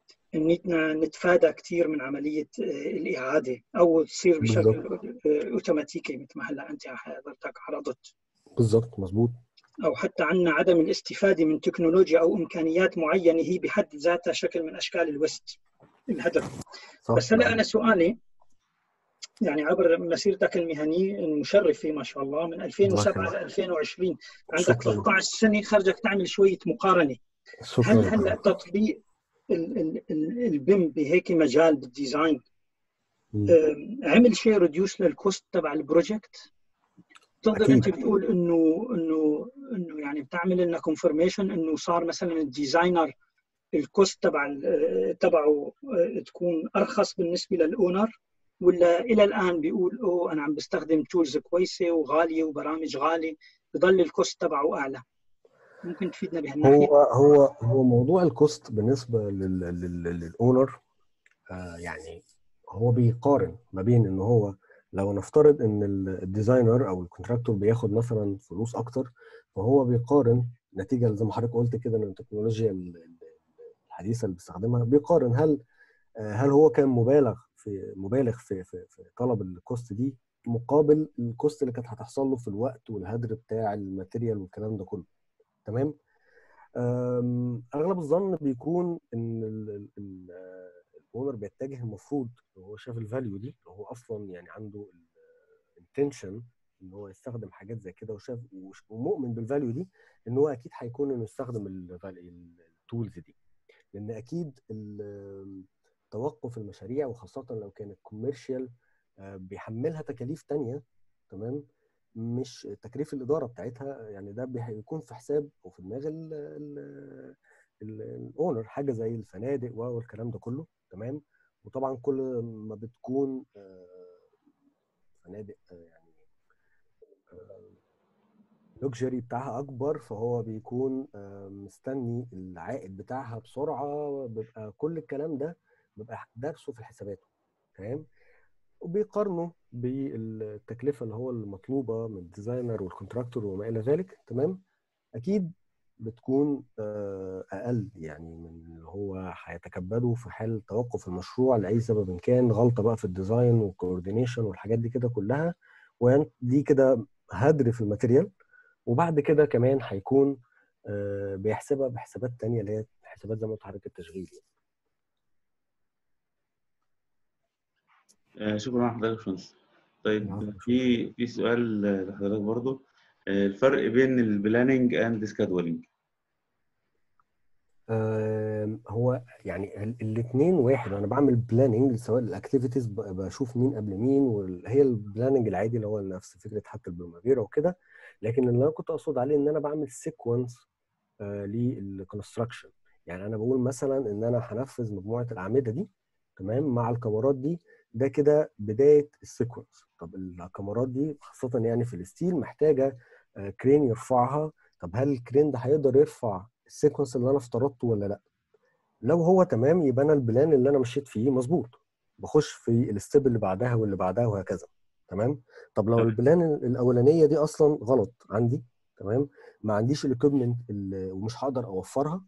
اننا نتفادى كثير من عمليه آه، الاعاده او تصير بشكل آه، اوتوماتيكي مثل ما هلا انت حضرتك عرضت بالظبط مظبوط او حتى عندنا عدم الاستفاده من تكنولوجيا او امكانيات معينه هي بحد ذاتها شكل من اشكال الويست الهدف صح بس هلا انا سؤالي يعني عبر مسيرتك المهنيه المشرفه ما شاء الله من 2007 الله ل 2020 عندك شكراً. 13 سنه خرجك تعمل شويه مقارنه شكرا هل لك. هلا تطبيق ال- ال- ال- البيم بهيك مجال بالديزاين مم. أم، عمل شيء ريديوس للكوست تبع البروجكت تقدر أكيد. انت بتقول انه انه انه يعني بتعمل لنا كونفرميشن انه صار مثلا الديزاينر الكوست تبع ال- تبعه آه، تكون ارخص بالنسبه للاونر ولا الى الان بيقول اوه انا عم بستخدم تولز كويسه وغاليه وبرامج غاليه بضل الكوست تبعه اعلى ممكن تفيدنا بهالناحيه هو هو هو موضوع الكوست بالنسبه لل- لل- للاونر آه يعني هو بيقارن ما بين ان هو لو نفترض ان ال- الديزاينر او الكونتراكتور بياخد مثلا فلوس اكتر فهو بيقارن نتيجه زي ما حضرتك قلت كده ان التكنولوجيا ال- ال- الحديثه اللي بيستخدمها بيقارن هل آه، هل هو كان مبالغ في مبالغ في في, في طلب الكوست دي مقابل الكوست اللي كانت هتحصل له في الوقت والهدر بتاع الماتيريال والكلام ده كله تمام أم، اغلب الظن بيكون ان الاونر بيتجه المفروض لو هو شاف الفاليو دي لو هو اصلا يعني عنده الانتنشن ان هو يستخدم حاجات زي كده وشاف وش- ومؤمن بالفاليو دي ان هو اكيد هيكون انه يستخدم التولز دي لان اكيد ال- توقف المشاريع وخاصه لو كانت كوميرشال بيحملها تكاليف تانية تمام مش تكليف الاداره بتاعتها يعني ده بي- بيكون في حساب وفي دماغ الاونر حاجه زي الفنادق والكلام ده كله تمام وطبعا كل ما بتكون آه، فنادق آه، يعني اللوكجري بتاعها اكبر فهو بيكون آه، مستني العائد بتاعها بسرعه بيبقى كل الكلام ده بيبقى دارسه في حساباته تمام وبيقارنوا بالتكلفه اللي هو المطلوبه من الديزاينر والكونتراكتور وما الى ذلك تمام اكيد بتكون آه، اقل يعني من اللي هو هيتكبده في حال توقف المشروع لاي سبب إن كان غلطه بقى في الديزاين والكوردينيشن والحاجات دي كده كلها ودي كده هدر في الماتيريال وبعد كده كمان هيكون آه، بيحسبها بحسابات تانية اللي هي حسابات زي ما قلت حضرتك التشغيل آه، شكرا لحضرتك يا باشمهندس طيب العفو. في في سؤال آه، لحضرتك برضو آه، الفرق بين البلاننج اند سكادولينج آم، هو يعني الاثنين واحد انا بعمل بلاننج سواء الاكتيفيتيز بشوف مين قبل مين وهي البلاننج العادي اللي هو نفس فكره حتى البرمجيرا وكده لكن اللي انا كنت اقصد عليه ان انا بعمل سيكونس للكونستراكشن يعني انا بقول مثلا ان انا هنفذ مجموعه الاعمده دي تمام مع الكاميرات دي ده كده بدايه السيكونس طب الكاميرات دي خاصه يعني في الستيل محتاجه آه، كرين يرفعها طب هل الكرين ده هيقدر يرفع السيكونس اللي انا افترضته ولا لا لو هو تمام يبقى انا البلان اللي انا مشيت فيه مظبوط بخش في الستيب اللي بعدها واللي بعدها وهكذا تمام طب لو تمام. البلان الاولانيه دي اصلا غلط عندي تمام ما عنديش الاكويبمنت ومش هقدر اوفرها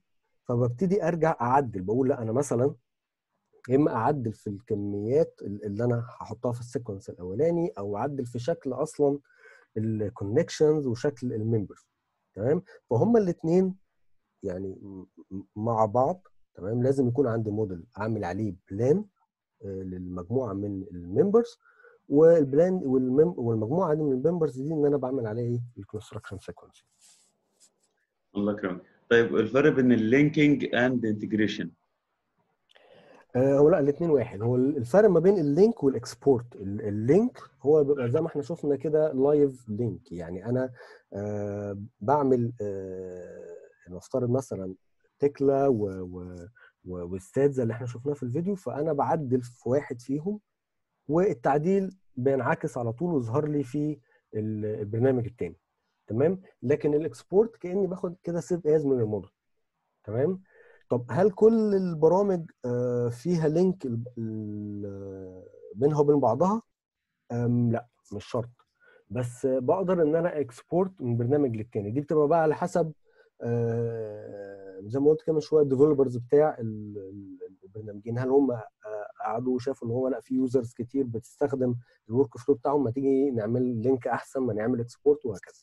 فببتدي ارجع اعدل بقول لا انا مثلا يا اما اعدل في الكميات اللي انا هحطها في السيكونس الاولاني او اعدل في شكل اصلا الكونكشنز وشكل الممبرز تمام فهم الاثنين يعني م- م- مع بعض تمام لازم يكون عندي موديل اعمل عليه بلان للمجموعه من الممبرز والبلان والمم والمجموعه دي من الممبرز دي ان انا بعمل عليها ايه الكونستراكشن سيكونس الله يكرمك طيب الفرق بين اللينكينج اند انتجريشن آه، هو لا الاثنين واحد هو الفرق ما بين اللينك والاكسبورت ال- اللينك هو بيبقى زي ما احنا شفنا كده لايف لينك يعني انا آه، بعمل آه، نفترض مثلا تكلا و و و- والستادز اللي احنا شفناه في الفيديو فانا بعدل في واحد فيهم والتعديل بينعكس على طول ويظهر لي في ال- البرنامج التاني تمام لكن الاكسبورت كاني باخد كده سيف از من الموديل تمام طب هل كل البرامج آه، فيها لينك ال- ال- بينها وبين بعضها؟ أم لا مش شرط بس بقدر ان انا اكسبورت من برنامج للتاني دي بتبقى بقى على حسب آه، زي ما قلت كده من شويه الديفلوبرز بتاع ال- ال- البرنامجين هل هم آه، قعدوا وشافوا ان هو لا في يوزرز كتير بتستخدم الورك فلو بتاعهم ما تيجي نعمل لينك احسن ما نعمل اكسبورت وهكذا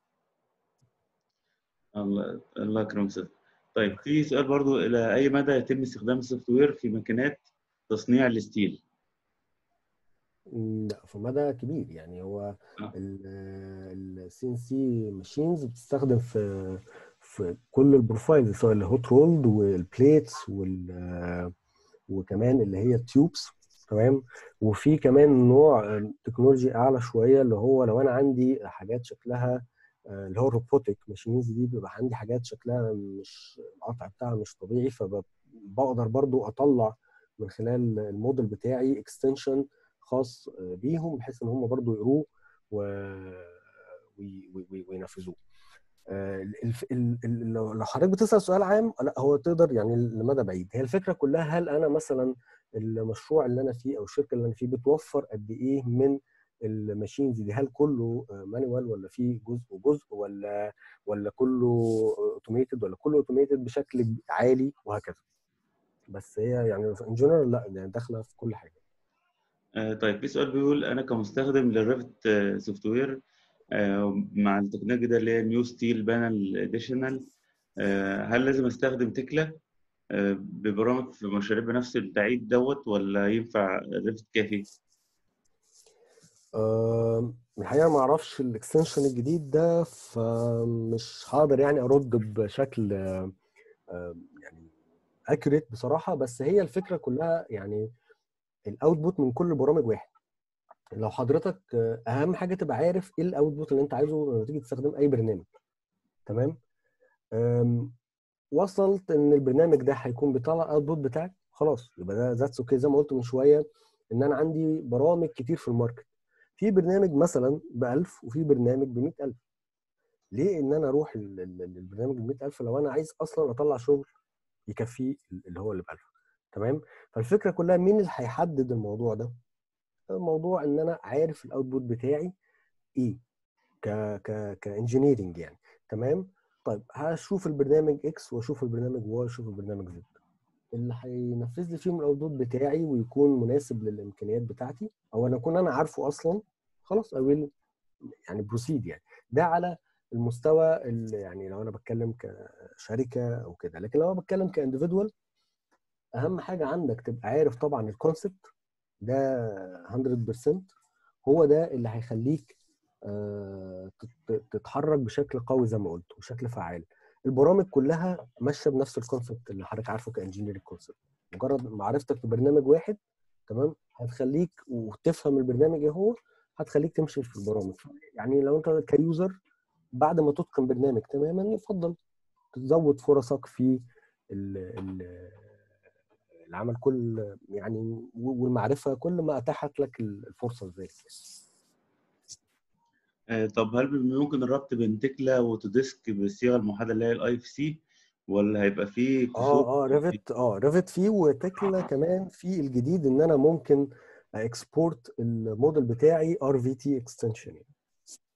الله الله يكرمك أستاذ. طيب في سؤال برضو الى اي مدى يتم استخدام السوفت وير في ماكينات تصنيع الستيل مم، لا في مدى كبير يعني هو آه. السي ان سي ماشينز بتستخدم في في كل البروفايلز سواء الهوت رولد والبليتس وال وكمان اللي هي التيوبس تمام وفي كمان نوع آه، تكنولوجي اعلى شويه اللي هو لو انا عندي حاجات شكلها آه، اللي هو الروبوتك ماشينز دي بيبقى عندي حاجات شكلها مش القطع بتاعها مش طبيعي فبقدر برضو اطلع من خلال الموديل بتاعي اكستنشن خاص آه، بيهم بحيث ان هم برضو يقروه و- وي- وي- وينفذوه آه، الف- ال- ال- لو لو حضرتك بتسأل سؤال عام لا هو تقدر يعني لمدى بعيد هي الفكرة كلها هل أنا مثلا المشروع اللي أنا فيه أو الشركة اللي أنا فيه بتوفر قد إيه من الماشينز دي هل كله مانوال ولا في جزء وجزء ولا ولا كله اوتوميتد ولا كله اوتوميتد بشكل عالي وهكذا بس هي يعني ان جنرال لا يعني داخله في كل حاجه آه، طيب في سؤال بيقول انا كمستخدم للريفت سوفت وير مع التكنولوجيا ده اللي هي نيو ستيل بانل اديشنال هل لازم استخدم تكلا آه، ببرامج في مشاريع بنفس التعيد دوت ولا ينفع الريفت كافي؟ آم، الحقيقه ما اعرفش الاكستنشن الجديد ده فمش هقدر يعني ارد بشكل آم، آم، يعني اكوريت بصراحه بس هي الفكره كلها يعني الاوتبوت من كل البرامج واحد لو حضرتك آه، اهم حاجه تبقى عارف ايه الاوتبوت اللي انت عايزه لما تيجي تستخدم اي برنامج تمام أم، وصلت ان البرنامج ده هيكون بيطلع الاوتبوت بتاعك خلاص يبقى ده ذاتس اوكي زي ما قلت من شويه ان انا عندي برامج كتير في الماركت في برنامج مثلا ب 1000 وفي برنامج ب 100000 ليه ان انا اروح لل- لل- للبرنامج ب 100000 لو انا عايز اصلا اطلع شغل يكفيه اللي هو اللي ب 1000 تمام فالفكره كلها مين اللي هيحدد الموضوع ده الموضوع ان انا عارف الاوتبوت بتاعي ايه ك ك كانجينيرنج يعني تمام طيب هشوف البرنامج اكس واشوف البرنامج واي واشوف البرنامج زد اللي هينفذ لي فيهم الاوتبوت بتاعي ويكون مناسب للامكانيات بتاعتي او انا اكون انا عارفه اصلا خلاص اي ويل يعني بروسيد يعني ده على المستوى اللي يعني لو انا بتكلم كشركه او كده لكن لو انا بتكلم كانديفيدوال اهم حاجه عندك تبقى عارف طبعا الكونسبت ده 100% هو ده اللي هيخليك آه، تت- تتحرك بشكل قوي زي ما قلت وشكل فعال البرامج كلها ماشيه بنفس الكونسبت اللي حضرتك عارفه كانجينيرنج كونسبت مجرد معرفتك ببرنامج واحد تمام هتخليك وتفهم البرنامج ايه هو هتخليك تمشي في البرامج يعني لو انت كيوزر بعد ما تتقن برنامج تماما يفضل تزود فرصك في ال ال العمل كل يعني والمعرفه كل ما اتاحت لك الفرصه ذلك آه، طب هل ممكن الربط بين تكلا وتوديسك بالصيغه الموحده اللي هي الاي اف سي ولا هيبقى فيه كسور اه اه ريفت اه ريفت فيه وتكلا كمان في الجديد ان انا ممكن اكسبورت الموديل بتاعي ار في تي اكستنشن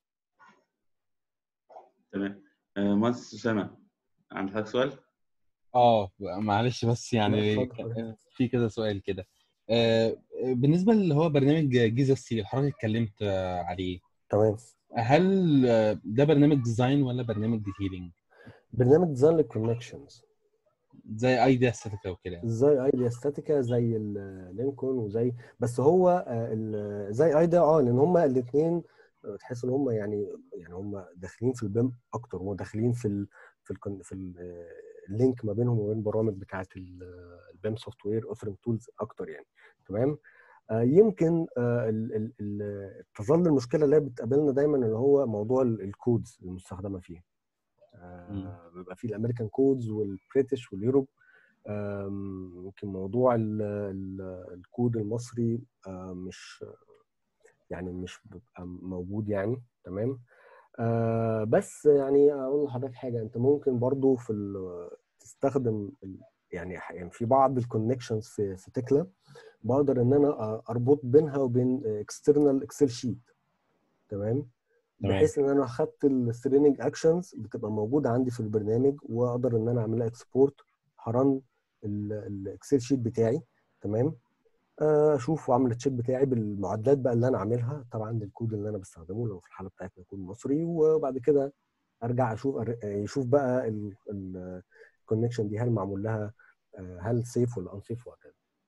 تمام آه، مهندس اسامه عندك حضرتك سؤال؟ اه معلش بس يعني لا، اتفضل. كان- في كذا سؤال كده آه، بالنسبه اللي هو برنامج جيزا ستيل حضرتك اتكلمت آه، عليه تمام هل آه، ده برنامج ديزاين ولا برنامج ديتيلينج برنامج ديزاين للكونكشنز زي ايديا ستاتيكا وكده زي ايديا ستاتيكا زي اللينكولن وزي بس هو آه، ال- زي ايديا اه لان هما الاثنين تحس ان هما يعني يعني هما داخلين في البيم اكتر هما داخلين في ال في ال في ال- آه، اللينك ما بينهم وبين البرامج بتاعه البيم سوفت وير اوفرنج تولز اكتر يعني تمام آه، يمكن آه، ال- ال- ال- تظل المشكله اللي هي بتقابلنا دايما اللي هو موضوع ال- الكودز المستخدمه فيها آه، بيبقى فيه الامريكان كودز والبريتش واليوروب آم، يمكن موضوع ال- ال- الكود المصري آه، مش يعني مش بيبقى موجود يعني تمام آه، بس يعني اقول لحضرتك حاجه انت ممكن برضو في ال- تستخدم ال- يعني ح- يعني في بعض الكونكشنز في في تكلا بقدر ان انا آه، اربط بينها وبين اكسترنال اكسل شيت تمام تمام. بحيث ان انا خدت الستريننج اكشنز بتبقى موجوده عندي في البرنامج واقدر ان انا اعملها اكسبورت هرن الاكسل شيت بتاعي تمام آه، اشوف واعمل التشيك بتاعي بالمعادلات بقى اللي انا عاملها طبعا الكود اللي انا بستخدمه لو في الحاله بتاعتنا يكون مصري وبعد كده ارجع اشوف أر- يشوف بقى الكونكشن دي هل معمول لها آه، هل سيف ولا انسيف وهكذا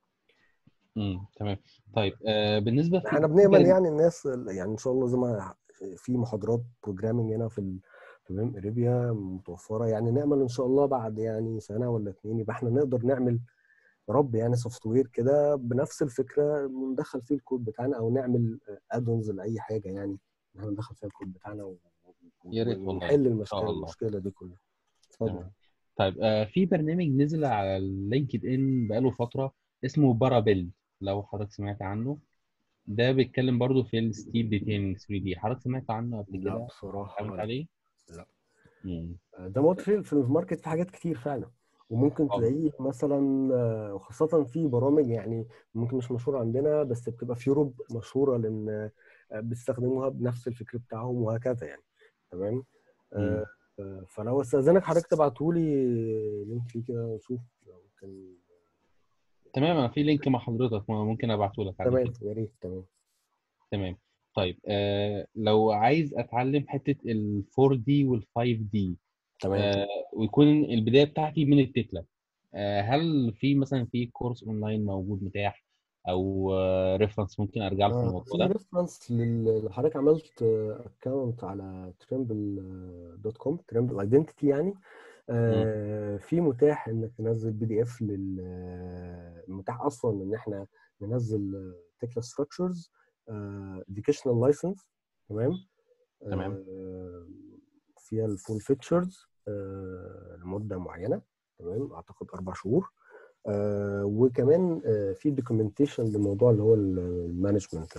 امم تمام طيب آه، بالنسبه في احنا بنأمل يعني الناس يعني ان شاء الله زي ما في محاضرات بروجرامنج هنا في ال- في بيم اريبيا متوفره يعني نأمل ان شاء الله بعد يعني سنه ولا اتنين يبقى احنا نقدر نعمل يا رب يعني سوفت وير كده بنفس الفكره ندخل فيه الكود بتاعنا او نعمل ادونز لاي حاجه يعني ان احنا ندخل فيها الكود بتاعنا و- و- يا ريت والله. ونحل إن المشكله شاء الله. المشكله دي كلها اتفضل تمام. طيب آه، في برنامج نزل على اللينكد ان بقاله فتره اسمه بارابيل لو حضرتك سمعت عنه ده بيتكلم برضو في الستيل ديتيلنج 3 دي حضرتك سمعت عنه قبل لا كده بصراحه اتعاملت لا. عليه؟ لا. مم. ده موجود في في الماركت في حاجات كتير فعلا وممكن آه. تلاقيه مثلا آه، وخاصة في برامج يعني ممكن مش مشهورة عندنا بس بتبقى في يوروب مشهورة لأن آه، بيستخدموها بنفس الفكر بتاعهم وهكذا يعني تمام آه، آه، فلو استأذنك حضرتك تبعتولي لينك ليه كده نشوف لو كان تمام انا في لينك مع حضرتك ممكن ابعته لك عليه تمام كده يا ريت تمام تمام طيب آه لو عايز اتعلم حته ال 4 دي وال 5 دي تمام آه ويكون البدايه بتاعتي من التكله آه هل في مثلا في كورس اونلاين موجود متاح او ريفرنس ممكن ارجع له في آه، الموضوع في ده ريفرنس اللي حضرتك عملت اكونت على تريمبل دوت كوم تريمبل ايدنتيتي يعني آه، في متاح انك تنزل بي دي اف لل متاح اصلا ان احنا ننزل تكلا ستراكشرز اديوكيشنال لايسنس تمام تمام. آه، فيها الفول فيتشرز لمده معينه تمام اعتقد اربع شهور آه، وكمان آه، في دوكيومنتيشن لموضوع اللي هو المانجمنت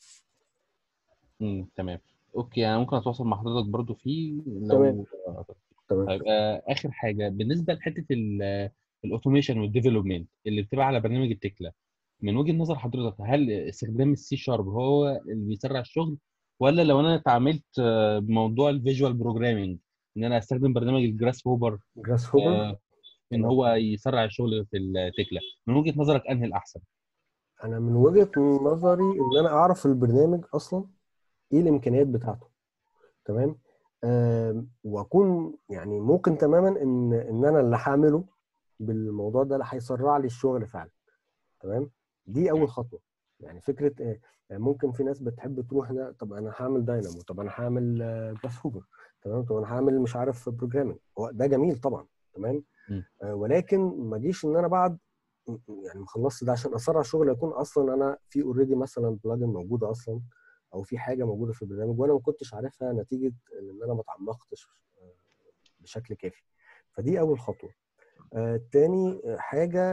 امم تمام اوكي انا ممكن اتواصل مع حضرتك برضو فيه لو تمام. آه، تمام طيب آه اخر حاجه بالنسبه لحته الاوتوميشن والديفلوبمنت اللي بتبقى على برنامج التكلا من وجهه نظر حضرتك هل استخدام السي شارب هو اللي بيسرع الشغل ولا لو انا اتعاملت آه، بموضوع الفيجوال بروجرامينج ان انا استخدم برنامج الجراس هوبر جراس هوبر آه، ان هو يسرع الشغل في التكلا من وجهه نظرك انهي الاحسن انا من وجهة نظري ان انا اعرف البرنامج اصلا ايه الامكانيات بتاعته تمام آم، واكون يعني ممكن تماما ان ان انا اللي هعمله بالموضوع ده اللي هيسرع لي الشغل فعلا تمام دي اول خطوه يعني فكره آه، ممكن في ناس بتحب تروح هنا طب انا هعمل داينامو طب انا هعمل جراس هوبر تمام طب انا هعمل مش عارف بروجرامنج هو ده جميل طبعا تمام مم. آه، ولكن ما اجيش ان انا بعد يعني مخلصت ده عشان اسرع الشغل يكون اصلا انا في اوريدي مثلا بلجن موجوده اصلا او في حاجه موجوده في البرنامج وانا ما كنتش عارفها نتيجه ان انا ما اتعمقتش آه، بشكل كافي فدي اول خطوه آه، تاني حاجه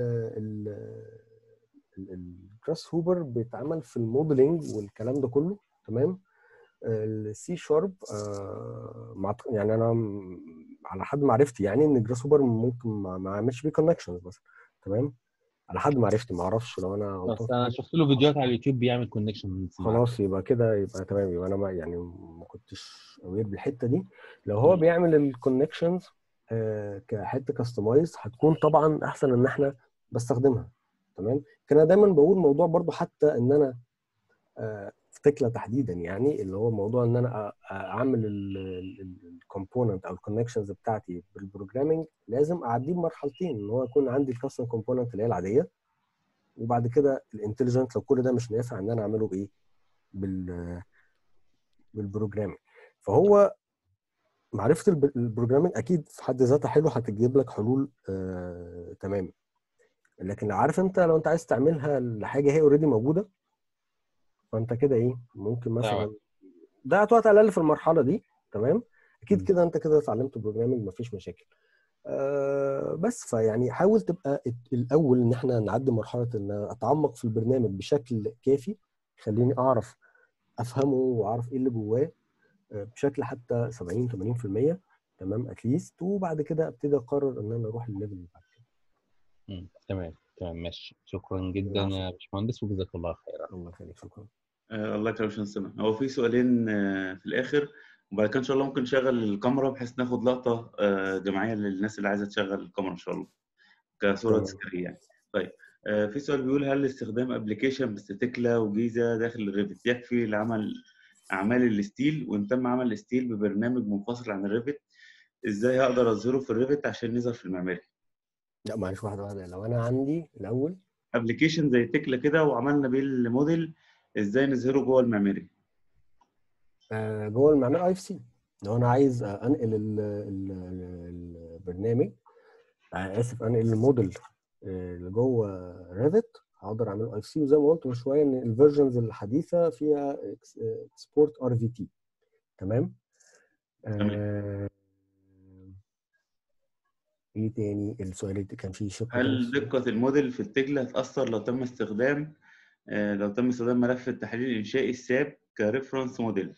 الجراس هوبر بيتعمل في الموديلنج والكلام ده كله تمام السي شارب يعني انا م- على حد معرفتي يعني ان جراس هوبر ممكن ما ما اعملش بيه كونكشنز مثلا تمام على حد معرفتي ما اعرفش لو انا بس غلطان انا شفت له فيديوهات على اليوتيوب بيعمل كونكشن خلاص يبقى كده يبقى تمام يبقى انا ما يعني ما كنتش اوير بالحته دي لو هو مم. بيعمل الكونكشنز آه، كحته كاستمايز هتكون طبعا احسن ان احنا بستخدمها تمام كان انا دايما بقول موضوع برضو حتى ان انا آه، في تكلا تحديدا يعني اللي هو موضوع ان انا أ- اعمل الكومبوننت او الكونكشنز بتاعتي بالبروجرامنج لازم اعديه بمرحلتين ان هو يكون عندي الكاستم كومبوننت اللي هي العاديه وبعد كده الانتليجنت لو كل ده مش نافع ان انا اعمله بايه بال بالبروجرامنج فهو معرفه الب- البروجرامنج اكيد في حد ذاتها حلو هتجيب لك حلول آه تمام لكن لو عارف انت لو انت عايز تعملها لحاجه هي اوريدي موجوده فانت كده ايه ممكن مثلا ضيعت وقت على الاقل في المرحله دي تمام اكيد م. كده انت كده اتعلمت بروجرامنج مفيش مشاكل آه بس فيعني حاول تبقى الت- الاول ان احنا نعدي مرحله ان اتعمق في البرنامج بشكل كافي يخليني اعرف افهمه واعرف ايه اللي جواه آه، بشكل حتى 70 80% تمام اتليست وبعد كده ابتدي اقرر ان انا اروح للليفل اللي بعد كده مم. تمام تمام ماشي شكرا جدا العفو. يا باشمهندس وجزاك الله خيرا الله يخليك شكرا آه، الله يكرمك يا باشمهندس سامح. هو في سؤالين آه، في الاخر وبعد كده ان شاء الله ممكن نشغل الكاميرا بحيث ناخد لقطه آه، جماعيه للناس اللي عايزه تشغل الكاميرا ان شاء الله كصوره تمام. تذكاريه يعني طيب آه، في سؤال بيقول هل استخدام ابلكيشن باستتكلا وجيزه داخل الريفت يكفي لعمل اعمال الستيل وان تم عمل الستيل ببرنامج منفصل عن الريفت ازاي هقدر اظهره في الريفت عشان يظهر في المعماري لا معلش واحده واحده لو انا عندي الاول ابلكيشن زي تكلا كده وعملنا بيه الموديل ازاي نظهره جوه المعماري آه، جوه المعمار اي اف سي لو انا عايز آه، انقل ال- ال- البرنامج آه، اسف انقل الموديل آه، اللي جوه ريفت هقدر اعمله اي اف سي وزي ما قلت من شويه ان الفيرجنز الحديثه فيها اكسبورت ار في تي تمام آه، ايه تاني السؤال اللي كان فيه شق هل دقة الموديل في التجلة هتأثر لو تم استخدام آه، لو تم استخدام ملف التحليل الإنشائي الساب كريفرنس موديل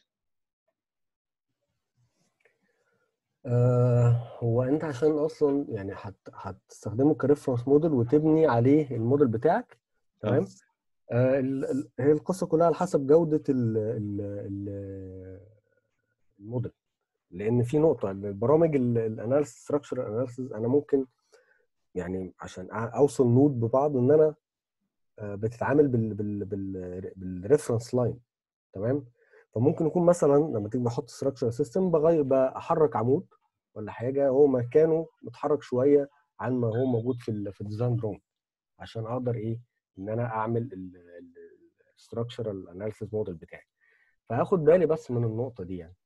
آه هو انت عشان اصلا يعني هت هتستخدمه كريفرنس موديل وتبني عليه الموديل بتاعك تمام آه ال- ال- هي القصه كلها على حسب جوده ال ال ال الموديل لان في نقطه البرامج الاناليسيس ستراكشر اناليسيس انا ممكن يعني عشان أع- اوصل نود ببعض ان انا آه، بتتعامل بال بال بال بالريفرنس لاين تمام فممكن يكون مثلا لما تيجي بحط ستراكشر سيستم بغير بحرك عمود ولا حاجه هو مكانه متحرك شويه عن ما هو موجود في ال في الديزاين دروم عشان اقدر ايه ان انا اعمل الستراكشرال اناليسيس موديل بتاعي فهاخد بالي بس من النقطه دي يعني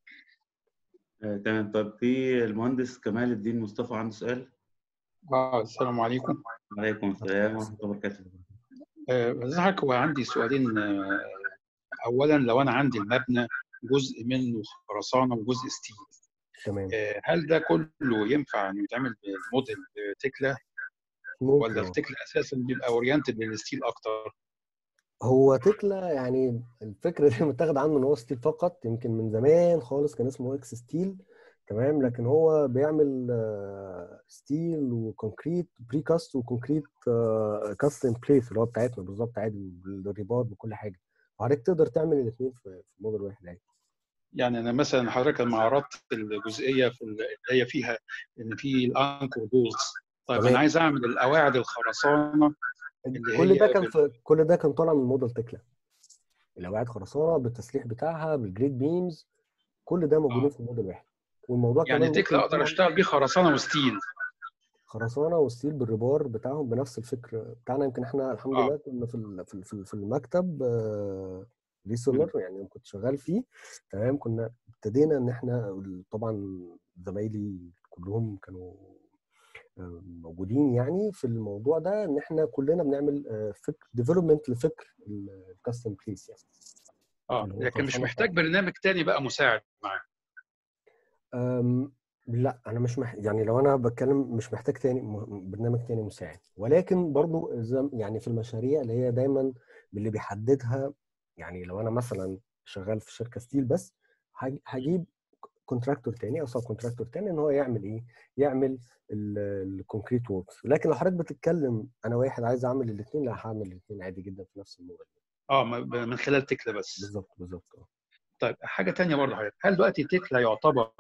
آه، تمام طب في المهندس كمال الدين مصطفى عنده سؤال آه السلام عليكم عليكم السلام ورحمة الله وبركاته آه، حضرتك هو عندي سؤالين آه، أولا لو أنا عندي المبنى جزء منه خرسانة وجزء ستيل تمام آه، هل ده كله ينفع إنه يتعمل بالموديل تكلا ممكن ولا آه. التكلا أساسا بيبقى أورينتد للستيل أكتر؟ هو تكلا يعني الفكره دي متاخد عنه ان هو ستيل فقط يمكن من زمان خالص كان اسمه اكس ستيل تمام لكن هو بيعمل آه، ستيل وكونكريت بري كاست وكونكريت كاست ان بليس اللي هو بتاعتنا بالظبط عادي بالريبار بكل حاجه وحضرتك تقدر تعمل الاثنين في في موديل واحد عادي يعني أنا مثلا حضرتك لما عرضت الجزئية في ال- اللي هي فيها إن في الأنكر بولز طيب تمام. أنا عايز أعمل القواعد الخرسانة اللي كل ده هي كان بال- في كل ده كان طالع من موديل تكلا القواعد خرسانه بالتسليح بتاعها بالجريد بيمز كل ده موجودين آه. في موديل واحد والموضوع يعني كمان ممكن تكلا أقدر يكون أشتغل بيه خرسانة وستيل خرسانه وستيل بالريبار بتاعهم بنفس الفكر بتاعنا يمكن احنا الحمد آه. لله كنا في ال- في ال- في ال- في المكتب ريسيلر يعني لما كنت شغال فيه تمام كنا ابتدينا ان احنا طبعا زمايلي كلهم كانوا آه، موجودين يعني في الموضوع ده ان احنا كلنا بنعمل آه، فكر ديفلوبمنت لفكر الكاستم بليس يعني اه اللي هو لكن مش خرسانة محتاج برنامج تاني بقى مساعد معاه أم، لا انا مش مح... يعني لو انا بتكلم مش محتاج تاني م- برنامج تاني مساعد ولكن برضو زم... يعني في المشاريع اللي هي دايما اللي بيحددها يعني لو انا مثلا شغال في شركه ستيل بس هج- هجيب كونتراكتور تاني او سب كونتراكتور تاني ان هو يعمل ايه؟ يعمل الكونكريت ووركس لكن لو حضرتك بتتكلم انا واحد عايز اعمل الاثنين لا هعمل الاثنين عادي جدا في نفس الموضوع اه م- من خلال تكلا بس بالظبط بالظبط اه طيب حاجه تانية برضه حضرتك هل دلوقتي تكلا يعتبر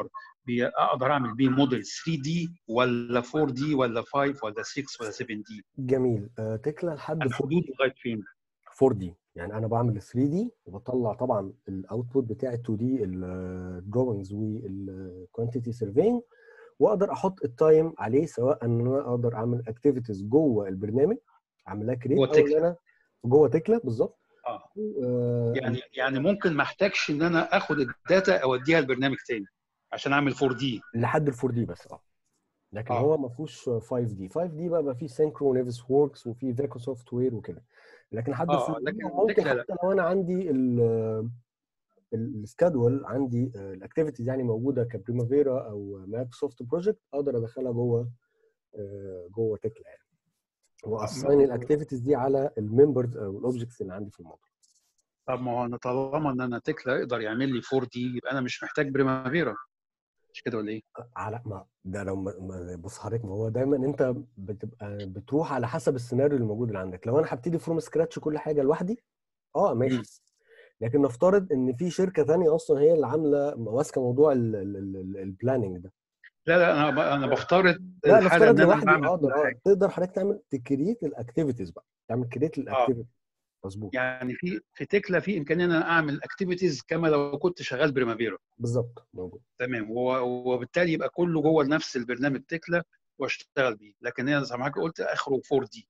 بي- اقدر اعمل بيه موديل 3 دي ولا 4 دي ولا 5 ولا 6 ولا 7 دي جميل آه، تكلا لحد الحدود لغايه فين 4 دي يعني انا بعمل 3 دي وبطلع طبعا الاوتبوت بتاع 2 دي الدروينجز والكوانتيتي سيرفينج واقدر احط التايم عليه سواء ان انا اقدر اعمل اكتيفيتيز جوه البرنامج اعملها كريت جوه او ان تكلا. انا جوه تكلا بالظبط اه آه، يعني يعني ممكن ما احتاجش ان انا اخد الداتا اوديها لبرنامج تاني عشان اعمل 4 دي لحد ال 4 دي بس اه لكن آه. هو ما فيهوش 5 دي 5 دي بقى, بقى فيه سينكرو نيفس ووركس وفيه فيكو سوفت وير وكده لكن لحد آه، 4 دي لكن ممكن تكلا لا. حتى لو انا عندي ال السكادول عندي الاكتيفيتيز يعني موجوده كبريمافيرا او مايكروسوفت بروجكت اقدر ادخلها جوه آه، جوه تكلا يعني واساين الاكتيفيتيز دي على الممبرز او الاوبجكتس اللي عندي في الموضوع طب ما هو انا طالما ان انا تكلا يقدر يعمل لي 4 دي يبقى انا مش محتاج بريمافيرا مش كده ولا ايه؟ على ما ده لو ما- ما- بص حضرتك ما هو دايما انت بتبقى بتروح على حسب السيناريو اللي موجود اللي عندك لو انا هبتدي فروم سكراتش كل حاجه لوحدي اه مم. ماشي لكن نفترض ان في شركه ثانيه اصلا هي اللي عامله ماسكه موضوع البلاننج ده لا لا انا انا بفترض لا الحاله نفترض ان انا لوحدي بعمل اقدر كل اه حاجه تقدر حضرتك تعمل تكريت الاكتيفيتيز بقى تعمل كريت الاكتيفيتيز مظبوط يعني في في تكلا في امكانيه ان انا اعمل اكتيفيتيز كما لو كنت شغال بريمافيرا بالظبط موجود تمام و- وبالتالي يبقى كله جوه نفس البرنامج تكلا واشتغل بيه لكن هي زي ما حضرتك قلت اخره 4 دي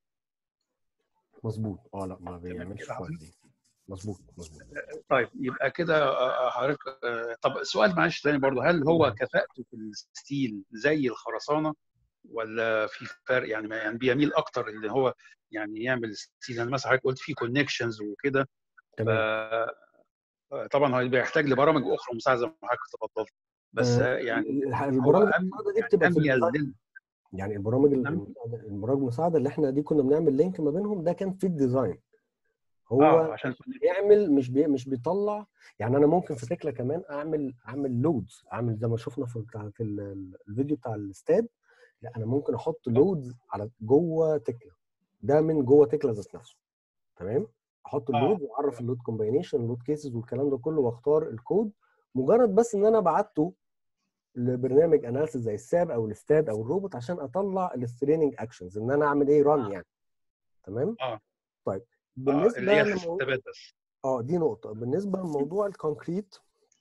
مظبوط اه لا ما تمام بيعملش كده 5 عظيم دي مظبوط مظبوط طيب يبقى كده آه، آه، حضرتك آه، طب سؤال معلش تاني برضه هل هو كفاءته في الستيل زي الخرسانه ولا في فرق يعني ما- يعني بيميل اكتر اللي هو يعني يعمل ستيل يعني مثلا حضرتك قلت في كونكشنز وكده ف تمام آه، طبعا هو بيحتاج لبرامج اخرى مساعده زي ما حضرتك تفضلت بس آه، آه، يعني الح- هو البرامج أم المساعده دي يعني بتبقى في اميل الديزاين لل يعني البرامج نعم المساعده البرامج المساعده اللي احنا دي كنا بنعمل لينك ما بينهم ده كان في الديزاين اه هو عشان بيعمل مش بي مش بيطلع يعني انا ممكن في تكلا كمان اعمل اعمل لودز اعمل زي ما شفنا في بتاعت ال- ال- الفيديو بتاع الاستاد لا انا ممكن احط لودز على جوه تكلا ده من جوه تكلا ذات نفسه تمام احط اه اللود واعرف اللود كومباينيشن اللود كيسز والكلام ده كله واختار الكود مجرد بس ان انا بعته لبرنامج اناليسيس زي الساب او الاستاد او الروبوت عشان اطلع الستريننج اكشنز ان انا اعمل ايه ران يعني تمام اه طيب اه اللي بالنسبه هي لمو... الحسابات بس اه دي نقطه بالنسبه لموضوع الكونكريت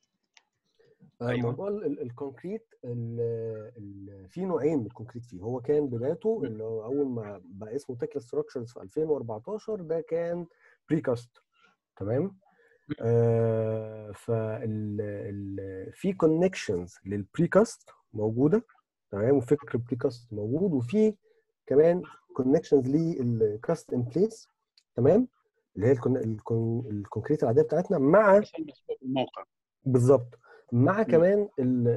آه، ايوه موضوع ال- ال- الكونكريت ال- ال- في نوعين من الكونكريت فيه هو كان بدايته اللي هو اول ما بقى اسمه تكلا ستراكشرز في 2014 ده كان بريكاست تمام آه فال ال- في كونكشنز للبريكاست موجوده تمام وفكر البريكاست موجود وفي كمان كونكشنز للكاست ان بليس تمام اللي هي الكون- الكون- الكونكريت العاديه بتاعتنا مع مثلا مسبوق الموقع بالظبط مع مم. كمان ال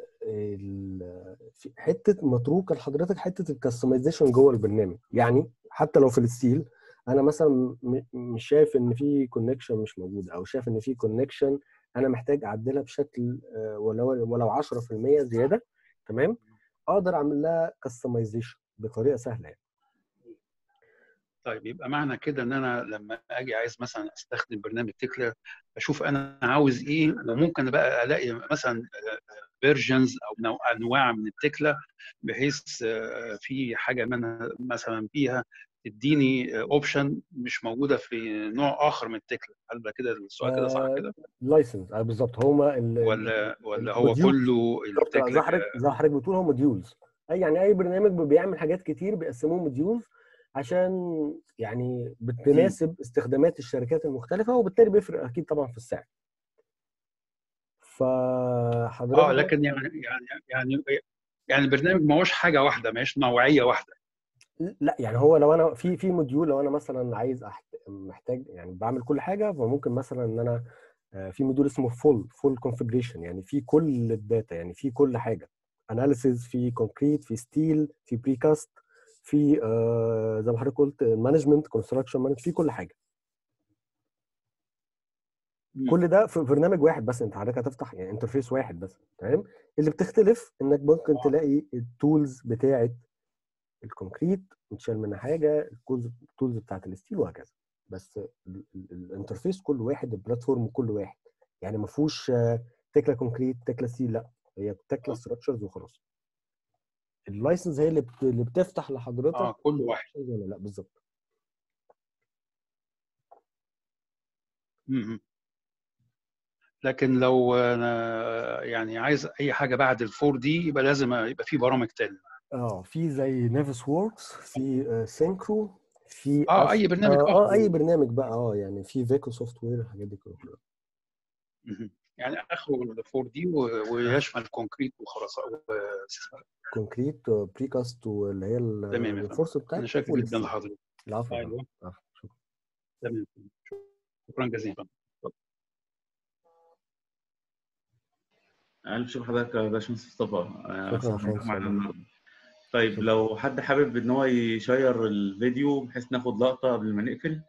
ال في حته متروكه لحضرتك حته الكستمايزيشن جوه البرنامج يعني حتى لو في الستيل انا مثلا م- مش شايف ان في كونكشن مش موجوده او شايف ان في كونكشن انا محتاج اعدلها بشكل آه، ولو ولو 10% زياده تمام اقدر اعمل لها كستمايزيشن بطريقه سهله يعني طيب يبقى معنى كده ان انا لما اجي عايز مثلا استخدم برنامج تكلا اشوف انا عاوز ايه وممكن بقى الاقي مثلا فيرجنز او نوع انواع من التكلا بحيث آه، في حاجه منها مثلا فيها تديني اوبشن مش موجوده في نوع اخر من التكلا هل ده كده السؤال كده صح كده لايسنس آه بالظبط هما ال- ال- ولا ولا هو الموديول كله بالظبط زي التكلا حضرتك زي حضرتك بتقول هو موديولز اي يعني اي برنامج بيعمل حاجات كتير بيقسموه موديولز عشان يعني بتناسب استخدامات الشركات المختلفه وبالتالي بيفرق اكيد طبعا في السعر فحضرتك اه لكن يعني يعني يعني يعني البرنامج ما هوش حاجه واحده ما هيش نوعيه واحده لا يعني هو لو انا في في موديول لو انا مثلا عايز أحت... محتاج يعني بعمل كل حاجه فممكن مثلا ان انا آه، في موديول اسمه فول فول كونفجريشن يعني في كل الداتا يعني في كل حاجه اناليسيز في كونكريت في ستيل في بريكاست في آه زي ما حضرتك قلت مانجمنت كونستراكشن مانجمنت في كل حاجه مم. كل ده في برنامج واحد بس انت حضرتك هتفتح يعني انترفيس واحد بس تمام اللي بتختلف انك ممكن تلاقي التولز بتاعه الكونكريت متشال منها حاجه التولز التولز بتاعه الستيل وهكذا بس ال- ال- الانترفيس كل واحد البلاتفورم كل واحد يعني ما فيهوش آه، تكلا كونكريت تكلا ستيل لا هي تكلا ستراكشرز وخلاص اللايسنس هي اللي بت... اللي بتفتح لحضرتك اه كل واحد structures ولا لا بالظبط م- م. لكن لو انا يعني عايز اي حاجه بعد الفور دي يبقى لازم يبقى في برامج تانية اه في زي نيفس ووركس في آه سينكرو في اه أف- اي برنامج اه, اه آه اي برنامج بقى اه يعني في فيكو سوفت وير الحاجات دي كلها م- م. يعني اخره الفور دي و- ويشمل كونكريت وخلاص و- كونكريت بريكاست واللي هي ال- تمام يا فندم. الفورس بتاعت انا شاكر جدا لحضرتك العفو يا فندم. ايوه العفو. شكرا تمام شكرا جزيلا ألف شكر حضرتك يا باشمهندس مصطفى آه، شكراً صراحة خالص معنا والله. النهاردة. طيب لو حد حابب إن هو يشير الفيديو بحيث ناخد لقطة قبل ما نقفل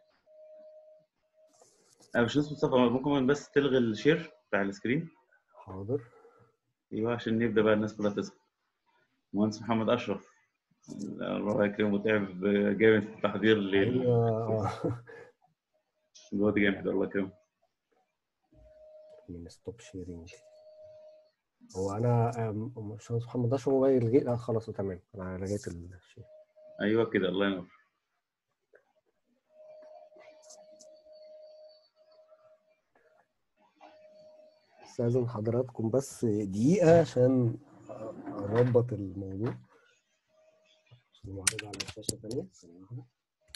آه، باشمهندس مصطفى ممكن بس تلغي الشير بتاع السكرين حاضر ايوه عشان نبدا بقى الناس كلها تظهر مهندس محمد اشرف الله يكرمه تعب جامد في التحضير لل ايوه آه. جهد جامد الله يكرمه من ستوب شيرنج هو انا آم، باشمهندس محمد اشرف هو يلغي لا خلاص تمام انا لغيت الشيء ايوه كده الله ينور استاذن حضراتكم بس دقيقة عشان اربط الموضوع عشان المعرض على الشاشة تانية ثانية واحدة.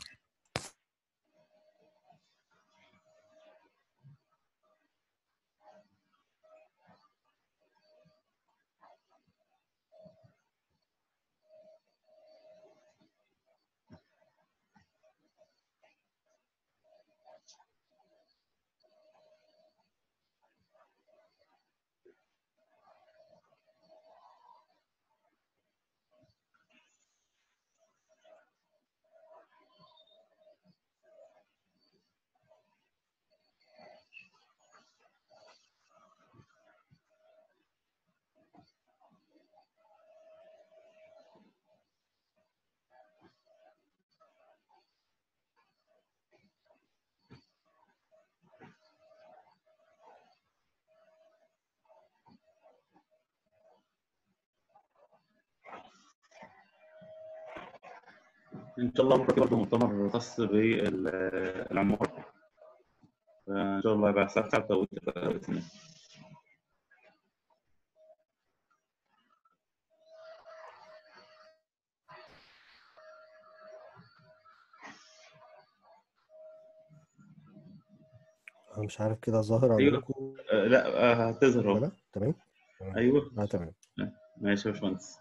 ان شاء الله بكره في برضه مؤتمر خاص بالعمار ان شاء الله يبقى الساعه 9 توقيت القاهرة بإذن الله. انا مش عارف كده ظاهر أيوة. عندكم آه، لا آه، هتظهر ولا اهو لا تمام ايوه اه تمام ماشي يا باشمهندس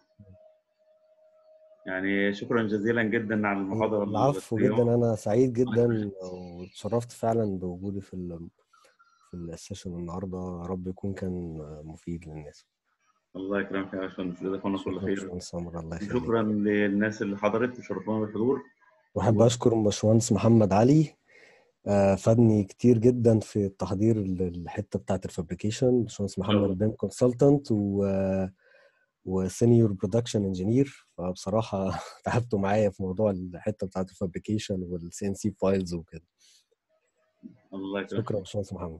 يعني شكرا جزيلا جدا على المحاضره العفو اليوم. جدا انا سعيد جدا واتشرفت فعلا بوجودي في ال في السيشن النهارده يا رب يكون كان مفيد للناس الله يكرمك يا باشمهندس جزاكم الله كل شكرا خير باشمهندس عمر الله يخليك شكرا للناس اللي حضرت وشرفونا بالحضور واحب اشكر باشمهندس محمد علي آه، فادني كتير جدا في التحضير الحته بتاعت الفابريكيشن باشمهندس محمد بن كونسلتنت و وسينيور برودكشن انجينير فبصراحه تعبتوا معايا في موضوع الحته بتاعت الفابريكيشن والسي ان سي فايلز وكده الله يكرمك شكرا باشمهندس محمد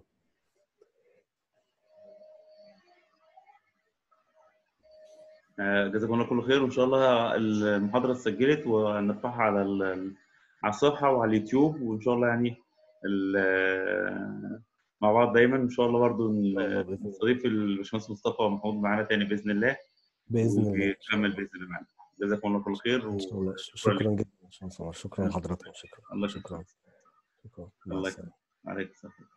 آه، جزاكم الله كل خير وان شاء الله المحاضره اتسجلت وهنرفعها على ال- على الصفحه وعلى اليوتيوب وان شاء الله يعني ال- مع بعض دايما ان شاء الله برضو الله بإذن الله. نستضيف الباشمهندس مصطفى محمود معانا تاني باذن الله باذن الله ويكمل باذن الله معانا جزاكم الله كل خير ان شاء الله وشكرا شكرا لك جدا باشمهندس عمر شكرا لحضرتك شكرا الله شكرا يكرمك شكرا مع الله السلامه يكرمك عليك السلام